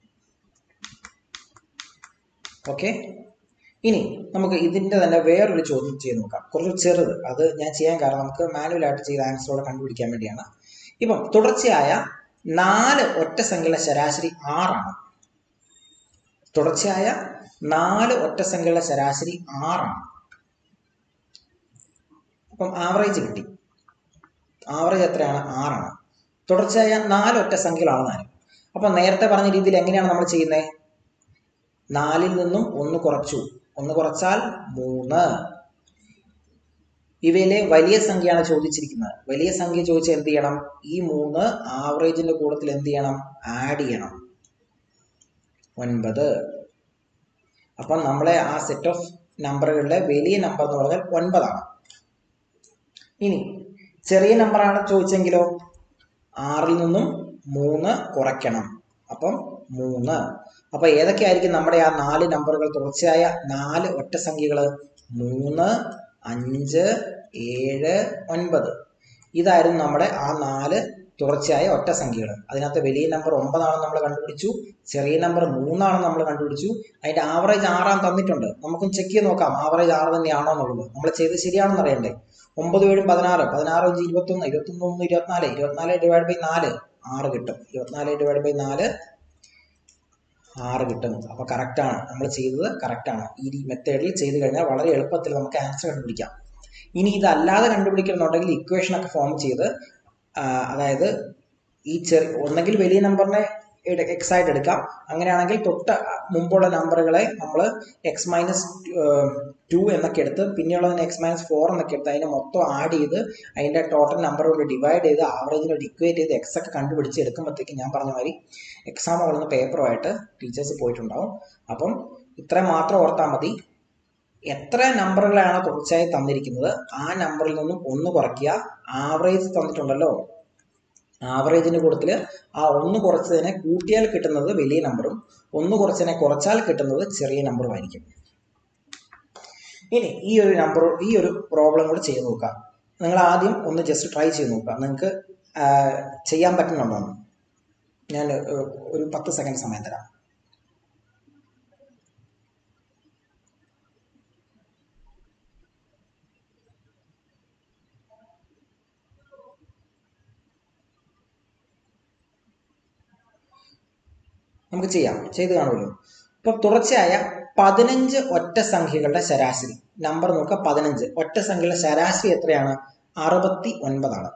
ഓക്കെ ഇനി നമുക്ക് ഇതിന്റെ തന്നെ വേറൊരു ചോദ്യം ചെയ്ത് നോക്കാം കുറച്ച് ചെറുത് അത് ഞാൻ ചെയ്യാൻ കാരണം നമുക്ക് മാനുവലായിട്ട് ചെയ്ത ആൻസറോടെ കണ്ടുപിടിക്കാൻ വേണ്ടിയാണ് ഇപ്പം തുടർച്ചയായ നാല് ഒറ്റ സംഖ്യകളുടെ ശരാശരി ആറാണ് തുടർച്ചയായ നാല് ഒറ്റ സംഖ്യകളുടെ ശരാശരി ആറാണ് അപ്പം ആവറേജ് കിട്ടി ആവറേജ് എത്രയാണ് ആറാണ് തുടർച്ചയായ നാല് ഒറ്റ സംഖ്യകളാണ് നാല് അപ്പം നേരത്തെ പറഞ്ഞ രീതിയിൽ എങ്ങനെയാണ് നമ്മൾ ചെയ്യുന്നത് നാലിൽ നിന്നും ഒന്ന് കുറച്ചു ഒന്ന് കുറച്ചാൽ മൂന്ന് ഇവയിലെ വലിയ സംഖ്യയാണ് ചോദിച്ചിരിക്കുന്നത് വലിയ സംഖ്യ ചോദിച്ചാൽ എന്ത് ചെയ്യണം ഈ മൂന്ന് ആവറേജിന്റെ കൂട്ടത്തിൽ എന്ത് ചെയ്യണം ആഡ് ചെയ്യണം ഒൻപത് അപ്പം നമ്മളെ ആ സെറ്റ് ഓഫ് നമ്പറുകളിലെ വലിയ നമ്പർ എന്ന് പറഞ്ഞാൽ ഒൻപതാണ് ഇനി ചെറിയ നമ്പറാണ് ചോദിച്ചെങ്കിലോ ആറിൽ നിന്നും മൂന്ന് കുറയ്ക്കണം അപ്പം മൂന്ന് അപ്പൊ ഏതൊക്കെയായിരിക്കും നമ്മുടെ ആ നാല് നമ്പറുകൾ തുടർച്ചയായ നാല് ഒറ്റ സംഖ്യകൾ മൂന്ന് അഞ്ച് ഏഴ് ഒൻപത് ഇതായിരുന്നു നമ്മുടെ ആ നാല് തുടർച്ചയായ ഒറ്റ സംഖ്യകൾ അതിനകത്ത് വലിയ നമ്പർ ഒമ്പതാണെന്ന് നമ്മൾ കണ്ടുപിടിച്ചു ചെറിയ നമ്പർ മൂന്നാണെന്ന് നമ്മൾ കണ്ടുപിടിച്ചു അതിന്റെ ആവറേജ് ആറാം തന്നിട്ടുണ്ട് നമുക്കും ചെക്ക് ചെയ്ത് നോക്കാം ആവറേജ് ആറ് തന്നെയാണോ എന്നുള്ളത് നമ്മൾ ചെയ്ത് ശരിയാണെന്ന് അറിയണ്ടേ ഒമ്പത് ഏഴും പതിനാറ് പതിനാറ് അഞ്ച് ഇരുപത്തൊന്ന് ഇരുപത്തൊന്ന് ഒന്ന് ഇരുപത്തിനാല് ഇരുപത്തിനാല് ഡിവൈഡ് ബൈ നാല് ആറ് കിട്ടും ഇരുപത്തിനാല് ഡിവൈഡ് ബൈ നാല് ആറ് കിട്ടും അപ്പൊ കറക്റ്റ് ആണ് നമ്മൾ ചെയ്തത് കറക്റ്റ് ആണ് ഈ മെത്തേഡിൽ ചെയ്ത് കഴിഞ്ഞാൽ വളരെ എളുപ്പത്തിൽ നമുക്ക് ആൻസർ കണ്ടുപിടിക്കാം ഇനി ഇതല്ലാതെ കണ്ടുപിടിക്കണമെന്നുണ്ടെങ്കിൽ ഇക്വേഷൻ ഒക്കെ ഫോം ചെയ്ത് അതായത് ഈ ചെറിയ ഒന്നെങ്കിൽ വലിയ നമ്പറിനെ എക്സ് ആയിട്ട് എടുക്കാം അങ്ങനെയാണെങ്കിൽ തൊട്ട് മുമ്പുള്ള നമ്പറുകളെ നമ്മൾ എക്സ് മൈനസ് ടു എന്നൊക്കെ എടുത്ത് പിന്നെയുള്ളതിന് എക്സ് മൈനസ് ഫോർ എന്നൊക്കെ എടുത്ത് അതിനെ മൊത്തം ആഡ് ചെയ്ത് അതിൻ്റെ ടോട്ടൽ നമ്പർ കൊണ്ട് ഡിവൈഡ് ചെയ്ത് ആവറേജിനോട് ഇക്വേറ്റ് ചെയ്ത് എക്സ് ഒക്കെ കണ്ടുപിടിച്ച് എടുക്കുമ്പോഴത്തേക്ക് ഞാൻ പറഞ്ഞ മാതിരി എക്സാം കൊള്ളുന്ന പേപ്പറുമായിട്ട് ടീച്ചേഴ്സ് പോയിട്ടുണ്ടാവും അപ്പം ഇത്രയും മാത്രം ഓർത്താൽ മതി എത്ര നമ്പറുകളാണ് തുടർച്ചയായി തന്നിരിക്കുന്നത് ആ നമ്പറിൽ നിന്നും ഒന്ന് കുറയ്ക്കുക ആവറേജ് തന്നിട്ടുണ്ടല്ലോ ആവറേജിന്റെ കൂട്ടത്തിൽ ആ ഒന്ന് കുറച്ചതിനെ കൂട്ടിയാൽ കിട്ടുന്നത് വലിയ നമ്പറും ഒന്ന് കുറച്ചതിനെ കുറച്ചാൽ കിട്ടുന്നത് ചെറിയ നമ്പറുമായിരിക്കും ഇനി ഈ ഒരു നമ്പർ ഈ ഒരു പ്രോബ്ലം കൂടെ ചെയ്ത് നോക്കാം നിങ്ങൾ ആദ്യം ഒന്ന് ജസ്റ്റ് ട്രൈ ചെയ്ത് നോക്കുക നിങ്ങൾക്ക് ചെയ്യാൻ പറ്റുന്നുണ്ടോ ഞാൻ ഒരു പത്ത് സെക്കൻഡ് സമയം തരാം നമുക്ക് ചെയ്യാം ചെയ്ത് കാണുമല്ലോ ഇപ്പൊ തുടർച്ചയായ പതിനഞ്ച് ഒറ്റ സംഖ്യകളുടെ ശരാശരി നമ്പർ നോക്കുക പതിനഞ്ച് ഒറ്റ സംഖ്യയുടെ ശരാശരി എത്രയാണ് അറുപത്തി ഒൻപതാണ്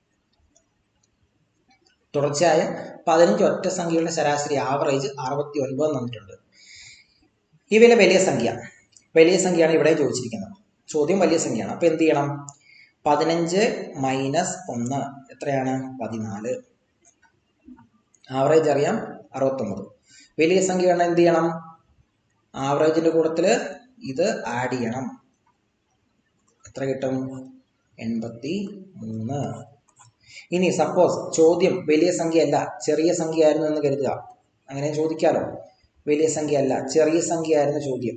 തുടർച്ചയായ പതിനഞ്ച് ഒറ്റ സംഖ്യകളുടെ ശരാശരി ആവറേജ് അറുപത്തി ഒൻപത് തന്നിട്ടുണ്ട് ഇവയിലെ വലിയ സംഖ്യ വലിയ സംഖ്യയാണ് ഇവിടെ ചോദിച്ചിരിക്കുന്നത് ചോദ്യം വലിയ സംഖ്യയാണ് അപ്പൊ എന്ത് ചെയ്യണം പതിനഞ്ച് മൈനസ് ഒന്ന് എത്രയാണ് പതിനാല് ആവറേജ് അറിയാം അറുപത്തൊമ്പത് വലിയ സംഖ്യയാണ് എന്ത് ചെയ്യണം ആവറേജിന്റെ കൂട്ടത്തിൽ ഇത് ആഡ് ചെയ്യണം എത്ര കിട്ടും എൺപത്തി മൂന്ന് ഇനി സപ്പോസ് ചോദ്യം വലിയ സംഖ്യയല്ല ചെറിയ സംഖ്യയായിരുന്നു എന്ന് കരുതുക അങ്ങനെ ചോദിക്കാലോ വലിയ സംഖ്യയല്ല ചെറിയ സംഖ്യയായിരുന്നു ചോദ്യം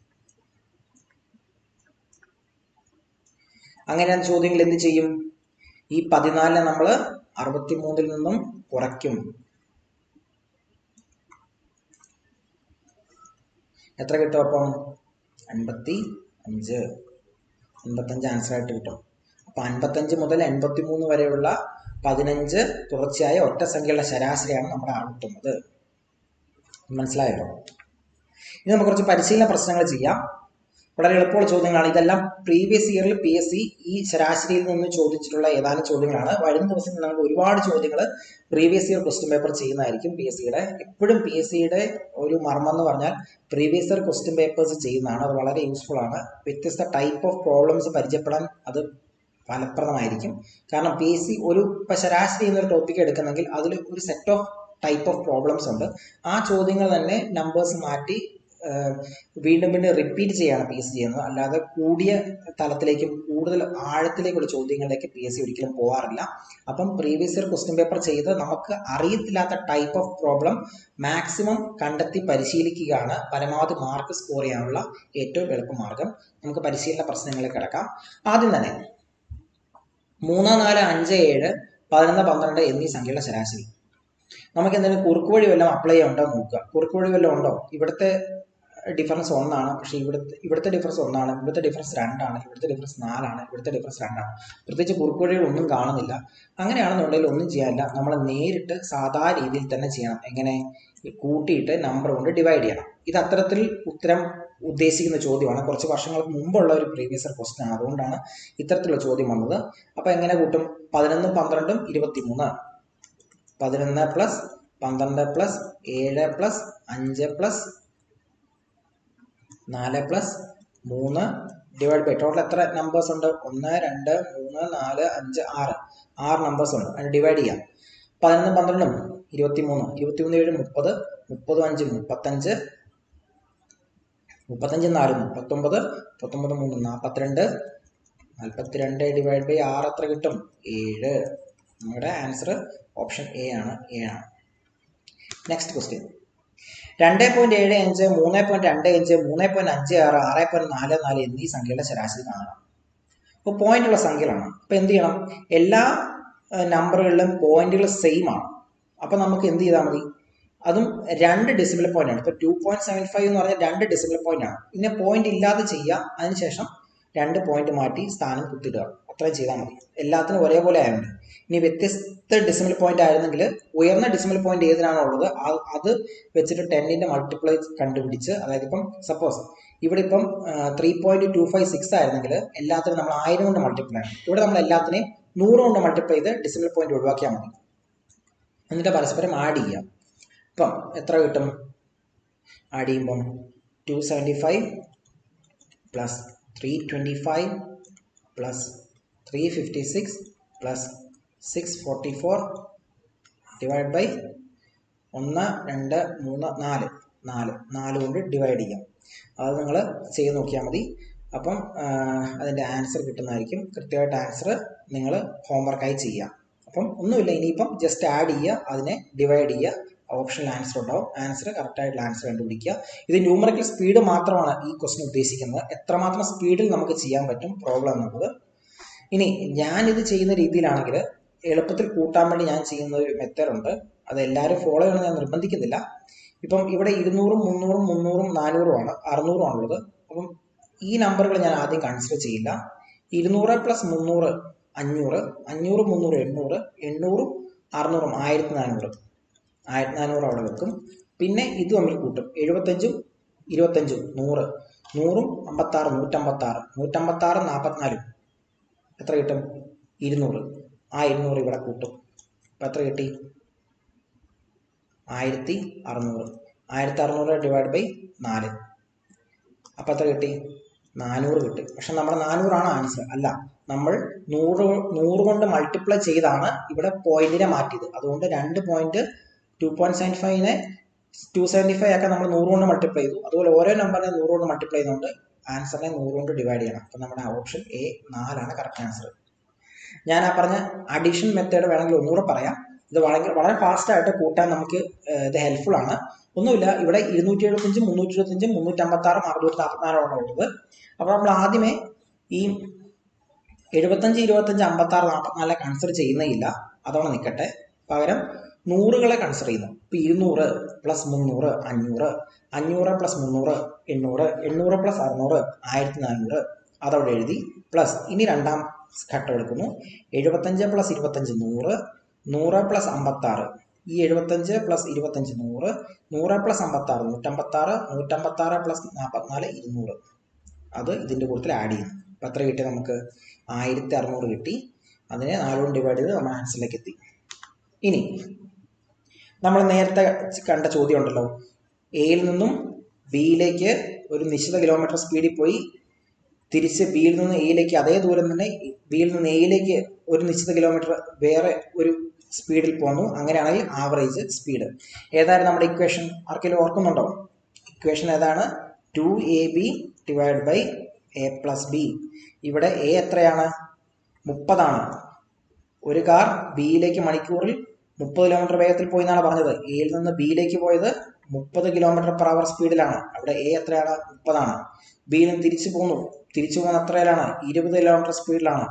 അങ്ങനെയാണ് ചോദ്യങ്ങൾ എന്ത് ചെയ്യും ഈ പതിനാലിനെ നമ്മൾ അറുപത്തി മൂന്നിൽ നിന്നും കുറയ്ക്കും എത്ര കിട്ടും അപ്പം അൻപത്തി അഞ്ച് അൻപത്തഞ്ച് ആൻസർ ആയിട്ട് കിട്ടും അപ്പൊ അൻപത്തഞ്ച് മുതൽ എൺപത്തി മൂന്ന് വരെയുള്ള പതിനഞ്ച് തുടർച്ചയായ ഒറ്റ സംഖ്യയുള്ള ശരാശരിയാണ് നമ്മുടെ അറുപത്തൊമ്പത് മനസ്സിലായല്ലോ ഇനി നമുക്ക് കുറച്ച് പരിശീലന പ്രശ്നങ്ങൾ ചെയ്യാം വളരെ എളുപ്പമുള്ള ചോദ്യങ്ങളാണ് ഇതെല്ലാം പ്രീവിയസ് ഇയറിൽ പി എസ് സി ഈ ശരാശരിയിൽ നിന്ന് ചോദിച്ചിട്ടുള്ള ഏതാനും ചോദ്യങ്ങളാണ് വരും ദിവസങ്ങളിൽ നമുക്ക് ഒരുപാട് ചോദ്യങ്ങൾ പ്രീവിയസ് ഇയർ ക്വസ്റ്റ്യൻ പേപ്പർ ചെയ്യുന്നതായിരിക്കും പി എസ് സിയുടെ എപ്പോഴും പി എസ് സിയുടെ ഒരു മർമ്മം എന്ന് പറഞ്ഞാൽ പ്രീവിയസ് ഇയർ ക്വസ്റ്റ്യൻ പേപ്പേഴ്സ് ചെയ്യുന്നതാണ് അത് വളരെ യൂസ്ഫുൾ ആണ് വ്യത്യസ്ത ടൈപ്പ് ഓഫ് പ്രോബ്ലംസ് പരിചയപ്പെടാൻ അത് ഫലപ്രദമായിരിക്കും കാരണം പി എസ് സി ഒരു ഇപ്പം ശരാശരി എന്നൊരു ടോപ്പിക് എടുക്കുന്നെങ്കിൽ അതിൽ ഒരു set of type of problems ഉണ്ട് ആ ചോദ്യങ്ങൾ തന്നെ നമ്പേഴ്സ് മാറ്റി ഏഹ്, വീണ്ടും വീണ്ടും റിപ്പീറ്റ് ചെയ്യാണ് പി എസ് സി ചെയ്യുന്നത് അല്ലാതെ കൂടിയ തലത്തിലേക്കും കൂടുതൽ ആഴത്തിലേക്കുള്ള ചോദ്യങ്ങളിലേക്ക് പി എസ് സി ഒരിക്കലും പോകാറില്ല അപ്പം പ്രീവിയസ് ഇയർ ക്വസ്റ്റ്യൻ പേപ്പർ ചെയ്ത് നമുക്ക് അറിയത്തില്ലാത്ത ടൈപ്പ് ഓഫ് പ്രോബ്ലം മാക്സിമം കണ്ടെത്തി പരിശീലിക്കുകയാണ് പരമാവധി മാർക്ക് സ്കോർ ചെയ്യാനുള്ള ഏറ്റവും എളുപ്പമാർഗം നമുക്ക് പരിശീലന പ്രശ്നങ്ങളിലേക്ക് കിടക്കാം ആദ്യം തന്നെ മൂന്ന് നാല് അഞ്ച് ഏഴ് പതിനൊന്ന് പന്ത്രണ്ട് എന്നീ സംഖ്യകളുടെ ശരാശരി നമുക്ക് എന്തെങ്കിലും കുറുക്ക് വഴി വല്ലതും അപ്ലൈ ഉണ്ടോ എന്ന് നോക്കുക കുറുക്ക് വഴി വല്ലതും ഉണ്ടോ ഇവിടുത്തെ ഡിഫറൻസ് ഒന്നാണ് പക്ഷേ ഇവിടുത്തെ ഇവിടുത്തെ ഡിഫറൻസ് ഒന്നാണ് ഇവിടുത്തെ ഡിഫറൻസ് രണ്ടാണ് ഇവിടുത്തെ ഡിഫറൻസ് നാലാണ് ഇവിടുത്തെ ഡിഫറൻസ് രണ്ടാണ് പ്രത്യേകിച്ച് കുറുക്ക് വഴികൾ ഒന്നും കാണുന്നില്ല അങ്ങനെയാണെന്നുണ്ടെങ്കിൽ ഒന്നും ചെയ്യാനില്ല നമ്മൾ നേരിട്ട് സാധാ രീതിയിൽ തന്നെ ചെയ്യണം എങ്ങനെ ഈ കൂട്ടിയിട്ട് നമ്പർ കൊണ്ട് ഡിവൈഡ് ചെയ്യണം ഇത് അത്തരത്തിൽ ഉത്തരം ഉദ്ദേശിക്കുന്ന ചോദ്യമാണ് കുറച്ച് വർഷങ്ങൾക്ക് മുമ്പുള്ള ഒരു പ്രീവിയസ് ക്വസ്റ്റൻ ആണ് അതുകൊണ്ടാണ് ഇത്തരത്തിലുള്ള ചോദ്യം വന്നത് അപ്പോൾ എങ്ങനെ കൂട്ടും പതിനൊന്നും പന്ത്രണ്ടും ഇരുപത്തിമൂന്ന് പതിനൊന്ന് പ്ലസ് പന്ത്രണ്ട് പ്ലസ് ഏഴ് പ്ലസ് അഞ്ച് പ്ലസ് നാല് പ്ലസ് മൂന്ന് ഡിവൈഡ് ബൈ ടോട്ടൽ എത്ര നമ്പേഴ്സ് ഉണ്ട് ഒന്ന് രണ്ട് മൂന്ന് നാല് അഞ്ച് ആറ് ആറ് നമ്പേഴ്സ് ഉണ്ട് അതിന് ഡിവൈഡ് ചെയ്യാം പതിനൊന്ന് പന്ത്രണ്ടും ഇരുപത്തിമൂന്ന് ഇരുപത്തിമൂന്ന് ഏഴ് മുപ്പത് മുപ്പതും അഞ്ച് മുപ്പത്തഞ്ച് മുപ്പത്തഞ്ച് നാല് മുപ്പത്തൊമ്പത് മുപ്പത്തൊമ്പത് മൂന്ന് നാൽപ്പത്തിരണ്ട് നാൽപ്പത്തിരണ്ട് ഡിവൈഡ് ബൈ ആറ് എത്ര കിട്ടും ഏഴ് നമ്മുടെ ആൻസർ ഓപ്ഷൻ എ ആണ് എ ആണ് നെക്സ്റ്റ് ക്വസ്റ്റ്യൻ രണ്ട് പോയിന്റ് ഏഴ് അഞ്ച് മൂന്ന് പോയിന്റ് രണ്ട് അഞ്ച് മൂന്ന് പോയിന്റ് അഞ്ച് ആറ് ആറ് പോയിന്റ് നാല് നാല് എന്നീ സംഖ്യകളുടെ ശരാശരി കാണണം അപ്പോൾ പോയിന്റ് ഉള്ള സംഖ്യകളാണ് അപ്പോൾ എന്ത് ചെയ്യണം എല്ലാ നമ്പറുകളിലും പോയിന്റുകൾ സെയിം ആണ് അപ്പോൾ നമുക്ക് എന്ത് ചെയ്താൽ മതി അതും രണ്ട് ഡെസിബിൾ പോയിന്റ് ആണ് ഇപ്പോൾ ടു പോയിന്റ് സെവൻ ഫൈവ് എന്ന് പറഞ്ഞാൽ രണ്ട് ഡെസിബിൾ പോയിന്റ് ആണ് പിന്നെ പോയിന്റ് ഇല്ലാതെ ചെയ്യുക അതിനുശേഷം രണ്ട് പോയിന്റ് മാറ്റി സ്ഥാനം കുത്തിടുക അത്രയും ചെയ്താൽ മതി എല്ലാത്തിനും ഒരേപോലെ ആയതുകൊണ്ട് ഇനി വ്യത്യസ്ത ഡെസിമൽ പോയിന്റ് ആയിരുന്നെങ്കിൽ ഉയർന്ന ഡെസിമൽ പോയിന്റ് ഏതിനാണോ ഉള്ളത് ആ- അത് വെച്ചിട്ട് ടെന്നിന്റെ മൾട്ടിപ്ലൈ കണ്ടുപിടിച്ച് അതായത് ഇപ്പം സപ്പോസ് ഇവിടെ ഇപ്പം three point two five six ആയിരുന്നെങ്കിൽ എല്ലാത്തിനും നമ്മൾ ആയിരം കൊണ്ട് മൾട്ടിപ്ലൈ ആണ് ഇവിടെ നമ്മൾ എല്ലാത്തിനെയും നൂറ് കൊണ്ട് മൾട്ടിപ്ലൈ ചെയ്ത് ഡെസിമൽ പോയിന്റ് ഒഴിവാക്കിയാൽ മതി എന്നിട്ട് പരസ്പരം ആഡ് ചെയ്യാം ഇപ്പം എത്ര കിട്ടും ആഡ് ചെയ്യുമ്പം two seventy five plus three twenty five plus three fifty six plus six forty four divide by ഒന്ന് രണ്ട് മൂന്ന് നാല് നാല് നാല് കൊണ്ട് ഡിവൈഡ് ചെയ്യാം അത് നിങ്ങൾ ചെയ്ത് നോക്കിയാൽ മതി അപ്പം അതിൻ്റെ ആൻസർ കിട്ടുന്നതായിരിക്കും കൃത്യമായിട്ട് ആൻസർ നിങ്ങൾ ഹോംവർക്കായി ചെയ്യാം അപ്പം ഒന്നുമില്ല ഇനിയിപ്പം ജസ്റ്റ് ആഡ് ചെയ്യുക അതിനെ ഡിവൈഡ് ചെയ്യുക ഓപ്ഷനിൽ ആൻസർ ഉണ്ടാവും ആൻസർ കറക്റ്റായിട്ടുള്ള ആൻസർ കണ്ടുപിടിക്കുക ഇത് ന്യൂമറിക്കൽ സ്പീഡ് മാത്രമാണ് ഈ ക്വസ്റ്റൻ ഉദ്ദേശിക്കുന്നത് എത്രമാത്രം സ്പീഡിൽ നമുക്ക് ചെയ്യാൻ പറ്റും പ്രോബ്ലം എന്നുള്ളത് ഇനി ഞാനിത് ചെയ്യുന്ന രീതിയിലാണെങ്കിൽ എളുപ്പത്തിൽ കൂട്ടാൻ വേണ്ടി ഞാൻ ചെയ്യുന്ന ഒരു മെത്തേഡ് ഉണ്ട് അത് എല്ലാവരും ഫോളോ ചെയ്യണമെന്ന് ഞാൻ നിർബന്ധിക്കുന്നില്ല ഇപ്പം ഇവിടെ ഇരുന്നൂറും മുന്നൂറും മുന്നൂറും നാനൂറും ആണ് അറുന്നൂറും ആണുള്ളത് അപ്പം ഈ നമ്പറുകൾ ഞാൻ ആദ്യം കൺസിഡർ ചെയ്യില്ല ഇരുന്നൂറ് പ്ലസ് മുന്നൂറ് അഞ്ഞൂറ് അഞ്ഞൂറ് മുന്നൂറ് എണ്ണൂറ് എണ്ണൂറും അറുന്നൂറും ആയിരത്തി നാനൂറ് ആയിരത്തി നാനൂറ് അവിടെ വെക്കും പിന്നെ ഇത് തമ്മിൽ കൂട്ടും എഴുപത്തഞ്ചും ഇരുപത്തഞ്ചും നൂറ് നൂറും അമ്പത്താറ് നൂറ്റമ്പത്താറ് നൂറ്റമ്പത്താറ് നാൽപ്പത്തിനാലും എത്ര കിട്ടും ഇരുന്നൂറ് ആ ഇരുന്നൂറ് ഇവിടെ കൂട്ടും അപ്പം എത്ര കിട്ടി ആയിരത്തി അറുന്നൂറ് ആയിരത്തി അറുന്നൂറ് ഡിവൈഡ് ബൈ നാല് അപ്പം എത്ര കിട്ടി നാനൂറ് കിട്ടി പക്ഷെ നമ്മുടെ നാനൂറാണ് ആൻസർ അല്ല നമ്മൾ നൂറ് നൂറ് കൊണ്ട് മൾട്ടിപ്ലൈ ചെയ്താണ് ഇവിടെ പോയിന്റിനെ മാറ്റിയത് അതുകൊണ്ട് രണ്ട് പോയിന്റ് ടു പോയിന്റ് സെവൻ ഫൈവിനെ ടു സെവൻറ്റി ഫൈവ് ഒക്കെ നമ്മൾ നൂറ് കൊണ്ട് മൾട്ടിപ്ലൈ ചെയ്തു അതുപോലെ ഓരോ നമ്പറിനെ നൂറ് കൊണ്ട് മൾട്ടിപ്ലൈ ചെയ്തുകൊണ്ട് ആൻസറിനെ നൂറ് കൊണ്ട് ഡിവൈഡ് ചെയ്യണം അപ്പം നമ്മുടെ ഓപ്ഷൻ എ നാലാണ് കറക്റ്റ് ആൻസർ ഞാൻ ആ പറഞ്ഞ അഡീഷൻ മെത്തേഡ് വേണമെങ്കിൽ ഒന്നുകൂടെ പറയാം ഇത് വളരെ വളരെ ഫാസ്റ്റ് ആയിട്ട് കൂട്ടാൻ നമുക്ക് ഏഹ്, ഇത് ഹെൽപ്ഫുൾ ആണ് ഒന്നുമില്ല ഇവിടെ ഇരുന്നൂറ്റി എഴുപത്തഞ്ച് മുന്നൂറ്റി ഇരുപത്തഞ്ച് മുന്നൂറ്റി അമ്പത്താറും അറുന്നൂറ്റി നാൽപ്പത്തിനാലാണ് ഉള്ളത് അപ്പോൾ നമ്മൾ ആദ്യമേ ഈ എഴുപത്തഞ്ച് ഇരുപത്തഞ്ച് അമ്പത്താറ് നാൽപ്പത്തിനാലെ കൺസിഡർ ചെയ്യുന്നേയില്ല അതവിടെ നിൽക്കട്ടെ പകരം നൂറുകളെ കൺസിഡർ ചെയ്യുന്നു ഇപ്പം ഇരുന്നൂറ് പ്ലസ് മുന്നൂറ് അഞ്ഞൂറ് അഞ്ഞൂറ് പ്ലസ് മുന്നൂറ് എണ്ണൂറ് എണ്ണൂറ് പ്ലസ് അറുന്നൂറ് ആയിരത്തി നാനൂറ് അതവിടെ എഴുതി പ്ലസ് ഇനി രണ്ടാം ഘട്ടം എടുക്കുന്നു എഴുപത്തഞ്ച് പ്ലസ് ഇരുപത്തഞ്ച് നൂറ് നൂറ് പ്ലസ് അമ്പത്താറ് ഈ എഴുപത്തഞ്ച് പ്ലസ് ഇരുപത്തഞ്ച് നൂറ് നൂറ് പ്ലസ് അമ്പത്താറ് നൂറ്റമ്പത്താറ് നൂറ്റമ്പത്താറ് പ്ലസ് നാൽപ്പത്തിനാല് ഇരുന്നൂറ് അത് ഇതിൻ്റെ കൂട്ടത്തിൽ ആഡ് ചെയ്യുന്നു അപ്പം എത്ര കിട്ടി നമുക്ക് ആയിരത്തി അറുന്നൂറ് കിട്ടി അതിനെ നാലുകൊണ്ട് ഡിവൈഡ് ചെയ്ത് നമ്മൾ ആൻസറിലേക്ക് എത്തി ഇനി നമ്മൾ നേരത്തെ കണ്ട ചോദ്യം ഉണ്ടല്ലോ എയിൽ നിന്നും ബിയിലേക്ക് ഒരു നിശ്ചിത കിലോമീറ്റർ സ്പീഡിൽ പോയി തിരിച്ച് ബിയിൽ നിന്ന് എയിലേക്ക് അതേ ദൂരം തന്നെ ബിയിൽ നിന്ന് എയിലേക്ക് ഒരു നിശ്ചിത കിലോമീറ്റർ വേറെ ഒരു സ്പീഡിൽ പോന്നു അങ്ങനെയാണെങ്കിൽ ആവറേജ് സ്പീഡ് ഏതായിരുന്നു നമ്മുടെ ഇക്വേഷൻ ആർക്കെങ്കിലും ഓർക്കുന്നുണ്ടോ ഇക്വേഷൻ ഏതാണ് two A B divide by A plus B ഇവിടെ എ എത്രയാണ് മുപ്പതാണ് ഒരു കാർ ബിയിലേക്ക് മണിക്കൂറിൽ മുപ്പത് കിലോമീറ്റർ വേഗത്തിൽ പോയി എന്നാണ് പറഞ്ഞത് എയിൽ നിന്ന് ബിയിലേക്ക് പോയത് മുപ്പത് കിലോമീറ്റർ പെർ അവർ സ്പീഡിലാണ് അവിടെ എ എത്രയാണ് മുപ്പതാണ് ബിയിൽ നിന്ന് തിരിച്ചു പോന്നു തിരിച്ചു പോകുന്ന എത്രയിലാണ് ഇരുപത് കിലോമീറ്റർ സ്പീഡിലാണ്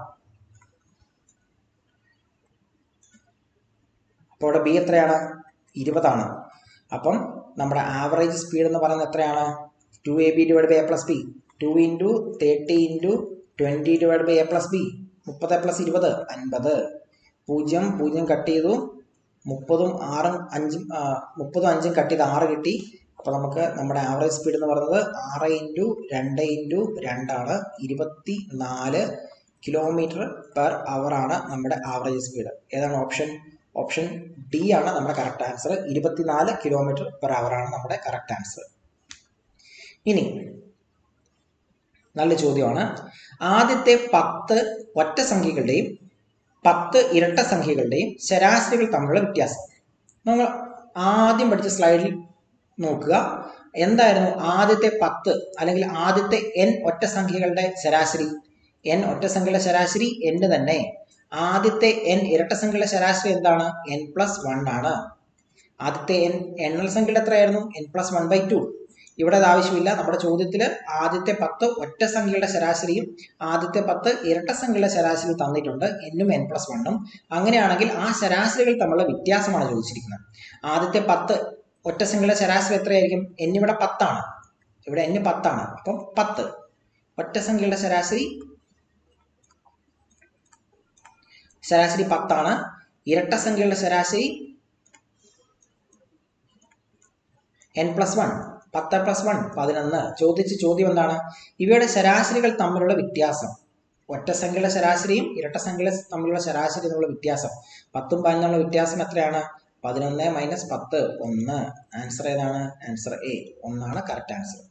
അപ്പോൾ അവിടെ ബി എത്രയാണ് ഇരുപതാണ് അപ്പം നമ്മുടെ ആവറേജ് സ്പീഡ് എന്ന് പറയുന്നത് എത്രയാണ് two A B divide by A plus B two into thirty into twenty divide by A plus B മുപ്പത് പ്ലസ് ഇരുപത് അൻപത് പൂജ്യം പൂജ്യം കട്ട് ചെയ്തു മുപ്പതും ആറും അഞ്ചും ആ, മുപ്പതും അഞ്ചും കട്ട് ചെയ്ത് ആറ് കിട്ടി അപ്പോൾ നമുക്ക് നമ്മുടെ ആവറേജ് സ്പീഡ് എന്ന് പറയുന്നത് ആറ് ഇൻറ്റു രണ്ട് ഇൻറ്റു രണ്ടാണ് ഇരുപത്തി നാല് കിലോമീറ്റർ പെർ ആണ് നമ്മുടെ ആവറേജ് സ്പീഡ് ഏതാണ് ഓപ്ഷൻ ഓപ്ഷൻ ഡി ആണ് നമ്മുടെ കറക്റ്റ് ആൻസർ ഇരുപത്തിനാല് കിലോമീറ്റർ പെർ ആണ് നമ്മുടെ കറക്റ്റ് ആൻസർ ഇനി നല്ല ചോദ്യമാണ് ആദ്യത്തെ പത്ത് ഒറ്റ സംഖ്യകളുടെയും പത്ത് ഇരട്ട സംഖ്യകളുടെയും ശരാശരികൾ തമ്മിലുള്ള വ്യത്യാസം നമ്മൾ ആദ്യം പഠിച്ച സ്ലൈഡിൽ നോക്കുക എന്തായിരുന്നു ആദ്യത്തെ പത്ത് അല്ലെങ്കിൽ ആദ്യത്തെ എൻ ഒറ്റ സംഖ്യകളുടെ ശരാശരി എൻ ഒറ്റ സംഖ്യയുടെ ശരാശരി എൻ തന്നെ ആദ്യത്തെ എൻ ഇരട്ട സംഖ്യയുടെ ശരാശരി എന്താണ് എൻ പ്ലസ് വൺ ആണ് ആദ്യത്തെ എൻ എണ്ണൽ സംഖ്യയുടെ എത്രയായിരുന്നു N plus one by two ഇവിടെ അത് ആവശ്യമില്ല നമ്മുടെ ചോദ്യത്തിൽ ആദ്യത്തെ പത്ത് ഒറ്റ സംഖ്യയുടെ ശരാശരിയും ആദ്യത്തെ പത്ത് ഇരട്ട സംഖ്യയുടെ ശരാശരി തന്നിട്ടുണ്ട് എന്നും എൻ പ്ലസ് വണ്ണും അങ്ങനെയാണെങ്കിൽ ആ ശരാശരികൾ തമ്മിലുള്ള വ്യത്യാസമാണ് ചോദിച്ചിരിക്കുന്നത് ആദ്യത്തെ പത്ത് ഒറ്റ സംഖ്യയുടെ ശരാശരി എത്രയായിരിക്കും എൻ ഇവിടെ പത്താണ് ഇവിടെ എൻ പത്താണ് അപ്പം പത്ത് ഒറ്റ സംഖ്യയുടെ ശരാശരി ശരാശരി പത്താണ് ഇരട്ട സംഖ്യയുടെ ശരാശരി എൻ പ്ലസ് വൺ പത്ത് പ്ലസ് വൺ പതിനൊന്ന് ചോദിച്ച ചോദ്യം എന്താണ് ഇവയുടെ ശരാശരികൾ തമ്മിലുള്ള വ്യത്യാസം ഒറ്റ സംഖ്യയുടെ ശരാശരിയും ഇരട്ട സംഖ്യയുടെ തമ്മിലുള്ള ശരാശരി തമ്മിലുള്ള വ്യത്യാസം പത്തും പതിനൊന്നുള്ള വ്യത്യാസം എത്രയാണ് പതിനൊന്ന് മൈനസ് പത്ത് ഒന്ന് ആൻസർ ഏതാണ് ആൻസർ എ ഒന്നാണ് കറക്റ്റ് ആൻസർ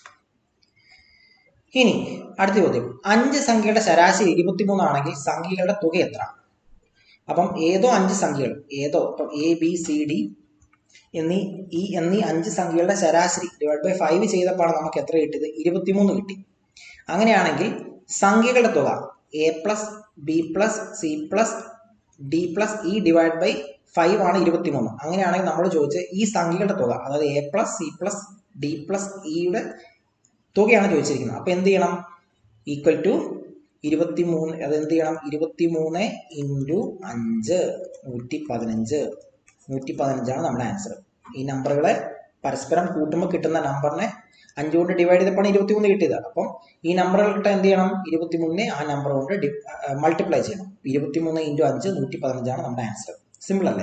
ഇനി അടുത്ത ചോദ്യം അഞ്ച് സംഖ്യയുടെ ശരാശരി ഇരുപത്തിമൂന്നാണെങ്കിൽ സംഖ്യകളുടെ തുക എത്ര അപ്പം ഏതോ അഞ്ച് സംഖ്യകൾ ഏതോ ഇപ്പം എ ബി സി ഡി എന്നീ ഈ എന്നീ അഞ്ച് സംഖ്യകളുടെ ശരാശരി ഡിവൈഡ് ബൈ ഫൈവ് ചെയ്തപ്പോഴാണ് നമുക്ക് എത്ര കിട്ടിയത് ഇരുപത്തിമൂന്ന് കിട്ടി അങ്ങനെയാണെങ്കിൽ സംഖ്യകളുടെ തുക A plus B plus C plus D plus E divide by five ആണ് ഇരുപത്തിമൂന്ന് അങ്ങനെയാണെങ്കിൽ നമ്മൾ ചോദിച്ച ഈ സംഖ്യകളുടെ തുക അതായത് A plus C plus D plus ഇയുടെ തുകയാണ് ചോദിച്ചിരിക്കുന്നത് അപ്പോൾ എന്ത് ചെയ്യണം ഈക്വൽ ടു ഇരുപത്തി മൂന്ന് അത് എന്ത് ചെയ്യണം ഇരുപത്തി മൂന്ന് ഇൻറ്റു അഞ്ച് നൂറ്റി പതിനഞ്ച് നൂറ്റി പതിനഞ്ചാണ് നമ്മുടെ ആൻസർ ഈ നമ്പറുകളെ പരസ്പരം കൂട്ടുമ്പോൾ കിട്ടുന്ന നമ്പറിനെ അഞ്ച് കൊണ്ട് ഡിവൈഡ് ചെയ്തപ്പോൾ ഇരുപത്തി മൂന്ന് കിട്ടിയത് അപ്പം ഈ നമ്പറുകൾ കിട്ടാൻ എന്ത് ചെയ്യണം ഇരുപത്തി മൂന്നിനെ ആ നമ്പർ കൊണ്ട് മൾട്ടിപ്ലൈ ചെയ്യണം ഇരുപത്തി മൂന്ന് ഇൻറ്റു അഞ്ച് നൂറ്റി പതിനഞ്ചാണ് നമ്മുടെ ആൻസർ സിമ്പിൾ അല്ലേ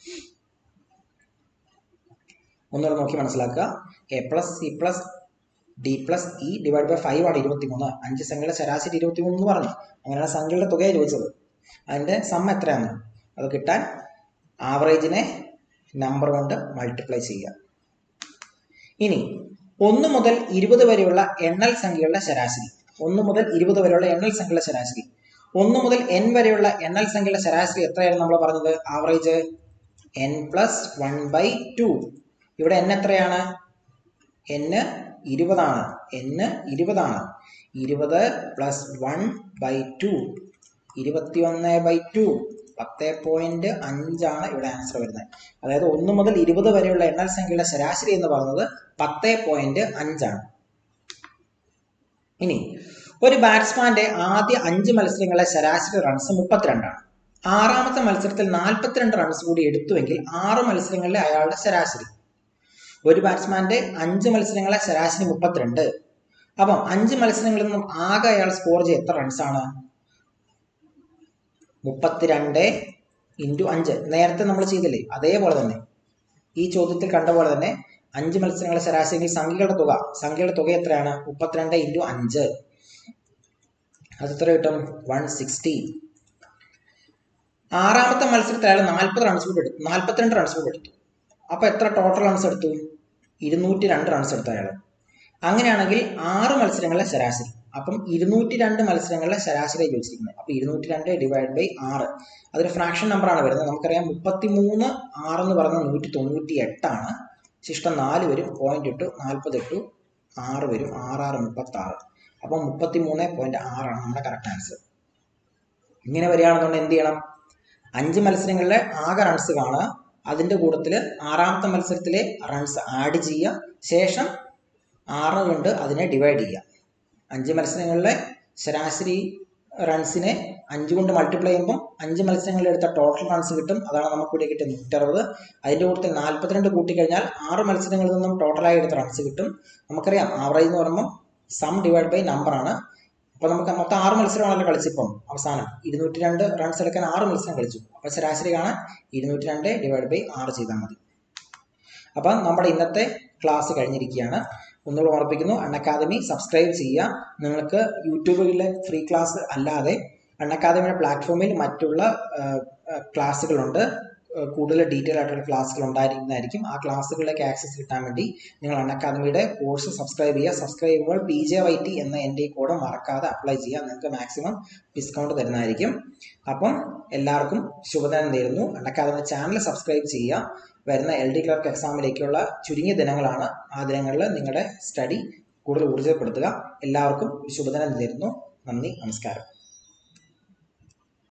ഒന്നുകൂടെ നോക്കി മനസ്സിലാക്കുക A plus C plus D plus E divide by five ആണ് ഇരുപത്തി മൂന്ന് അഞ്ച് സംഖ്യയുടെ ശരാശരി ഇരുപത്തി മൂന്ന് എന്ന് പറഞ്ഞു അങ്ങനെയാണ് സംഖ്യയുടെ തുകയെ ചോദിച്ചത് അതിൻ്റെ സം എത്രയാണ് അത് കിട്ടാൻ ആവറേജിനെ നമ്പർ കൊണ്ട് മൾട്ടിപ്ലൈ ചെയ്യുക ഇനി ഒന്ന് മുതൽ ഇരുപത് വരെയുള്ള എണ്ണൽ സംഖ്യകളുടെ ശരാശരി ഒന്ന് മുതൽ ഇരുപത് വരെയുള്ള എണ്ണൽ സംഖ്യകളുടെ ശരാശരി ഒന്ന് മുതൽ എൻ വരെയുള്ള എണ്ണൽ സംഖ്യകളുടെ ശരാശരി എത്രയായിരുന്നു നമ്മൾ പറഞ്ഞത് average N plus one by two ഇവിടെ എൻ എത്രയാണ് എന്ന് ഇരുപതാണ് എന്ന് ഇരുപതാണ് ഇരുപത് പ്ലസ് വൺ ബൈ ടു ഇരുപത്തി ഒന്ന് ബൈ ടു പത്ത് പോയിന്റ് അഞ്ചാണ് ഇവിടെ ആൻസർ വരുന്നത് അതായത് ഒന്ന് മുതൽ ഇരുപത് വരെയുള്ള എണ്ണൽ സംഖ്യയുടെ ശരാശരി എന്ന് പറയുന്നത് പത്ത് പോയിന്റ് അഞ്ചാണ് ഇനി ഒരു ബാറ്റ്സ്മാന്റെ ആദ്യ അഞ്ച് മത്സരങ്ങളിലെ ശരാശരി റൺസ് മുപ്പത്തിരണ്ടാണ് ആറാമത്തെ മത്സരത്തിൽ നാൽപ്പത്തിരണ്ട് റൺസ് കൂടി എടുത്തുവെങ്കിൽ ആറ് മത്സരങ്ങളിലെ അയാളുടെ ശരാശരി ഒരു ബാറ്റ്സ്മാന്റെ അഞ്ച് മത്സരങ്ങളെ ശരാശരി മുപ്പത്തിരണ്ട് അപ്പം അഞ്ച് മത്സരങ്ങളിൽ നിന്നും ആകെ അയാൾ സ്കോർ ചെയ്ത എത്ര റൺസാണ് മുപ്പത്തിരണ്ട് ഇൻറ്റു അഞ്ച് നേരത്തെ നമ്മൾ ചെയ്തില്ലേ അതേപോലെ തന്നെ ഈ ചോദ്യത്തിൽ കണ്ട പോലെ തന്നെ അഞ്ച് മത്സരങ്ങളുടെ ശരാശരി സംഖ്യകളുടെ തുക സംഖ്യയുടെ തുക എത്രയാണ് മുപ്പത്തിരണ്ട് ഇൻറ്റു അഞ്ച് അത് എത്ര കിട്ടും വൺ സിക്സ്റ്റി ആറാമത്തെ മത്സരത്തിൽ അയാൾ നാൽപ്പത് റൺസ് കൂടെ എടുത്തു നാൽപ്പത്തിരണ്ട് റൺസ് കൂടെ എടുത്തു അപ്പോൾ എത്ര ടോട്ടൽ റൺസ് എടുത്തു ഇരുന്നൂറ്റി രണ്ട് റൺസ് എടുത്തു അയാൾ അങ്ങനെയാണെങ്കിൽ ആറ് മത്സരങ്ങളിലെ ശരാശരി അപ്പം ഇരുന്നൂറ്റി രണ്ട് മത്സരങ്ങളിലെ ശരാശരി ചോദിച്ചിരിക്കുന്നത് അപ്പോൾ ഇരുന്നൂറ്റി രണ്ട് ഡിവൈഡ് ബൈ ആറ് അതൊരു ഫ്രാക്ഷൻ നമ്പറാണ് വരുന്നത് നമുക്കറിയാം മുപ്പത്തി മൂന്ന് ആറ് എന്ന് പറയുന്നത് നൂറ്റി തൊണ്ണൂറ്റി എട്ടാണ് ശിഷ്ടം നാല് വരും പോയിന്റ് ഇട്ടു നാൽപ്പത് ഇട്ടു ആറ് വരും ആറാറ് മുപ്പത്തി ആറ് അപ്പം മുപ്പത്തി മൂന്ന് പോയിന്റ് ആറാണ് നമ്മുടെ കറക്റ്റ് ആൻസർ ഇങ്ങനെ വരികയാണെന്നുണ്ടെങ്കിൽ എന്ത് ചെയ്യണം അഞ്ച് മത്സരങ്ങളിലെ ആകെ റൺസ് കാണുക അതിൻ്റെ കൂട്ടത്തിൽ ആറാമത്തെ മത്സരത്തിലെ റൺസ് ആഡ് ചെയ്യുക ശേഷം ആറ് കൊണ്ട് അതിനെ ഡിവൈഡ് ചെയ്യുക അഞ്ച് മത്സരങ്ങളിലെ ശരാശരി റൺസിനെ അഞ്ച് കൊണ്ട് മൾട്ടിപ്ലൈ ചെയ്യുമ്പോൾ അഞ്ച് മത്സരങ്ങളിൽ എടുത്ത ടോട്ടൽ റൺസ് കിട്ടും അതാണ് നമുക്ക് ഇവിടെ കിട്ടിയ നൂറ്ററുപത് അതിൻ്റെ കൂട്ടത്തിൽ നാൽപ്പത്തിരണ്ട് കൂട്ടിക്കഴിഞ്ഞാൽ ആറ് മത്സരങ്ങളിൽ നിന്നും ടോട്ടലായി എടുത്ത റൺസ് കിട്ടും നമുക്കറിയാം ആവറേജ് എന്ന് പറയുമ്പോൾ സം ഡിവൈഡ് ബൈ നമ്പറാണ് അപ്പോൾ നമുക്ക് മൊത്തം ആറ് മത്സരമാണല്ലോ കളിച്ചിപ്പം അവസാനം ഇരുന്നൂറ്റി രണ്ട് റൺസ് എടുക്കാൻ ആറ് മത്സരം കളിച്ചു അപ്പോൾ ശരാശരി കാണാൻ ഇരുന്നൂറ്റി രണ്ട് ഡിവൈഡ് ബൈ ആറ് ചെയ്താൽ മതി അപ്പം നമ്മുടെ ഇന്നത്തെ ക്ലാസ് കഴിഞ്ഞിരിക്കുകയാണ് ഒന്നുകൂടെ ഓർപ്പിക്കുന്നു അൺ അക്കാദമി സബ്സ്ക്രൈബ് ചെയ്യുക നിങ്ങൾക്ക് യൂട്യൂബിലെ ഫ്രീ ക്ലാസ് അല്ലാതെ അൺ അക്കാദമിയുടെ പ്ലാറ്റ്ഫോമിൽ മറ്റുള്ള ക്ലാസ്സുകളുണ്ട് കൂടുതൽ ഡീറ്റെയിൽ ആയിട്ടുള്ള ക്ലാസ്സുകൾ ഉണ്ടായിരിക്കുന്നതായിരിക്കും ആ ക്ലാസ്സുകളിലേക്ക് ആക്സസ് കിട്ടാൻ വേണ്ടി നിങ്ങൾ അൺ അക്കാദമിയുടെ കോഴ്സ് സബ്സ്ക്രൈബ് ചെയ്യുക സബ്സ്ക്രൈബ് ചെയ്യുമ്പോൾ പി ജെ വൈ ടി എന്ന എൻ്റെ ഈ കോഡ് മറക്കാതെ അപ്ലൈ ചെയ്യുക നിങ്ങൾക്ക് മാക്സിമം ഡിസ്കൗണ്ട് തരുന്നതായിരിക്കും അപ്പം എല്ലാവർക്കും ശുഭദിനം നേരുന്നു അൺ അക്കാദമി ചാനൽ സബ്സ്ക്രൈബ് ചെയ്യുക വരുന്ന എൽ ഡി ക്ലർക്ക് എക്സാമിലേക്കുള്ള ചുരുങ്ങിയ ദിനങ്ങളാണ് ആ ദിനങ്ങളിൽ നിങ്ങളുടെ സ്റ്റഡി കൂടുതൽ ഊർജ്ജപ്പെടുത്തുക എല്ലാവർക്കും ശുഭദിനം നേരുന്നു നന്ദി നമസ്കാരം